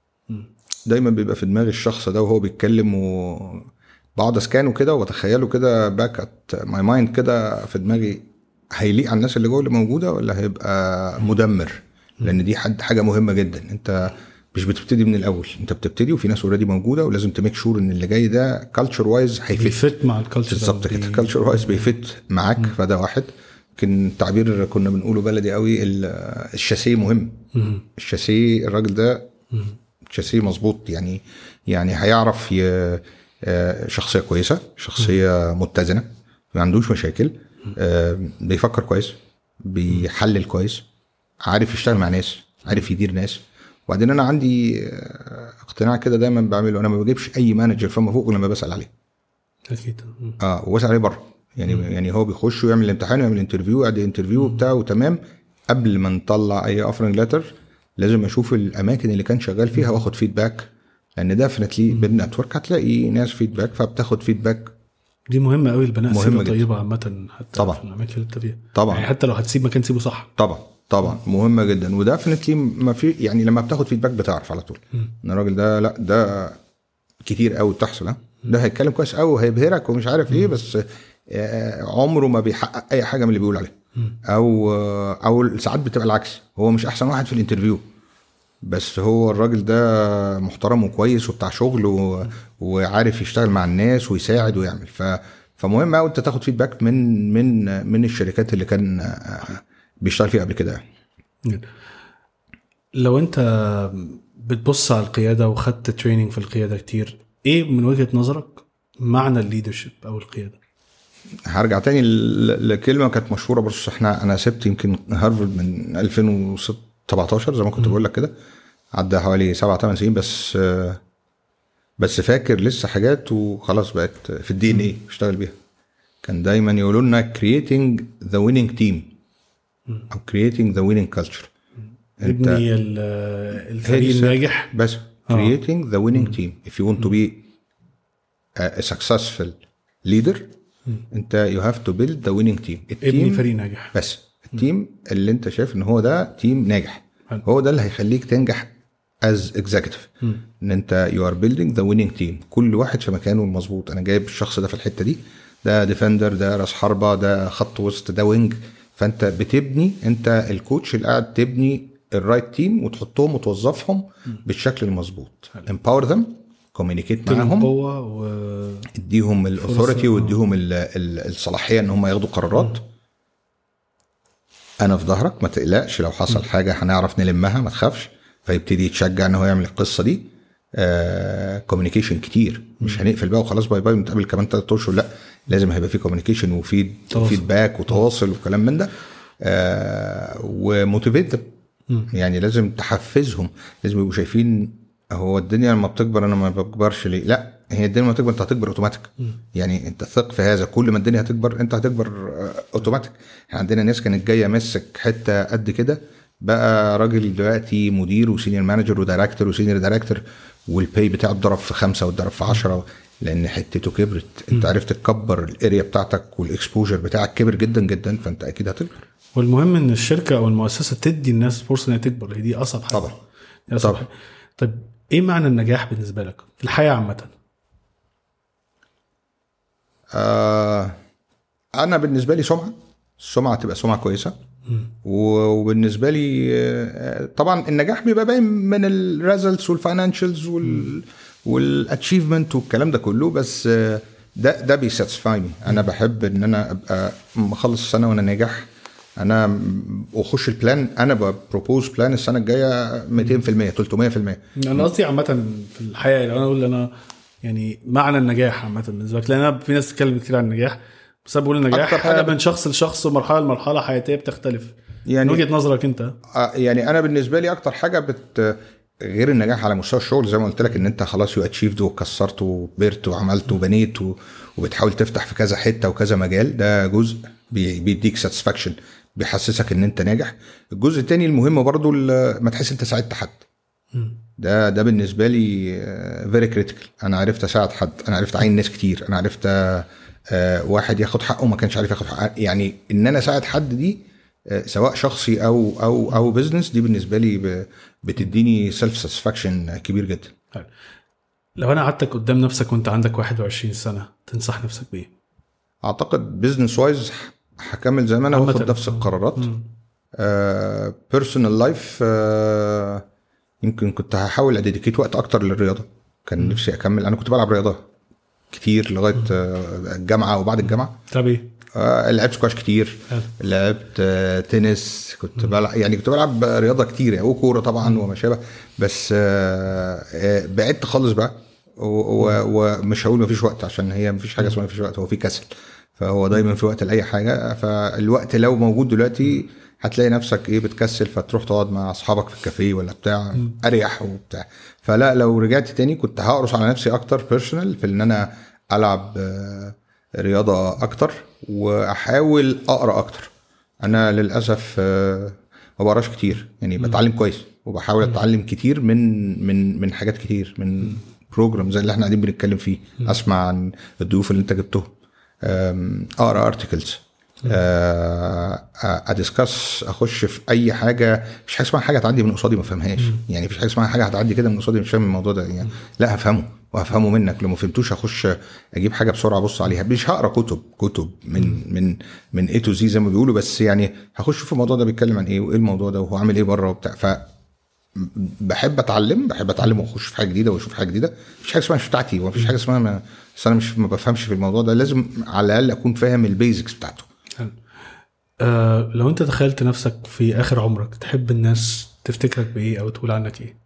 [SPEAKER 2] دايما بيبقى في دماغي الشخص ده وهو بيتكلم و بقعد اسكانه كده واتخيله كده باك ات ماي مايند كده في دماغي هيليق على الناس اللي جوه اللي موجوده ولا هيبقى مدمر لان دي حد حاجه مهمه جدا انت مش بتبتدي من الاول انت بتبتدي وفي ناس اوريدي موجوده ولازم تميك شور ان اللي جاي ده كالتشر وايز هيفت
[SPEAKER 1] بيفت مع الكالتشر
[SPEAKER 2] بالظبط كده الكالتشر وايز بيفت معاك فده واحد يمكن تعبير كنا بنقوله بلدي قوي ال- الشاسيه مهم الشاسيه الراجل ده شاسيه مظبوط يعني يعني هيعرف ي... آه، شخصيه كويسه شخصيه متزنه ما عندوش مشاكل آه، بيفكر كويس بيحلل كويس عارف يشتغل مع ناس عارف يدير ناس وبعدين انا عندي آه، اقتناع كده دايما بعمله انا ما بجيبش اي مانجر فما فوق لما بسال عليه
[SPEAKER 1] اكيد مم.
[SPEAKER 2] اه واسال عليه بره يعني يعني هو بيخش ويعمل الامتحان ويعمل انترفيو يعمل انترفيو وبتاع وتمام قبل ما نطلع اي اوفرنج ليتر لازم اشوف الاماكن اللي كان شغال فيها واخد فيدباك لان ديفنتلي بالنتورك هتلاقي ناس فيدباك فبتاخد فيدباك
[SPEAKER 1] دي مهمه قوي البناء
[SPEAKER 2] مهمة
[SPEAKER 1] سيره
[SPEAKER 2] جدا.
[SPEAKER 1] طيبه عامه حتى
[SPEAKER 2] طبعاً.
[SPEAKER 1] في الاماكن اللي انت فيها
[SPEAKER 2] طبعاً.
[SPEAKER 1] يعني حتى لو هتسيب مكان تسيبه صح
[SPEAKER 2] طبعا طبعا مهمه جدا وديفنتلي ما في يعني لما بتاخد فيدباك بتعرف على طول ان الراجل ده لا ده كتير قوي بتحصل ها ده هيتكلم كويس قوي وهيبهرك ومش عارف ايه بس آه، عمره ما بيحقق اي حاجه من اللي بيقول عليها او آه، او ساعات بتبقى العكس هو مش احسن واحد في الانترفيو بس هو الراجل ده محترم وكويس وبتاع شغل و... وعارف يشتغل مع الناس ويساعد ويعمل ف... فمهم قوي انت تاخد فيدباك من من من الشركات اللي كان آه، بيشتغل فيها قبل كده يعني.
[SPEAKER 1] لو انت بتبص على القياده وخدت تريننج في القياده كتير ايه من وجهه نظرك معنى الليدرشيب او القياده
[SPEAKER 2] هرجع تاني ل- لكلمه كانت مشهوره بص احنا انا سبت يمكن هارفرد من 2017 زي ما كنت بقول لك كده عدى حوالي سبع ثمان سنين بس آه، بس فاكر لسه حاجات وخلاص بقت في الدي ان ايه اشتغل بيها كان دايما يقولوا لنا creating the winning team او creating the winning culture انت
[SPEAKER 1] ابني ال- الفريق
[SPEAKER 2] هي دي
[SPEAKER 1] الناجح
[SPEAKER 2] بس creating the winning team if you want to be a, a successful leader انت you have to build the winning team
[SPEAKER 1] ابني
[SPEAKER 2] التيم
[SPEAKER 1] فريق ناجح
[SPEAKER 2] بس التيم اللي انت شايف ان هو ده تيم ناجح
[SPEAKER 1] حلو.
[SPEAKER 2] هو ده اللي هيخليك تنجح از اكزيكتيف ان انت يو ار بيلدينج ذا ويننج تيم كل واحد في مكانه المظبوط انا جايب الشخص ده في الحته دي ده ديفندر ده راس حربه ده خط وسط ده وينج فانت بتبني انت الكوتش اللي قاعد تبني الرايت تيم وتحطهم وتوظفهم بالشكل المظبوط امباور ذم كوميونيكيت معاهم
[SPEAKER 1] قوه و
[SPEAKER 2] اديهم الاثوريتي
[SPEAKER 1] آه.
[SPEAKER 2] واديهم ال- ال- الصلاحيه ان هم ياخدوا قرارات انا في ظهرك ما تقلقش لو حصل حاجه هنعرف نلمها ما تخافش فيبتدي يتشجع ان هو يعمل القصه دي كوميونيكيشن كتير مش هنقفل بقى وخلاص باي باي ونتقابل كمان ثلاث اشهر لا لازم هيبقى في كوميونيكيشن وفيد
[SPEAKER 1] تواصل.
[SPEAKER 2] فيدباك وتواصل وكلام من ده آه وموتيفيت يعني لازم تحفزهم لازم يبقوا شايفين هو الدنيا لما بتكبر انا ما بكبرش ليه لا هي الدنيا لما تكبر انت هتكبر اوتوماتيك يعني انت ثق في هذا كل ما الدنيا هتكبر انت هتكبر آه، اوتوماتيك احنا عندنا ناس كانت جايه ماسك حته قد كده بقى راجل دلوقتي مدير وسينيور مانجر ودايركتور وسينيور دايركتور والباي بتاعه اتضرب في خمسه واتضرب في عشرة لان حتته كبرت انت عرفت تكبر الاريا بتاعتك والاكسبوجر بتاعك كبر جدا جدا فانت اكيد هتكبر
[SPEAKER 1] والمهم ان الشركه او المؤسسه تدي الناس فرصه انها تكبر هي دي اصعب حاجه
[SPEAKER 2] طبعا.
[SPEAKER 1] دي أصعب
[SPEAKER 2] طبعا.
[SPEAKER 1] حاجة. طيب ايه معنى النجاح بالنسبه لك في الحياه عامه
[SPEAKER 2] آه انا بالنسبه لي سمعه السمعه تبقى سمعه كويسه وبالنسبه لي آه، طبعا النجاح بيبقى باين من الريزلتس والفاينانشالز وال والاتشيفمنت والكلام ده كله بس آه، ده ده بيساتسفايني انا بحب ان انا ابقى مخلص السنه وانا ناجح انا م- واخش البلان انا ببروبوز بلان السنه الجايه 200% 300%
[SPEAKER 1] انا قصدي عامه في الحياه لو انا اقول انا يعني معنى النجاح عامه بالنسبه لك لان انا في ناس تتكلم كتير عن النجاح بس انا بقول النجاح
[SPEAKER 2] أكتر حاجة
[SPEAKER 1] حاجه
[SPEAKER 2] بت-
[SPEAKER 1] من شخص لشخص ومرحله لمرحله حياتيه بتختلف
[SPEAKER 2] يعني-
[SPEAKER 1] من وجهه نظرك انت
[SPEAKER 2] آه، يعني انا بالنسبه لي اكتر حاجه بت غير النجاح على مستوى الشغل زي ما قلت لك ان انت خلاص يو اتشيفد وكسرت وكبرت وعملت وبنيت و- وبتحاول تفتح في كذا حته وكذا مجال ده جزء بي- بيديك ساتسفاكشن بيحسسك ان انت ناجح الجزء التاني المهم برضو ال- ما تحس انت ساعدت حد ده ده بالنسبه لي فيري كريتيكال انا عرفت اساعد حد انا عرفت اعين ناس كتير انا عرفت آه، واحد ياخد حقه ما كانش عارف ياخد حقه يعني ان انا اساعد حد دي آه، سواء شخصي او او او بزنس دي بالنسبه لي ب- بتديني سيلف ساتسفاكشن كبير جدا
[SPEAKER 1] حلو. لو انا قعدتك قدام نفسك وانت عندك 21 سنه تنصح نفسك بايه؟
[SPEAKER 2] اعتقد بزنس وايز هكمل زي ما انا
[SPEAKER 1] عامة.
[SPEAKER 2] واخد نفس القرارات بيرسونال لايف يمكن كنت هحاول اديديكيت وقت اكتر للرياضه كان نفسي اكمل انا كنت بلعب رياضه كتير لغايه آه، الجامعه وبعد الجامعه
[SPEAKER 1] طب ايه؟
[SPEAKER 2] آه، لعبت سكواش كتير
[SPEAKER 1] حلو.
[SPEAKER 2] لعبت آه، تنس كنت بلعب يعني كنت بلعب رياضه كتير يعني وكوره طبعا وما شابه بس آه، آه، بعدت خالص بقى و- و- ومش هقول مفيش وقت عشان هي مفيش حاجه اسمها مفيش وقت هو في كسل فهو دايما في وقت لاي حاجه فالوقت لو موجود دلوقتي هتلاقي نفسك ايه بتكسل فتروح تقعد مع اصحابك في الكافيه ولا بتاع اريح وبتاع فلا لو رجعت تاني كنت هقرص على نفسي اكتر بيرسونال في ان انا العب آه، رياضه اكتر واحاول اقرا اكتر انا للاسف آه، ما بقراش كتير يعني بتعلم كويس وبحاول اتعلم كتير من من من حاجات كتير من بروجرام زي اللي احنا قاعدين بنتكلم فيه اسمع عن الضيوف اللي انت جبتهم أم، اقرا ارتكلز ادسكس اخش في اي حاجه مفيش حاجه اسمها حاجه تعدي من قصادي ما افهمهاش يعني مفيش حاجه اسمها حاجه هتعدي كده من قصادي مش فاهم الموضوع ده يعني لا هفهمه وهفهمه منك لو ما فهمتوش هخش اجيب حاجه بسرعه ابص عليها مش هقرا كتب كتب من من من اي تو زي زي ما بيقولوا بس يعني هخش في الموضوع ده بيتكلم عن ايه وايه الموضوع ده وهو عامل ايه بره وبتاع ف بحب اتعلم بحب اتعلم واخش في حاجه جديده واشوف حاجه جديده مفيش حاجه اسمها مش بتاعتي ومفيش حاجه اسمها ما بس انا مش ما بفهمش في الموضوع ده لازم على الاقل اكون فاهم البيزكس بتاعته
[SPEAKER 1] حلو. آه لو انت تخيلت نفسك في اخر عمرك تحب الناس تفتكرك بايه او تقول عنك ايه؟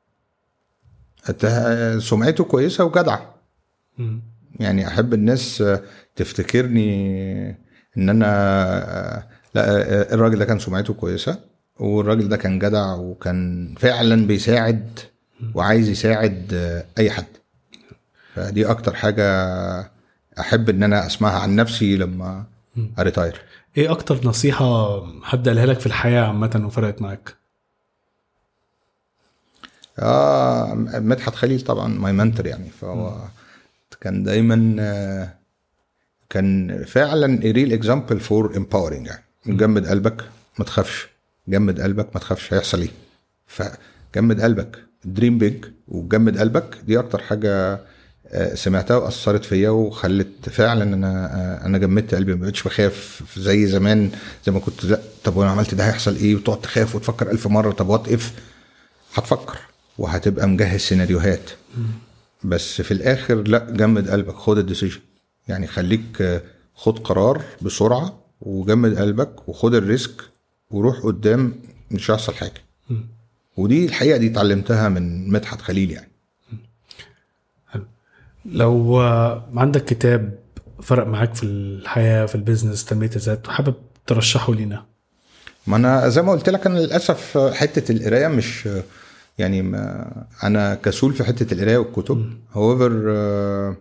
[SPEAKER 2] أت- سمعته كويسه وجدع
[SPEAKER 1] مم.
[SPEAKER 2] يعني احب الناس تفتكرني ان انا لا الراجل ده كان سمعته كويسه والراجل ده كان جدع وكان فعلا بيساعد وعايز يساعد اي حد فدي اكتر حاجه احب ان انا اسمعها عن نفسي لما اريتاير
[SPEAKER 1] ايه اكتر نصيحة حد قالها لك في الحياة عامة وفرقت معاك؟
[SPEAKER 2] اه مدحت خليل طبعا ماي منتور يعني فهو كان دايما آه، كان فعلا ريل اكزامبل فور امباورنج يعني جمد قلبك ما تخافش جمد قلبك ما تخافش هيحصل ايه فجمد قلبك دريم بيج وجمد قلبك دي اكتر حاجه آه، سمعتها واثرت فيا وخلت فعلا انا آه، انا جمدت قلبي ما بقتش بخاف زي زمان زي ما كنت لا طب وانا عملت ده هيحصل ايه وتقعد تخاف وتفكر ألف مره طب وات اف هتفكر وهتبقى مجهز سيناريوهات بس في الاخر لا جمد قلبك خد الديسيجن يعني خليك آه، خد قرار بسرعه وجمد قلبك وخد الريسك وروح قدام مش هيحصل حاجه ودي الحقيقه دي اتعلمتها من مدحت خليل يعني
[SPEAKER 1] لو آه، عندك كتاب فرق معاك في الحياة في البيزنس تنمية الذات وحابب ترشحه لينا
[SPEAKER 2] ما انا زي ما قلت لك انا للاسف حته القرايه مش يعني ما انا كسول في حته القرايه والكتب however uh,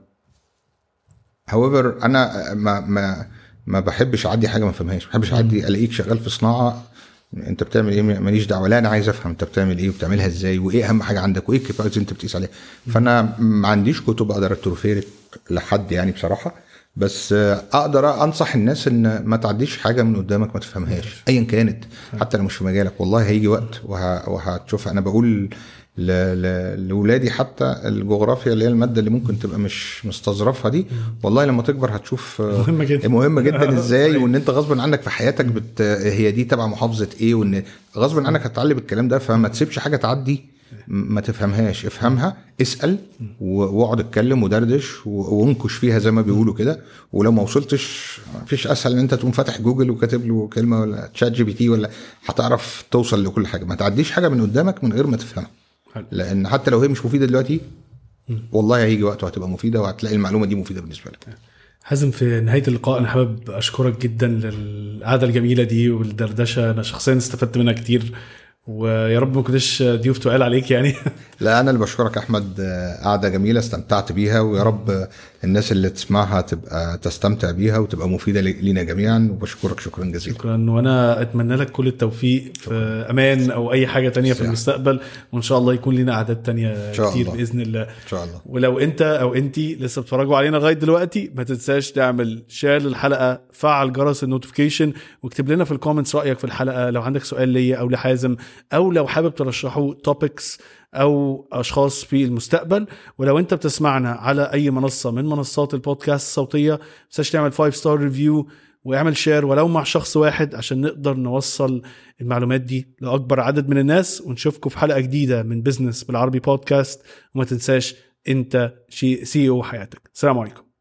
[SPEAKER 2] however انا ما ما ما بحبش اعدي حاجه ما فهمهاش ما بحبش اعدي الاقيك شغال في صناعه انت بتعمل ايه ماليش دعوه لا انا عايز افهم انت بتعمل ايه وبتعملها ازاي وايه اهم حاجه عندك وايه الكفاءات اللي انت بتقيس عليها فانا ما عنديش كتب اقدر اتروفير لحد يعني بصراحه بس آه، اقدر انصح الناس ان ما تعديش حاجه من قدامك ما تفهمهاش ايا كانت حتى لو مش في مجالك والله هيجي وقت وه... وهتشوفها انا بقول ل... ل... لاولادي حتى الجغرافيا اللي هي الماده اللي ممكن تبقى مش مستظرفها دي والله لما تكبر هتشوف آه،
[SPEAKER 1] مهمة جدا.
[SPEAKER 2] مهمه جدا ازاي
[SPEAKER 1] صحيح.
[SPEAKER 2] وان انت غصب عنك في حياتك بت... هي دي تبع محافظه ايه وان غصب عنك هتتعلم الكلام ده فما تسيبش حاجه تعدي ما تفهمهاش افهمها اسال و- واقعد اتكلم ودردش و- وانكش فيها زي ما بيقولوا كده ولو ما وصلتش مفيش اسهل ان انت تقوم فاتح جوجل وكاتب له كلمه ولا تشات جي بي تي ولا هتعرف توصل لكل حاجه ما تعديش حاجه من قدامك من غير ما تفهمها
[SPEAKER 1] حلو.
[SPEAKER 2] لان حتى لو هي مش مفيده دلوقتي والله هيجي وقت وهتبقى مفيده وهتلاقي المعلومه دي مفيده بالنسبه لك
[SPEAKER 1] حازم في نهاية اللقاء أنا حابب أشكرك جدا للقعدة الجميلة دي والدردشة أنا شخصيا استفدت منها كتير ويا رب ما كنتش ضيوف تقال عليك يعني
[SPEAKER 2] لا انا اللي بشكرك احمد آه، قعده جميله استمتعت بيها ويا رب آه، الناس اللي تسمعها تبقى تستمتع بيها وتبقى مفيده ل- لينا جميعا وبشكرك شكرا جزيلا
[SPEAKER 1] شكرا وانا اتمنى لك كل التوفيق في امان او اي حاجه تانية في
[SPEAKER 2] صح.
[SPEAKER 1] المستقبل وان شاء الله يكون لنا اعداد تانية
[SPEAKER 2] شاء
[SPEAKER 1] كتير
[SPEAKER 2] الله.
[SPEAKER 1] باذن الله
[SPEAKER 2] ان شاء الله
[SPEAKER 1] ولو انت او انتي لسه بتتفرجوا علينا لغايه دلوقتي ما تنساش تعمل شير للحلقه فعل جرس النوتيفيكيشن واكتب لنا في الكومنتس رايك في الحلقه لو عندك سؤال ليا او لحازم او لو حابب ترشحوا توبكس او اشخاص في المستقبل ولو انت بتسمعنا على اي منصه من منصات البودكاست الصوتيه ما تنساش تعمل 5 ستار ريفيو واعمل شير ولو مع شخص واحد عشان نقدر نوصل المعلومات دي لاكبر عدد من الناس ونشوفكم في حلقه جديده من بزنس بالعربي بودكاست وما تنساش انت شي سي او حياتك السلام عليكم